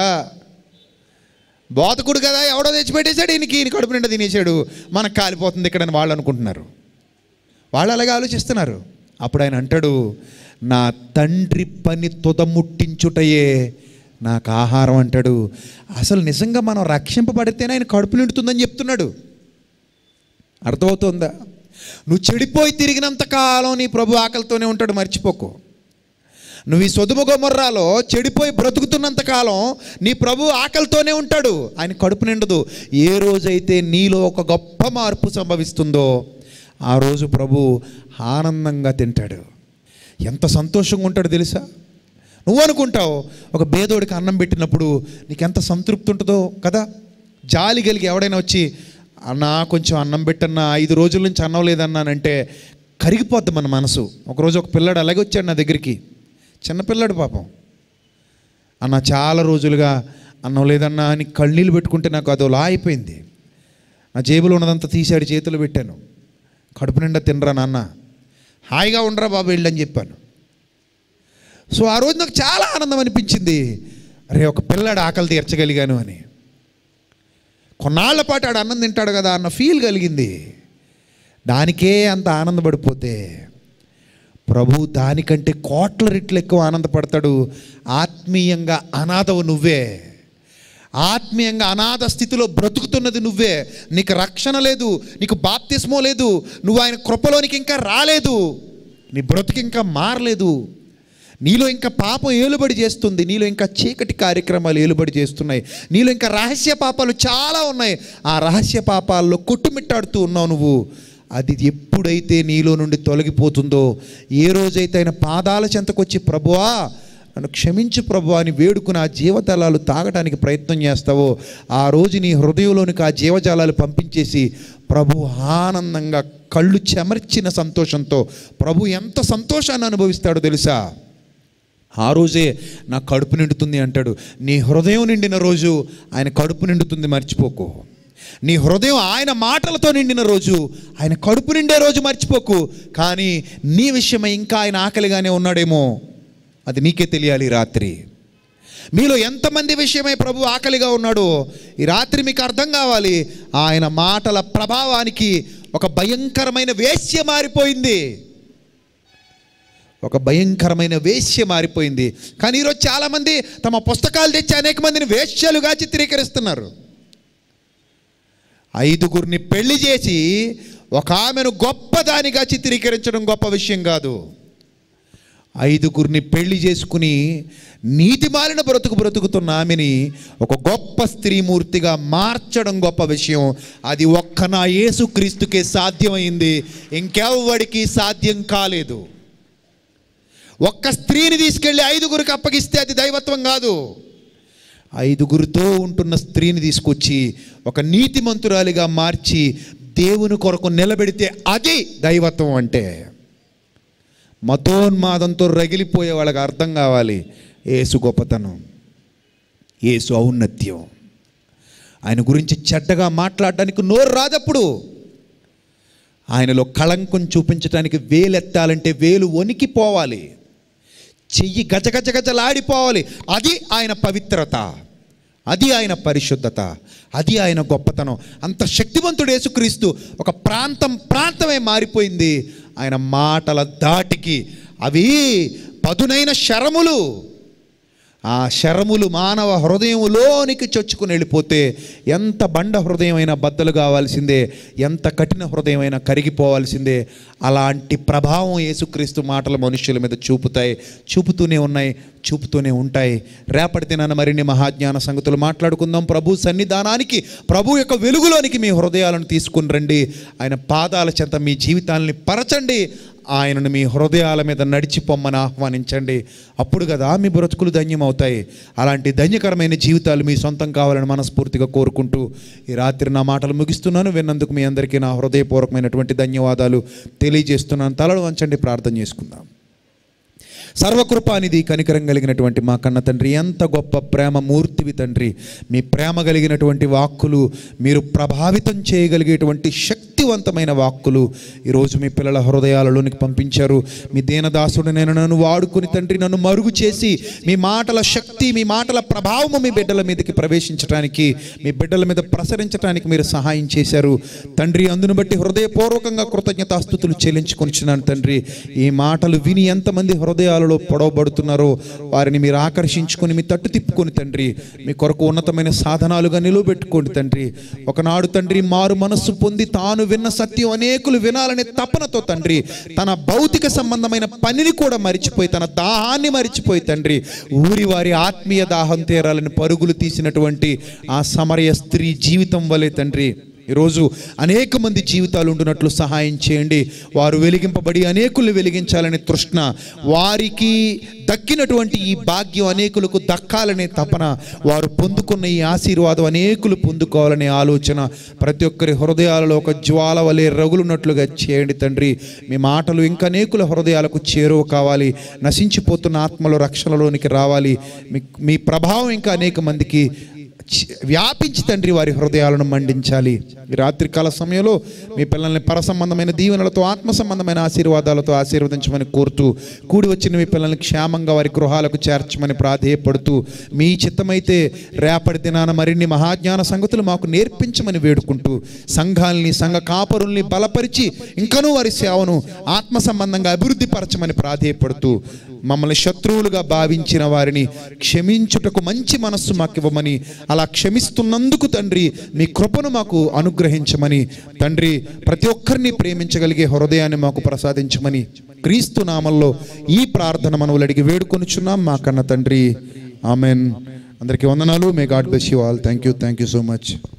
బోతకుడు కదా ఎవడో తెచ్చి పెట్టేశాడు ఈయనకి ఈయన కడుపు నిండా తినేసాడు మనకు కాలిపోతుంది ఇక్కడ అని వాళ్ళు అనుకుంటున్నారు వాళ్ళు అలాగే ఆలోచిస్తున్నారు అప్పుడు ఆయన అంటాడు నా తండ్రి పని తుదముట్టించుటయే నాకు ఆహారం అంటాడు అసలు నిజంగా మనం రక్షింపబడితేనే ఆయన కడుపు నిండుతుందని చెప్తున్నాడు అర్థమవుతుందా నువ్వు చెడిపోయి తిరిగినంత కాలం నీ ప్రభు ఆకలితోనే ఉంటాడు మర్చిపోకు నువ్వు ఈ సొదుమ గొమర్రాలో చెడిపోయి బ్రతుకుతున్నంత కాలం నీ ప్రభు ఆకలితోనే ఉంటాడు ఆయన కడుపు నిండదు ఏ రోజైతే నీలో ఒక గొప్ప మార్పు సంభవిస్తుందో ఆ రోజు ప్రభు ఆనందంగా తింటాడు ఎంత సంతోషంగా ఉంటాడో తెలుసా నువ్వు అనుకుంటావు ఒక బేదోడికి అన్నం పెట్టినప్పుడు నీకు ఎంత సంతృప్తి ఉంటుందో కదా జాలి కలిగి ఎవడైనా వచ్చి అన్నా కొంచెం అన్నం పెట్టన్నా ఐదు రోజుల నుంచి అన్నం లేదన్నానంటే కరిగిపోద్ది మన మనసు ఒకరోజు ఒక పిల్లాడు అలాగే వచ్చాడు నా దగ్గరికి చిన్నపిల్లాడు పాపం అన్న చాలా రోజులుగా అన్నం లేదన్నా అని కళ్ళీళ్ళు పెట్టుకుంటే నాకు అదోలా అయిపోయింది నా జేబులో ఉన్నదంతా తీసాడు చేతులు పెట్టాను కడుపు నిండా తినరా నాన్న హాయిగా ఉండరా బాబు వెళ్ళని చెప్పాను సో ఆ రోజు నాకు చాలా ఆనందం అనిపించింది అరే ఒక పిల్లాడు ఆకలి తీర్చగలిగాను అని కొన్నాళ్ల పాటు ఆడు అన్నం తింటాడు కదా అన్న ఫీల్ కలిగింది దానికే అంత ఆనందపడిపోతే ప్రభు దానికంటే కోట్ల రెట్లు ఎక్కువ ఆనందపడతాడు ఆత్మీయంగా అనాథవు నువ్వే ఆత్మీయంగా అనాథ స్థితిలో బ్రతుకుతున్నది నువ్వే నీకు రక్షణ లేదు నీకు బాప్తిస్మో లేదు నువ్వు ఆయన కృపలోనికి ఇంకా రాలేదు నీ బ్రతుకు ఇంకా మారలేదు నీలో ఇంకా పాపం ఏలుబడి చేస్తుంది నీలో ఇంకా చీకటి కార్యక్రమాలు ఏలుబడి చేస్తున్నాయి నీలో ఇంకా రహస్య పాపాలు చాలా ఉన్నాయి ఆ రహస్య పాపాల్లో కొట్టుమిట్టాడుతూ ఉన్నావు నువ్వు అది ఎప్పుడైతే నీలో నుండి తొలగిపోతుందో ఏ రోజైతే ఆయన పాదాల చెంతకొచ్చి ప్రభువా నన్ను క్షమించు ప్రభు అని వేడుకుని ఆ జీవజాలాలు తాగడానికి ప్రయత్నం చేస్తావో ఆ రోజు నీ హృదయంలోనికి ఆ జీవజాలాలు పంపించేసి ప్రభు ఆనందంగా కళ్ళు చెమర్చిన సంతోషంతో ప్రభు ఎంత సంతోషాన్ని అనుభవిస్తాడో తెలుసా ఆ రోజే నా కడుపు నిండుతుంది అంటాడు నీ హృదయం నిండిన రోజు ఆయన కడుపు నిండుతుంది మర్చిపోకు నీ హృదయం ఆయన మాటలతో నిండిన రోజు ఆయన కడుపు నిండే రోజు మర్చిపోకు కానీ నీ విషయమై ఇంకా ఆయన ఆకలిగానే ఉన్నాడేమో అది నీకే తెలియాలి ఈ రాత్రి మీలో ఎంతమంది విషయమై ప్రభు ఆకలిగా ఉన్నాడో ఈ రాత్రి మీకు అర్థం కావాలి ఆయన మాటల ప్రభావానికి ఒక భయంకరమైన వేశ్య మారిపోయింది ఒక భయంకరమైన వేశ్య మారిపోయింది కానీ ఈరోజు చాలామంది తమ పుస్తకాలు తెచ్చి అనేక మందిని వేశ్యలుగా చిత్రీకరిస్తున్నారు ఐదుగురిని పెళ్లి చేసి ఒక ఆమెను గొప్పదానిగా చిత్రీకరించడం గొప్ప విషయం కాదు ఐదుగురిని పెళ్లి చేసుకుని నీతి మాలిన బ్రతుకు బ్రతుకుతున్న ఆమెని ఒక గొప్ప స్త్రీమూర్తిగా మార్చడం గొప్ప విషయం అది ఒక్క నా యేసుక్రీస్తుకే సాధ్యమైంది ఇంకెవ్వడికి సాధ్యం కాలేదు ఒక్క స్త్రీని తీసుకెళ్ళి ఐదుగురికి అప్పగిస్తే అది దైవత్వం కాదు ఐదుగురితో ఉంటున్న స్త్రీని తీసుకొచ్చి ఒక నీతిమంతురాలిగా మార్చి దేవుని కొరకు నిలబెడితే అది దైవత్వం అంటే మతోన్మాదంతో రగిలిపోయే వాళ్ళకి అర్థం కావాలి ఏసు గొప్పతనం ఏసు ఔన్నత్యం ఆయన గురించి చెడ్డగా మాట్లాడడానికి నోరు రాదప్పుడు ఆయనలో కళంకం చూపించడానికి వేలెత్తాలంటే వేలు వణికిపోవాలి చెయ్యి గజగజ గజలాడిపోవాలి అది ఆయన పవిత్రత అది ఆయన పరిశుద్ధత అది ఆయన గొప్పతనం అంత శక్తివంతుడు యేసుక్రీస్తు ఒక ప్రాంతం ప్రాంతమే మారిపోయింది ఆయన మాటల దాటికి అవి పదునైన శరములు ఆ శరములు మానవ హృదయంలోనికి చొచ్చుకుని వెళ్ళిపోతే ఎంత బండ హృదయమైనా బద్దలు కావాల్సిందే ఎంత కఠిన హృదయమైనా కరిగిపోవాల్సిందే అలాంటి ప్రభావం యేసుక్రీస్తు మాటలు మనుషుల మీద చూపుతాయి చూపుతూనే ఉన్నాయి చూపుతూనే ఉంటాయి రేపటి దినాన మరిన్ని మహాజ్ఞాన సంగతులు మాట్లాడుకుందాం ప్రభు సన్నిధానానికి ప్రభు యొక్క వెలుగులోనికి మీ హృదయాలను తీసుకుని రండి ఆయన పాదాల చెంత మీ జీవితాలని పరచండి ఆయనను మీ హృదయాల మీద నడిచిపోమ్మని ఆహ్వానించండి అప్పుడు కదా మీ బ్రతుకులు ధన్యమవుతాయి అలాంటి ధన్యకరమైన జీవితాలు మీ సొంతం కావాలని మనస్ఫూర్తిగా కోరుకుంటూ ఈ రాత్రి నా మాటలు ముగిస్తున్నాను విన్నందుకు మీ అందరికీ నా హృదయపూర్వకమైనటువంటి ధన్యవాదాలు తెలియజేస్తున్నాను తలలు వంచండి ప్రార్థన చేసుకుందాం సర్వకృపానిధి కనికరం కలిగినటువంటి మా కన్న తండ్రి ఎంత గొప్ప ప్రేమ మూర్తివి తండ్రి మీ ప్రేమ కలిగినటువంటి వాక్కులు మీరు ప్రభావితం చేయగలిగేటువంటి శక్తివంతమైన వాక్కులు ఈరోజు మీ పిల్లల హృదయాలలోనికి పంపించారు మీ దీనదాసుడు నేను నన్ను వాడుకుని తండ్రి నన్ను మరుగు చేసి మీ మాటల శక్తి మీ మాటల ప్రభావము మీ బిడ్డల మీదకి ప్రవేశించడానికి మీ బిడ్డల మీద ప్రసరించడానికి మీరు సహాయం చేశారు తండ్రి అందును బట్టి హృదయపూర్వకంగా కృతజ్ఞతాస్థుతులు చెల్లించుకొనిచున్నాను తండ్రి ఈ మాటలు విని ఎంతమంది హృదయాలలో పొడవబడుతున్నారో వారిని మీరు ఆకర్షించుకొని మీ తట్టు తిప్పుకొని తండ్రి మీ కొరకు ఉన్నతమైన సాధనాలుగా నిలువబెట్టుకోండి తండ్రి ఒకనాడు తండ్రి మారు మనస్సు పొంది తాను విన్న సత్యం అనేకులు వినాలనే తపనతో తండ్రి తన భౌతిక సంబంధమైన పనిని కూడా మరిచిపోయి తన దాహాన్ని మరిచిపోయి తండ్రి ఊరి వారి ఆత్మీయ దాహం తీరాలని పరుగులు తీసినటువంటి ఆ సమరయ స్త్రీ జీవితం వలె తండ్రి ఈరోజు అనేక మంది జీవితాలు ఉండునట్లు సహాయం చేయండి వారు వెలిగింపబడి అనేకులు వెలిగించాలనే తృష్ణ వారికి దక్కినటువంటి ఈ భాగ్యం అనేకులకు దక్కాలనే తపన వారు పొందుకున్న ఈ ఆశీర్వాదం అనేకులు పొందుకోవాలనే ఆలోచన ప్రతి ఒక్కరి హృదయాలలో ఒక జ్వాల వలె రగులున్నట్లుగా చేయండి తండ్రి మీ మాటలు ఇంకా అనేకుల హృదయాలకు చేరువ కావాలి నశించిపోతున్న ఆత్మల రక్షణలోనికి రావాలి మీ మీ ప్రభావం ఇంకా అనేక మందికి చి- వ్యాపించి తండ్రి వారి హృదయాలను మండించాలి ఈ రాత్రికాల సమయంలో మీ పిల్లల్ని పర సంబంధమైన దీవెనలతో ఆత్మ సంబంధమైన ఆశీర్వాదాలతో ఆశీర్వదించమని కోరుతూ కూడి వచ్చిన మీ పిల్లల్ని క్షేమంగా వారి గృహాలకు చేర్చమని ప్రాధేయపడుతూ మీ చిత్తమైతే రేపటి దినాన మరిన్ని మహాజ్ఞాన సంగతులు మాకు నేర్పించమని వేడుకుంటూ సంఘాల్ని సంఘ కాపరుల్ని బలపరిచి ఇంకనూ వారి సేవను ఆత్మ సంబంధంగా అభివృద్ధి పరచమని ప్రాధేయపడుతూ మమ్మల్ని శత్రువులుగా భావించిన వారిని క్షమించుటకు మంచి మనస్సు మాకు ఇవ్వమని అలా క్షమిస్తున్నందుకు తండ్రి మీ కృపను మాకు అనుగ్రహించమని తండ్రి ప్రతి ఒక్కరిని ప్రేమించగలిగే హృదయాన్ని మాకు ప్రసాదించమని క్రీస్తు నామంలో ఈ ప్రార్థన మనవులు అడిగి వేడుకొనుచున్నాం మా కన్న తండ్రి ఆమెన్ అందరికీ వందనాలు may God bless you all thank you thank you so much